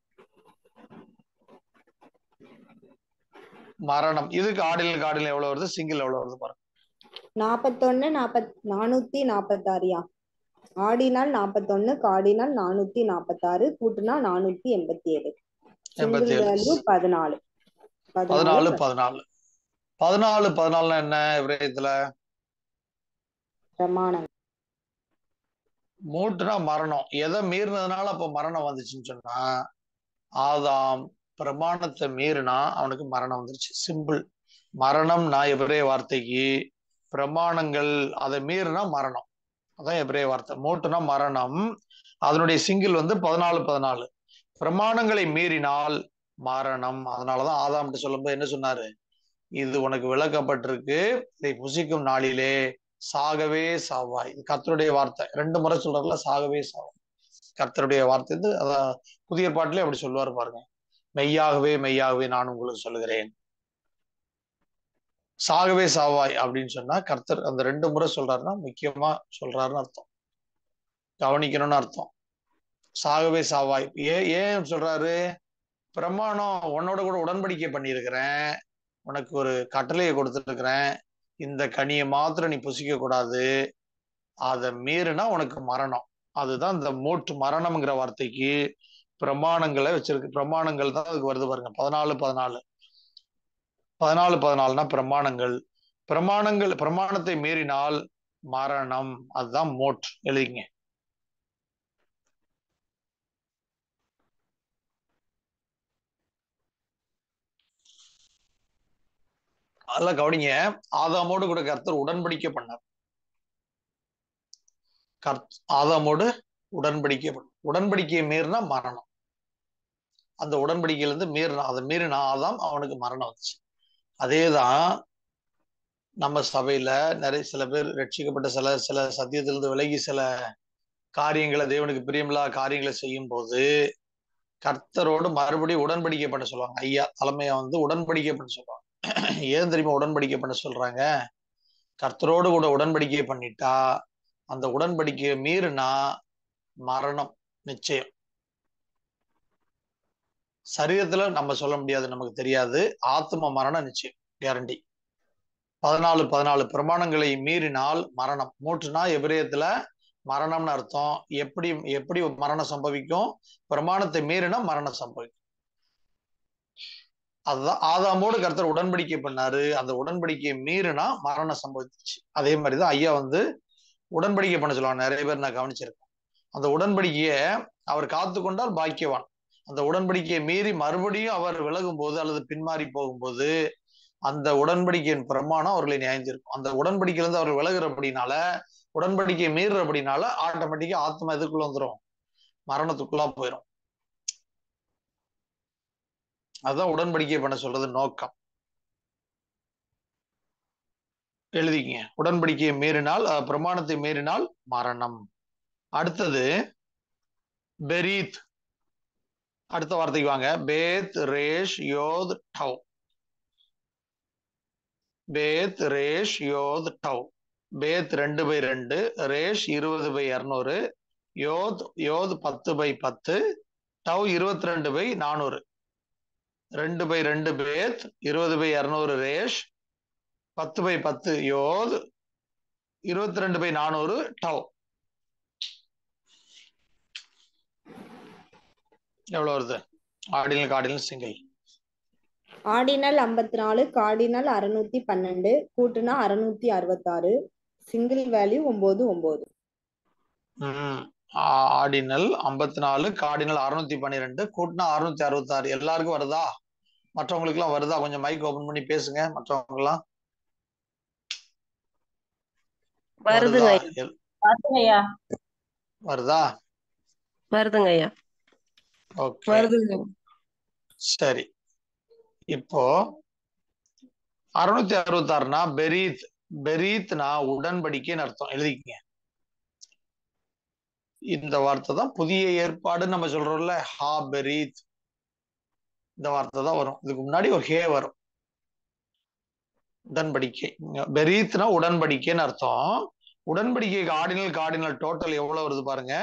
மரணம் இதுக்கு ஆடில் காடில் எவ்வளவு வருது சிங்கிள் எவ்வளவு வருது பாருங்க நாப்பத்தொன்னு நாப்பத் நானூத்தி நாப்பத்தாறுயா ஆடினால் நாப்பத்தொன்னு காடினால் நானூத்தி நாப்பத்தாறு கூட்டுனா நானூத்தி எண்பத்தி ஏழு எண்பத்தி சிங்கிள் ஏழு வேல்யூ பதினாலு பதினாலு பதினாலு பதினாலு பதினாலுனா என்ன விரயத்துல பிரமாணம் மூட்டுனா மரணம் எதை மீறினதுனால அப்ப மரணம் வந்துச்சுன்னு சொன்னா ஆதாம் பிரமாணத்தை மீறினா அவனுக்கு மரணம் வந்துருச்சு சிம்பிள் மரணம்னா எபிரேய வார்த்தைக்கு பிரமாணங்கள் அதை மீறினா மரணம் அதான் எபிரேய வார்த்தை மூட்டுனா மரணம் அதனுடைய சிங்கிள் வந்து பதினாலு பதினாலு பிரமாணங்களை மீறினால் மரணம் அதனாலதான் ஆதாம்கிட்ட சொல்லும்போது என்ன சொன்னாரு இது உனக்கு விளக்கப்பட்டிருக்கு இதை புசிக்கும் நாளிலே சாகவே சாவாய் இது கர்த்தருடைய வார்த்தை ரெண்டு முறை சொல்றாருல சாகவே சாவாய் கர்த்தருடைய வார்த்தை இது அதான் புதிய பாட்டிலே அப்படி சொல்லுவார் பாருங்க மெய்யாகவே மெய்யாகவே நான் உங்களுக்கு சொல்லுகிறேன் சாகவே சாவாய் அப்படின்னு சொன்னா கர்த்தர் அந்த ரெண்டு முறை சொல்றாருன்னா முக்கியமா சொல்றாருன்னு அர்த்தம் கவனிக்கணும்னு அர்த்தம் சாகவே சாவாய் ஏன் ஏன் சொல்றாரு பிரமாணம் உன்னோட கூட உடன்படிக்கை பண்ணியிருக்கிறேன் உனக்கு ஒரு கட்டளையை கொடுத்துருக்கிறேன் இந்த கனியை மாத்திரம் நீ புசிக்க கூடாது அதை மீறினா உனக்கு மரணம் அதுதான் இந்த மூட்டு மரணம்ங்கிற வார்த்தைக்கு பிரமாணங்களை வச்சிருக்கு பிரமாணங்கள் தான் அதுக்கு வருது பாருங்க பதினாலு பதினாலு பதினாலு பதினாலுனா பிரமாணங்கள் பிரமாணங்கள் பிரமாணத்தை மீறினால் மரணம் அதுதான் மோட் எழுதிங்க அதெல்லாம் கவனிங்க ஆதாமோடு கூட கர்த்தர் உடன்படிக்கை பண்ணார் கர்த் ஆதாமோடு உடன்படிக்கை பண்ண உடன்படிக்கையை மீறினா மரணம் அந்த உடன்படிக்கையில இருந்து மீறினா அதை மீறினா ஆதாம் அவனுக்கு மரணம் வந்துச்சு அதேதான் நம்ம சபையில நிறைய சில பேர் ரட்சிக்கப்பட்ட சில சில சத்தியத்திலிருந்து விலகி சில காரியங்களை தேவனுக்கு பிரியமில்லாத காரியங்களை செய்யும் போது கர்த்தரோடு மறுபடியும் உடன்படிக்கை பண்ண சொல்லுவாங்க ஐயா தலைமையா வந்து உடன்படிக்கை பண்ண சொல்லுவாங்க ஏன் தெரியுமா உடன்படிக்கை பண்ண சொல்றாங்க கர்த்தரோடு கூட உடன்படிக்கை பண்ணிட்டா அந்த உடன்படிக்கையை மீறினா மரணம் நிச்சயம் சரீரத்துல நம்ம சொல்ல முடியாது நமக்கு தெரியாது ஆத்ம மரணம் நிச்சயம் கேரண்டி பதினாலு பதினாலு பிரமாணங்களை மீறினால் மரணம் மூற்றுனா எபிரேயத்துல மரணம்னு அர்த்தம் எப்படி எப்படி மரணம் சம்பவிக்கும் பிரமாணத்தை மீறினா மரணம் சம்பவிக்கும் அதுதான் ஆதாமோடு கர்த்தர் உடன்படிக்கை பண்ணாரு அந்த உடன்படிக்கையை மீறினா மரணம் சம்பவிச்சு அதே மாதிரிதான் ஐயா வந்து உடன்படிக்கை பண்ண சொல்லுவாங்க நிறைய பேர் நான் கவனிச்சிருக்கேன் அந்த உடன்படிக்கையை அவர் காத்து கொண்டால் பாக்கியவான் அந்த உடன்படிக்கையை மீறி மறுபடியும் அவர் விலகும் போது அல்லது பின்மாறி போகும்போது அந்த உடன்படிக்கையின் பிரமாணம் அவர்களை நியாயந்திருக்கும் அந்த உடன்படிக்கையிலிருந்து அவர் விலகுறபடினால உடன்படிக்கையை மீறுறபடினால ஆட்டோமேட்டிக்கா ஆத்மா எதுக்குள்ள வந்துடும் மரணத்துக்குள்ளா போயிடும் அதுதான் உடன்படிக்கை பண்ண சொல்றது நோக்கம் எழுதிக்கங்க உடன்படிக்கையை மீறினால் அஹ், பிரமாணத்தை மீறினால் மரணம் அடுத்தது பெரீத் அடுத்த வார்த்தைக்கு வாங்க பேத் ரேஷ் யோத் டவ் பேத் ரேஷ் யோத் டவ் பேத் ரெண்டு பை ரெண்டு ரேஷ் இருபது பை இரநூறு யோத் யோத் பத்து பை பத்து டவ் இருபத்தி ரெண்டு பை நானூறு ரெண்டு பை ரெண்டு பேத் இருபது பை இரநூறு ரேஷ் பத்து பை பத்து யோத் இருபத்தி ரெண்டு பை நானூறு டவ் எவ்வளவு வருது ஆர்டினல் கார்டினல் சிங்கிள் ஆர்டினல் ஐம்பத்தி நாலு கார்டினல் அறுநூத்தி பன்னெண்டு கூட்டுனா அறுநூத்தி அறுபத்தாறு சிங்கிள் வேல்யூ ஒன்பது ஒன்பது ஆர்டினல் ஐம்பத்தி நாலு கார்டினல் அறுநூத்தி பன்னிரெண்டு கூட்டினா அறுநூத்தி அறுபத்தாறு எல்லாருக்கும் வருதா மற்றவங்களுக்கு எல்லாம் வருதா கொஞ்சம் மைக் ஓபன் பண்ணி பேசுங்க மற்றவங்க எல்லாம் வருதுங்க வருதா? ஐயா எல்- வருதுங்கய்யா வருதா வருதுங்க ஐயா ஓகே வருதுங்க சரி இப்போ அறுநூத்தி அறுபத்தாறுனா பெரீத் பெரீத்னா உடன்படிக்கைன்னு அர்த்தம் எழுதிக்கங்க இந்த வார்த்தை தான் புதிய ஏற்பாடுன்னு நம்ம சொல்றோம்ல ஹா பெரீத் இந்த வார்த்தை தான் வரும் இதுக்கு முன்னாடி ஒரு ஹே வரும் உடன்படிக்கை பெரீத்னா உடன்படிக்கைன்னு அர்த்தம் உடன்படிக்கைக்கு ஆர்டினல் கார்டினல் டோட்டல் எவ்வளவு வருது பாருங்க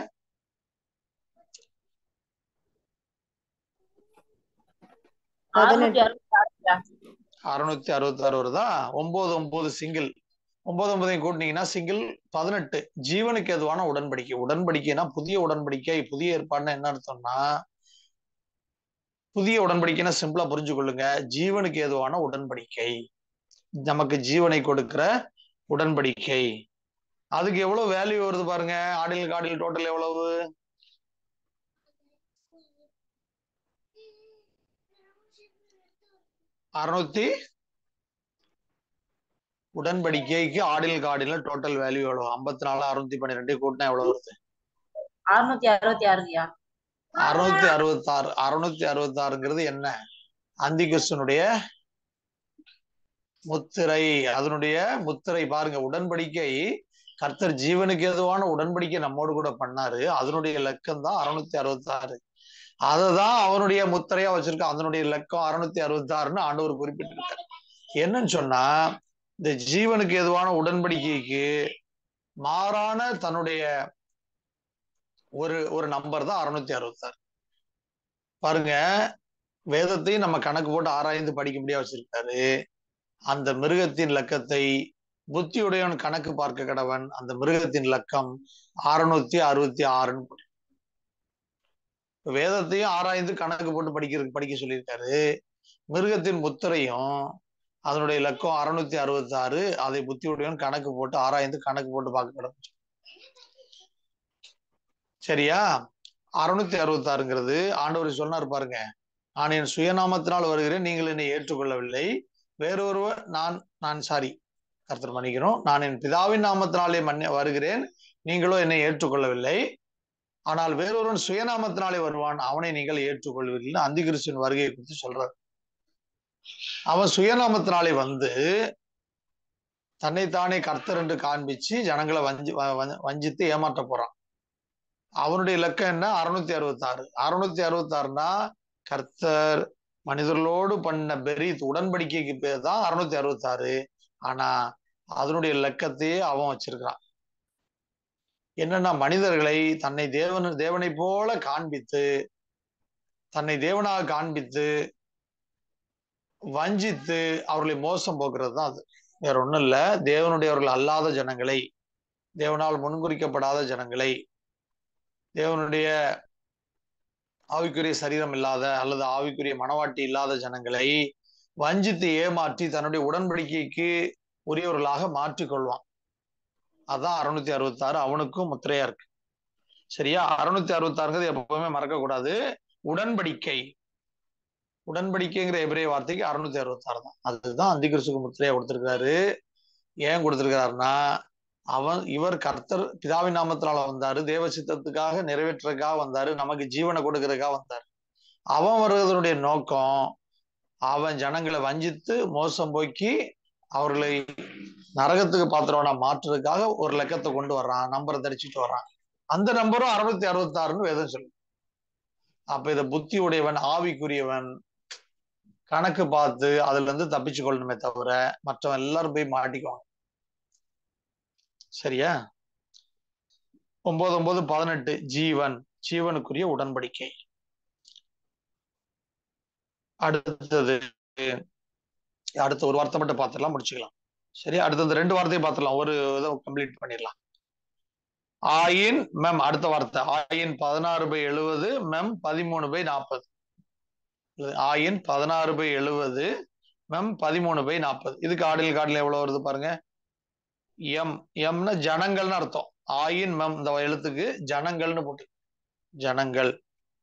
அறுநூத்தி அறுபத்தி ஆறுங்கய்யா அறுநூத்தி அறுபத்தாறு வருதா ஒன்பது ஒன்பது சிங்கிள் ஒன்பது ஒன்பதையும் கூட்டினீங்கன்னா சிங்கிள் பதினெட்டு ஜீவனுக்கு எதுவான உடன்படிக்கை உடன்படிக்கைனா புதிய உடன்படிக்கை புதிய ஏற்பாடுனா என்ன அர்த்தம்னா புதிய உடன்படிக்கைன்னா சிம்பிளா புரிஞ்சு கொள்ளுங்க ஜீவனுக்கு ஏதுவான உடன்படிக்கை நமக்கு ஜீவனை கொடுக்கிற உடன்படிக்கை அதுக்கு எவ்வளவு வேல்யூ வருது பாருங்க ஆடில் காடில் டோட்டல் எவ்வளவு அறுநூத்தி உடன்படிக்கைக்கு ஆடில் கார்டில் டோட்டல் வேல்யூ எவ்வளவு ஐம்பத்தி நாலு அறுநூத்தி பன்னிரெண்டு கூட்டினா எவ்வளவு வருது அறுநூத்தி அறுபத்தி ஆறுங்கய்யா அறுநூத்தி அறுபத்தாறு அறுநூத்தி அறுபத்தாறுங்கிறது என்ன அந்தி கிறிஸ்தனுடைய முத்திரை அதனுடைய முத்திரை பாருங்க உடன்படிக்கை கர்த்தர் ஜீவனுக்கு ஏதுவான உடன்படிக்கை நம்மோடு கூட பண்ணாரு அதனுடைய லக்கம் தான் அறுநூத்தி அறுபத்தாறு அததான் அவனுடைய முத்திரையா வச்சிருக்கான் அதனுடைய லக்கம் அறுநூத்தி அறுபத்தாறுன்னு ஆண்டவர் குறிப்பிட்டிருக்காரு என்னன்னு சொன்னா இந்த ஜீவனுக்கு ஏதுவான உடன்படிக்கைக்கு மாறான தன்னுடைய ஒரு ஒரு நம்பர் தான் அறுநூத்தி அறுபத்தாறு பாருங்க வேதத்தையும் நம்ம கணக்கு போட்டு ஆராய்ந்து படிக்க முடியா வச்சிருக்காரு அந்த மிருகத்தின் லக்கத்தை புத்தியுடையவன் கணக்கு பார்க்க கடவன் அந்த மிருகத்தின் லக்கம் அறுநூத்தி அறுபத்தி ஆறுன்னு போட்டு வேதத்தையும் ஆராய்ந்து கணக்கு போட்டு படிக்கிறதுக்கு படிக்க சொல்லியிருக்காரு மிருகத்தின் முத்திரையும் அதனுடைய இலக்கம் அறுநூத்தி அறுபத்தி ஆறு அதை புத்தியுடையவன் கணக்கு போட்டு ஆராய்ந்து கணக்கு போட்டு பார்க்க கடவுள் சரியா அறுநூத்தி அறுபத்தி ஆறுங்கிறது ஆண்டவர் சொன்னார் பாருங்க நான் என் சுயநாமத்தினால் வருகிறேன் நீங்கள் என்னை ஏற்றுக்கொள்ளவில்லை வேறொருவர் நான் நான் சாரி கருத்தர் மன்னிக்கிறோம் நான் என் பிதாவின் நாமத்தினாலே மன்ன வருகிறேன் நீங்களோ என்னை ஏற்றுக்கொள்ளவில்லை ஆனால் வேறொருவன் சுயநாமத்தினாலே வருவான் அவனை நீங்கள் ஏற்றுக்கொள்வீர்கள் அந்தி கிறிஸ்துவின் வருகையை குறித்து சொல்றார் அவன் சுயநாமத்தினாலே வந்து தன்னைத்தானே கர்த்தர் என்று காண்பிச்சு ஜனங்களை வஞ்சி வ- வ- வஞ்சித்து ஏமாற்ற போறான் அவனுடைய இலக்கம் என்ன அறுநூத்தி அறுபத்தி ஆறு அறுநூத்தி அறுபத்தி ஆறுனா கர்த்தர் மனிதர்களோடு பண்ண பெரித் உடன்படிக்கைக்கு பேர் தான் அறுநூத்தி அறுபத்தி ஆறு ஆனா அதனுடைய இலக்கத்தையே அவன் வச்சிருக்கிறான் என்னன்னா மனிதர்களை தன்னை தேவன் தேவனை போல காண்பித்து தன்னை தேவனாக காண்பித்து வஞ்சித்து அவர்களை மோசம் போக்குறது தான் அது வேற ஒண்ணும் இல்ல தேவனுடையவர்கள் அல்லாத ஜனங்களை தேவனால் முன்குறிக்கப்படாத ஜனங்களை தேவனுடைய ஆவிக்குரிய சரீரம் இல்லாத அல்லது ஆவிக்குரிய மனவாட்டி இல்லாத ஜனங்களை வஞ்சித்து ஏமாற்றி தன்னுடைய உடன்படிக்கைக்கு உரியவர்களாக மாற்றிக்கொள்வான் அதான் அறுநூத்தி அறுபத்தி ஆறு அவனுக்கும் முத்திரையா இருக்கு சரியா அறுநூத்தி அறுபத்தி ஆறுங்கிறது எப்பவுமே மறக்க கூடாது உடன்படிக்கை உடன்படிக்கைங்கிற எபிரே வார்த்தைக்கு அறுநூத்தி அறுபத்தி ஆறு தான் அதுதான் அந்தி கிறிஸ்துக்கு முத்திரையா கொடுத்திருக்காரு ஏன் கொடுத்திருக்காருன்னா அவன் இவர் கர்த்தர் பிதாவின் நாமத்தினால வந்தாரு தேவ சித்தத்துக்காக நிறைவேற்றுறதுக்காக வந்தாரு நமக்கு ஜீவனை கொடுக்கறதுக்காக வந்தாரு அவன் வருவதனுடைய நோக்கம் அவன் ஜனங்களை வஞ்சித்து மோசம் போக்கி அவர்களை நரகத்துக்கு பாத்திரவனா மாற்றுறதுக்காக ஒரு லக்கத்தை கொண்டு வர்றான் நம்பரை தரிச்சிட்டு வர்றான் அந்த நம்பரும் அறுநூத்தி அறுபத்தி ஆறுன்னு வேதம் சொல்லு அப்ப இத புத்தி உடையவன் ஆவிக்குரியவன் கணக்கு பார்த்து அதுல இருந்து தப்பிச்சு கொள்ளணுமே தவிர மற்றவன் எல்லாரும் போய் மாட்டிக்குவாங்க சரியா ஒன்பது ஒன்பது பதினெட்டு ஜீவன் ஜீவனுக்குரிய உடன்படிக்கை அடுத்தது அடுத்த ஒரு வார்த்தை மட்டும் பார்த்துடலாம் முடிச்சுக்கலாம் சரி அடுத்த இந்த ரெண்டு வார்த்தையை பார்த்துடலாம் ஒரு இதை கம்ப்ளீட் பண்ணிடலாம் ஆயின் மெம் அடுத்த வார்த்தை ஆயின் பதினாறு பை எழுபது மெம் பதிமூணு பை நாற்பது ஆயின் பதினாறு பை எழுபது மெம் பதிமூணு பை நாற்பது இதுக்கு ஆடில் காடில் எவ்வளவு வருது பாருங்க எம் எம்னா ஜனங்கள்னு அர்த்தம் ஆயின் மெம் இந்த எழுத்துக்கு ஜனங்கள்னு போட்டு ஜனங்கள்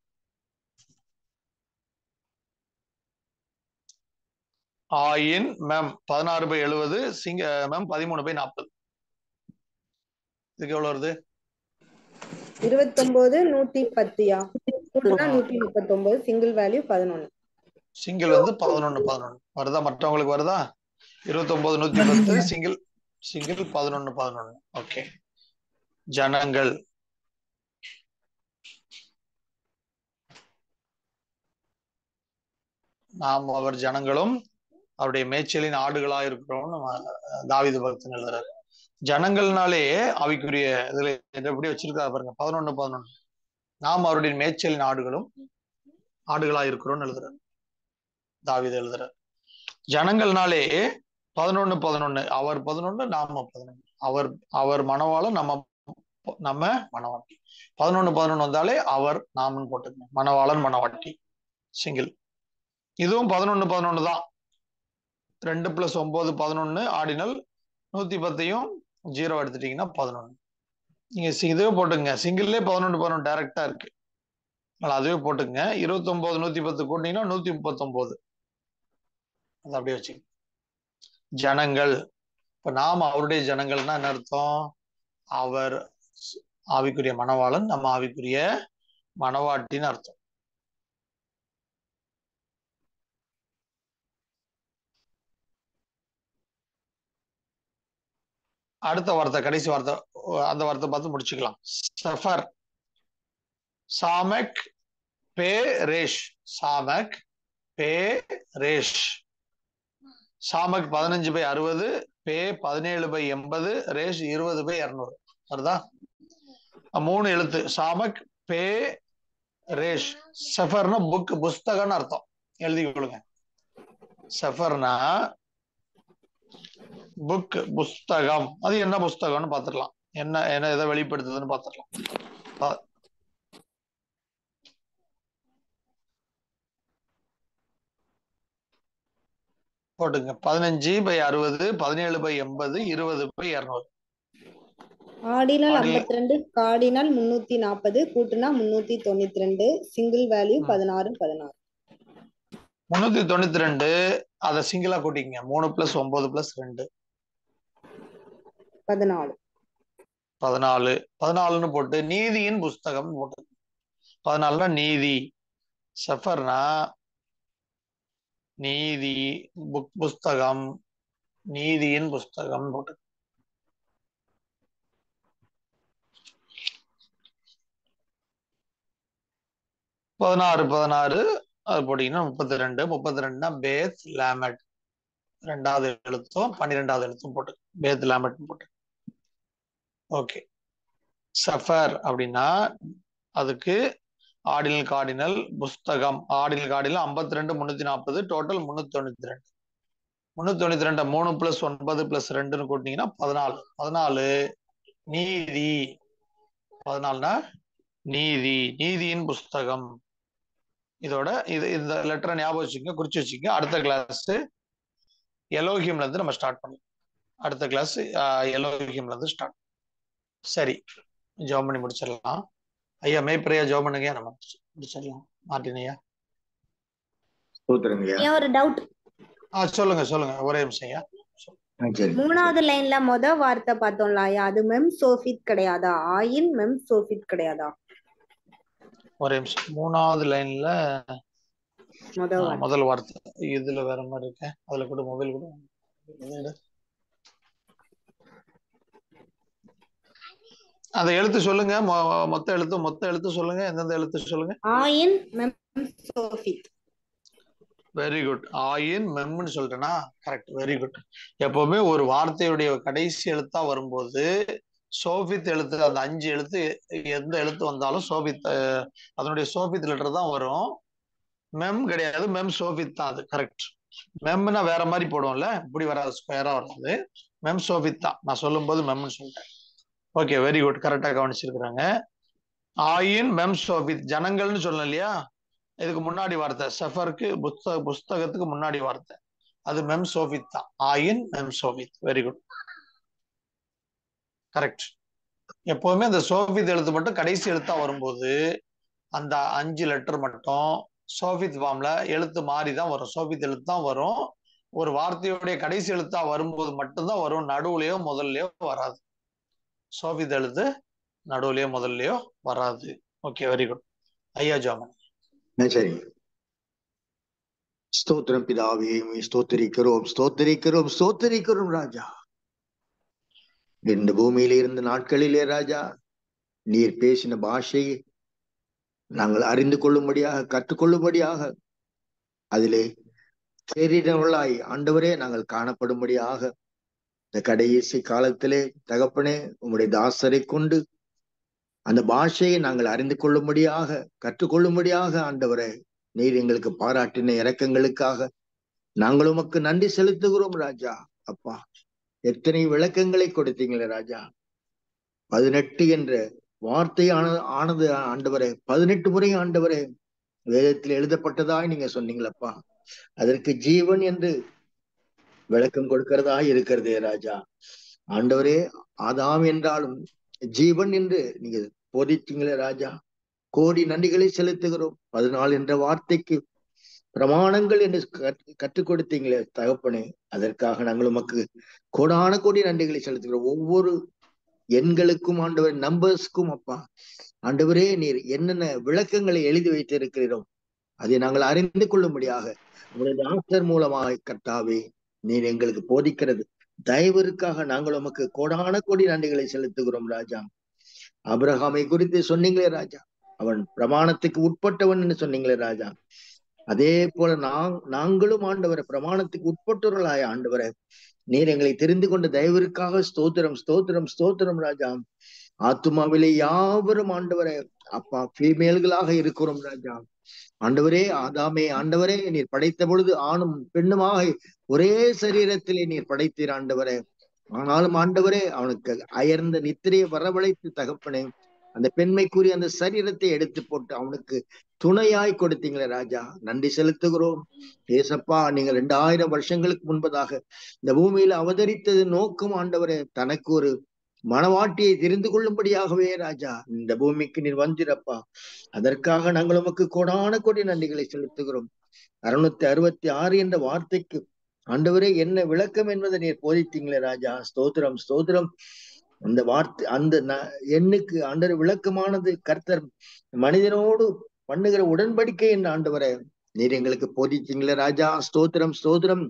ஆயின் மெம் பதினாறு பை எழுபது சிங்க மெம் பதிமூணு பை நாற்பது இதுக்கு எவ்வளவு வருது இருபத்தொன்பது நூத்தி பத்துயா கூட்டினா நூத்தி முப்பத்தொன்பது சிங்கிள் வேல்யூ பதினொன்னு சிங்கிள் வந்து பதினொன்னு பதினொன்னு வருதா மற்றவங்களுக்கு வருதா இருபத்தொன்பது நூத்தி பத்து சிங்கிள் சிங்கிள் பதினொன்னு பதினொன்னு ஓகே ஜனங்கள் நாம் அவர் ஜனங்களும் அவருடைய மேய்ச்சலின் ஆடுகளா இருக்கிறோம் நம்ம தாவித பக்தன் எழுதுறாரு ஜனங்கள்னாலே அவைக்குரிய இதுல எப்படி வச்சிருக்காரு பாருங்க பதினொன்னு பதினொன்னு நாம் அவருடைய மேய்ச்சலின் ஆடுகளும் ஆடுகளா இருக்கிறோம்னு எழுதுறாரு தாவித எழுதுறாரு ஜனங்கள்னாலே பதினொன்னு பதினொன்னு அவர் பதினொன்னு நாம பதினொன்னு அவர் அவர் மனவாளம் நம்ம நம்ம மனவாட்டி பதினொன்னு பதினொன்னு வந்தாலே அவர் நாமன்னு போட்டுக்கணும் மணவாளன் மணவாட்டி சிங்கிள் இதுவும் பதினொன்னு பதினொன்னு தான் ரெண்டு பிளஸ் ஒன்பது பதினொன்னு ஆடினல் நூத்தி பத்தையும் ஜீரோ எடுத்துட்டீங்கன்னா பதினொன்னு நீங்க இதுவே போட்டுங்க சிங்கிள்லே பதினொன்று பதினொன்று டைரக்டா இருக்கு அதனால அதுவே போட்டுங்க இருபத்தி ஒன்பது நூத்தி பத்து கூட்டிங்கன்னா நூத்தி முப்பத்தொன்பது அது அப்படியே வச்சுங்க ஜனங்கள் இப்ப நாம் அவருடைய ஜனங்கள்னா என்ன அர்த்தம் அவர் ஆவிக்குரிய மணவாளன் நம்ம ஆவிக்குரிய மணவாட்டின்னு அர்த்தம் அடுத்த வார்த்தை கடைசி வார்த்தை அந்த வார்த்தை பார்த்து முடிச்சுக்கலாம் சஃபர் சாமக் பே ரேஷ் சாமக் பே ரேஷ் சாமக் பதினஞ்சு பை அறுபது பே பதினேழு பை எண்பது ரேஷ் இருபது பை இருநூறு வருதா மூணு எழுத்து சாமக் பே ரேஷ் செஃபர்னா புக் புஸ்தகம்னு அர்த்தம் எழுதி கொடுங்க செஃபர்னா புக் புஸ்தகம் அது என்ன புஸ்தகம்னு பாத்துக்கலாம் என்ன என்ன எதை வெளிப்படுத்துதுன்னு பாத்துக்கலாம் போட்டுங்க பதினஞ்சு பை அறுபது பதினேழு பை எண்பது இருபது பை இருநூறு ஆடினல் ஐம்பத்தி ரெண்டு காடினல் முன்னூத்தி நாற்பது கூட்டுனா முன்னூத்தி தொண்ணூத்தி ரெண்டு சிங்கிள் வேல்யூ பதினாறு பதினாறு முன்னூத்தி தொண்ணூத்தி ரெண்டு அதை சிங்கிளா கூட்டிங்க மூணு பிளஸ் ஒன்பது பிளஸ் ரெண்டு பதினாலு பதினாலு பதினாலுன்னு போட்டு நீதியின் புஸ்தகம் போட்டு பதினாலுனா நீதி சஃபர்னா நீதி புக் புஸ்தகம் நீதியின் புஸ்தகம் போட்டு பதினாறு பதினாறு அது போட்டீங்கன்னா முப்பத்தி ரெண்டு முப்பத்தி ரெண்டுனா பேத் லேமட் ரெண்டாவது எழுத்தும் பன்னிரெண்டாவது எழுத்தும் போட்டு பேத் லேமட் போட்டு ஓகே சஃபர் அப்படின்னா அதுக்கு ஆடினல் கார்டினல் புஸ்தகம் ஆடினல் கார்டினல் ஐம்பத்தி ரெண்டு முன்னூத்தி நாற்பது டோட்டல் முன்னூத்தி தொண்ணூத்தி ரெண்டு முன்னூத்தி தொண்ணூத்தி ரெண்டு மூணு பிளஸ் ஒன்பது பிளஸ் ரெண்டுன்னு கூட்டினீங்கன்னா பதினாலு பதினாலு நீதி பதினாலுனா நீதி நீதியின் புஸ்தகம் இதோட இது இந்த லெட்டரை ஞாபகம் வச்சுக்கோங்க குறிச்சு வச்சுக்கோங்க அடுத்த கிளாஸ் எலோகியம்ல இருந்து நம்ம ஸ்டார்ட் பண்ணலாம் அடுத்த கிளாஸ் எலோகியம்ல இருந்து ஸ்டார்ட் சரி ஜாப் பண்ணி முடிச்சிடலாம் ஐயா மேய்பிரையா ஜாப் பண்ணுங்க நம்ம முடிச்சிடலாம் மார்டின் ஐயா சூத்திரங்கய்யா ஏன் ஒரு டவுட் ஆ சொல்லுங்க சொல்லுங்க ஒரே நிமிஷம் ஐயா ஆ, சரி மூணாவது லைன்ல மொத வார்த்தை பார்த்தோம்ல ஐயா அது மெம் சோஃபித் கிடையாதா ஆயின் மெம் சோஃபித் கிடையாதா ஒரே நிமிஷம் மூணாவது லைன்ல மொத ஆ, வார்த்தை முதல் வார்த்தை இதுல வேற மாதிரி இருக்கு அதுல கூட மொபைல் கூட இதை எடு. அந்த எழுத்து சொல்லுங்க மொ- மொத்த எழுத்து மொத்த எழுத்து சொல்லுங்க எந்தெந்த எழுத்து சொல்லுங்க ஆயின் மெம் சோஃபித் வெரி குட் ஆயின் மெம்னு சொல்லிட்டேனா கரெக்ட் வெரி குட் எப்பவுமே ஒரு வார்த்தையுடைய கடைசி எழுத்தா வரும்போது சோபித் எழுத்து அந்த அஞ்சு எழுத்து எந்த எழுத்து வந்தாலும் சோபித் அஹ், அதனுடைய சோபித் லெட்டர் தான் வரும் மெம் கிடையாது மெம் சோபித் தான் அது கரெக்ட் மெம்னா வேற மாதிரி போடுவோம்ல இப்படி வராது ஸ்கொயரா வராது மெம் சோபித் தான் நான் சொல்லும்போது மெம்னு சொல்லிட்டேன் ஓகே வெரி குட் கரெக்டா கவனிச்சிருக்கிறாங்க ஆயின் மெம் சோபித் ஜனங்கள்னு சொல்லணும் இல்லையா இதுக்கு முன்னாடி வார்த்தை சஃபருக்கு புஸ்தக புஸ்தகத்துக்கு முன்னாடி வார்த்தை அது மெம் சோபித் தான் ஆயின் மெம் சோபித் வெரி குட் கரெக்ட் எப்பவுமே அந்த சோபித் எழுத்து மட்டும் கடைசி எழுத்தா வரும்போது அந்த அஞ்சு லெட்டர் மட்டும் சோபித் ஃபார்ம்ல எழுத்து மாறி தான் வரும் சோபித் எழுத்து தான் வரும் ஒரு வார்த்தையுடைய கடைசி எழுத்தா வரும்போது மட்டும்தான் வரும் நடுவுலயோ முதல்லயோ வராது சோபித் எழுத்து நடுவுலயோ முதல்லயோ வராது ஓகே வெரி குட் ஐயா ஜாமன் ஆ, சரி ஸ்தோத்திரம் பிதாவே உம்மை ஸ்தோத்திரிக்கிறோம் ஸ்தோத்திரிக்கிறோம் ஸ்தோத்திரிக்கிறோம் ராஜா இந்த பூமியில இருந்த நாட்களிலே ராஜா நீர் பேசின பாஷையை நாங்கள் அறிந்து கொள்ளும்படியாக கற்றுக்கொள்ளும்படியாக அதிலே தேறினவர்களாய் ஆண்டவரே நாங்கள் காணப்படும்படியாக இந்த கடைசி காலத்திலே தகப்பனே உம்முடைய தாசரை கொண்டு அந்த பாஷையை நாங்கள் அறிந்து கொள்ளும்படியாக கற்றுக்கொள்ளும்படியாக ஆண்டவரே நீர் எங்களுக்கு பாராட்டின இரக்கங்களுக்காக நாங்கள் உமக்கு நன்றி செலுத்துகிறோம் ராஜா அப்பா எத்தனை விளக்கங்களை கொடுத்தீங்களே ராஜா பதினெட்டு என்ற வார்த்தை ஆனது ஆனது ஆண்டவரே பதினெட்டு முறை ஆண்டவரே வேதத்தில் எழுதப்பட்டதாய் நீங்க சொன்னீங்களப்பா அதற்கு ஜீவன் என்று விளக்கம் கொடுக்கிறதா இருக்கிறதே ராஜா ஆண்டவரே ஆதாம் என்றாலும் ஜீவன் என்று நீங்க போதித்தீங்களே ராஜா கோடி நன்றிகளை செலுத்துகிறோம் பதினாலு என்ற வார்த்தைக்கு பிரமாணங்கள் என்று கற்று- கற்றுக் கொடுத்தீங்களே தகப்பனே அதற்காக நாங்கள் உமக்கு கோடான கோடி நன்றிகளை செலுத்துகிறோம் ஒவ்வொரு எண்களுக்கும் ஆண்டவர் நம்பர்ஸ்க்கும் அப்பா ஆண்டவரே நீர் என்னென்ன விளக்கங்களை எழுதி வைத்திருக்கிறோம் அதை நாங்கள் அறிந்து கொள்ளும்படியாக உங்களுடைய ஆசர் மூலமாக கர்த்தாவே நீர் எங்களுக்கு போதிக்கிறது தயவிற்காக நாங்கள் உமக்கு கோடான கோடி நன்றிகளை செலுத்துகிறோம் ராஜா அபிரகாமை குறித்து சொன்னீங்களே ராஜா அவன் பிரமாணத்துக்கு உட்பட்டவன் என்று சொன்னீங்களே ராஜா அதே போல நாங் நாங்களும் ஆண்டவரை பிரமாணத்துக்கு உட்பட்டவர்களாய ஆண்டவரை நீர் எங்களை தெரிந்து கொண்ட தயவிற்காக ஸ்தோத்திரம் ஸ்தோத்திரம் ஸ்தோத்திரம் ராஜா ஆத்துமாவிலே யாவரும் ஆண்டவரை அப்பா ஃபீமேல்களாக இருக்கிறோம் ராஜா ஆண்டவரே ஆதாமே ஆண்டவரே நீர் படைத்த பொழுது ஆணும் பெண்ணுமாக ஒரே சரீரத்திலே நீர் படைத்தீர் ஆண்டவரே ஆனாலும் ஆண்டவரே அவனுக்கு அயர்ந்த நித்திரையை வரவழைத்து தகப்பனே அந்த பெண்மைக்குரிய அந்த சரீரத்தை எடுத்து போட்டு அவனுக்கு துணையாய் கொடுத்தீங்களே ராஜா நன்றி செலுத்துகிறோம் ஏசப்பா நீங்க ரெண்டாயிரம் வருஷங்களுக்கு முன்பதாக இந்த பூமியில அவதரித்தது நோக்கம் ஆண்டவரே தனக்கு ஒரு மனவாட்டியை தெரிந்து கொள்ளும்படியாகவே ராஜா இந்த பூமிக்கு நீர் வந்திரப்பா அதற்காக நாங்கள் உமக்கு கோடான கோடி நன்றிகளை செலுத்துகிறோம் அறுநூத்தி அறுபத்தி ஆறு என்ற வார்த்தைக்கு ஆண்டவரே என்ன விளக்கம் என்பதை நீர் போதித்தீங்களே ராஜா ஸ்தோத்திரம் ஸ்தோத்திரம் அந்த வார்த்தை அந்த ந- எண்ணுக்கு ஆண்டவர் விளக்கமானது கர்த்தர் மனிதனோடு பண்ணுகிற உடன்படிக்கை என்று ஆண்டவரே நீர் எங்களுக்கு போதித்தீங்களே ராஜா ஸ்தோத்திரம் ஸ்தோத்திரம்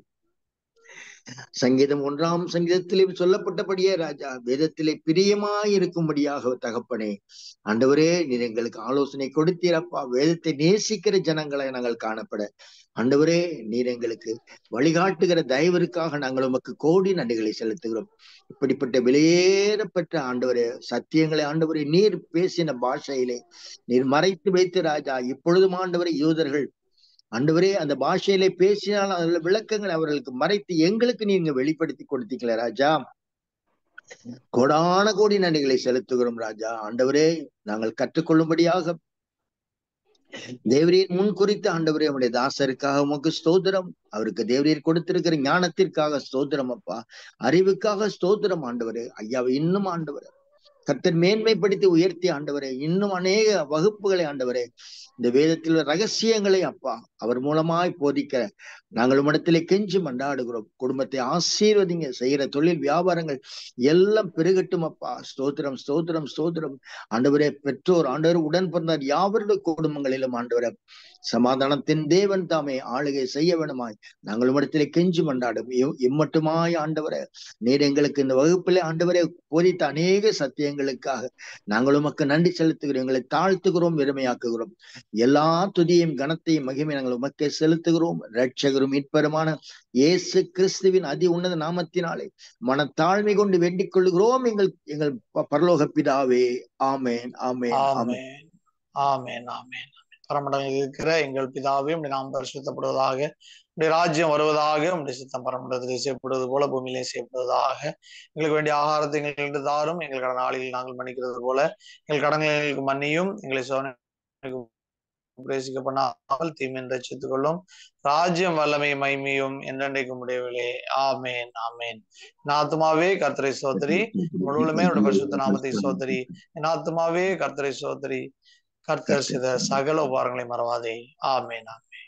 சங்கீதம் ஒன்றாம் சங்கீதத்திலே சொல்லப்பட்டபடியே ராஜா வேதத்திலே பிரியமாய் இருக்கும்படியாக தகப்பனே ஆண்டவரே நீர் எங்களுக்கு ஆலோசனை கொடுத்தீரப்பா வேதத்தை நேசிக்கிற ஜனங்களை நாங்கள் காணப்பட ஆண்டவரே நீர் எங்களுக்கு வழிகாட்டுகிற தயவிற்காக நாங்கள் உமக்கு கோடி நன்றிகளை செலுத்துகிறோம் இப்படிப்பட்ட வெளியேறப்பட்ட ஆண்டவரே சத்தியங்களை ஆண்டவரே நீர் பேசின பாஷையிலே நீர் மறைத்து வைத்து ராஜா இப்பொழுதும் ஆண்டவரே யூதர்கள் ஆண்டவரே அந்த பாஷையிலே பேசினால் அதுல விளக்கங்களை அவர்களுக்கு மறைத்து எங்களுக்கு நீங்க வெளிப்படுத்தி கொடுத்தீங்களே ராஜா கோடான கோடி நன்றிகளை செலுத்துகிறோம் ராஜா ஆண்டவரே நாங்கள் கற்றுக்கொள்ளும்படியாக தேவரீர் முன் குறித்து ஆண்டவரே உடைய தாசருக்காக உமக்கு ஸ்தோத்திரம் அவருக்கு தேவரீர் கொடுத்திருக்கிற ஞானத்திற்காக ஸ்தோத்திரம் அப்பா அறிவுக்காக ஸ்தோத்திரம் ஆண்டவரே ஐயாவை இன்னும் ஆண்டவரே கர்த்தர் மேன்மைப்படுத்தி உயர்த்தி ஆண்டவரே இன்னும் அநேக வகுப்புகளை ஆண்டவரே இந்த வேதத்தில் உள்ள ரகசியங்களை அப்பா அவர் மூலமாய் போதிக்க நாங்கள் உம்மிடத்திலே கெஞ்சி மண்டாடுகிறோம் குடும்பத்தை ஆசீர்வதிங்க செய்கிற தொழில் வியாபாரங்கள் எல்லாம் பெருகட்டும் அப்பா ஸ்தோத்திரம் ஸ்தோத்திரம் ஸ்தோத்திரம் ஆண்டவரே பெற்றோர் ஆண்டவர் உடன் பிறந்தார் யாவருடைய குடும்பங்களிலும் ஆண்டவரே சமாதானத்தின் தேவன் தாமே ஆளுகை செய்ய வேணுமாய் நாங்கள் உம்மிடத்திலே கெஞ்சி மண்டாடும் இம்- இம்மட்டுமாய் ஆண்டவரே நீர் எங்களுக்கு இந்த வகுப்பிலே ஆண்டவரே போதித்த அநேக சத்தியங்களுக்காக நாங்கள் உமக்கு நன்றி செலுத்துகிறோம் எங்களை தாழ்த்துகிறோம் பெருமையாக்குகிறோம் எல்லா துதியையும் கனத்தையும் மகிமை நாங்கள் உமக்கே செலுத்துகிறோம் ரட்சகரும் மீட்பருமான இயேசு கிறிஸ்துவின் அதி உன்னத நாமத்தினாலே மனத்தாழ்மை கொண்டு வேண்டிக் கொள்கிறோம் எங்கள் எங்கள் ப- பரலோக பிதாவே ஆமேன் ஆமேன் ஆமேன் ஆமென் ஆமென் ஆமென் பரமண்டலில் இருக்கிற எங்கள் பிதாவே உடைய நாம் பரிசுத்தப்படுவதாக உடைய ராஜ்யம் வருவதாக உடைய சித்தம் பரமண்டலத்திலே செய்யப்படுவது போல பூமியிலே செய்யப்படுவதாக எங்களுக்கு வேண்டிய ஆகாரத்தை எங்களுக்கு தாரும் எங்கள் கடனாளிகள் நாங்கள் மன்னிக்கிறது போல எங்கள் கடன்களை எங்களுக்கு மன்னியும் எங்களை சோதனைக்கு பிரவேசிக்க பண்ணாமல் தீமின் ரட்சித்துக் கொள்ளும் ராஜ்யம் வல்லமை மைமையும் என்றென்றைக்கு முடியவில்லை ஆமேன் ஆமேன் என் ஆத்துமாவே கர்த்தரை சோதரி முழுவதுமே அவருடைய பரிசுத்த நாமத்தை சோதரி என் ஆத்துமாவே கர்த்தரை சோதரி கர்த்தர் செய்த சகல உபாரங்களை மறவாதே ஆமேன் ஆமேன்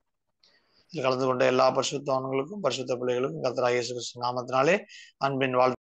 இதில் கலந்து கொண்ட எல்லா பரிசுத்தவான்களுக்கும் பரிசுத்த பிள்ளைகளுக்கும் கர்த்தராக இயேசு கிறிஸ்து நாமத்தினாலே அன்பின் வாழ்த்து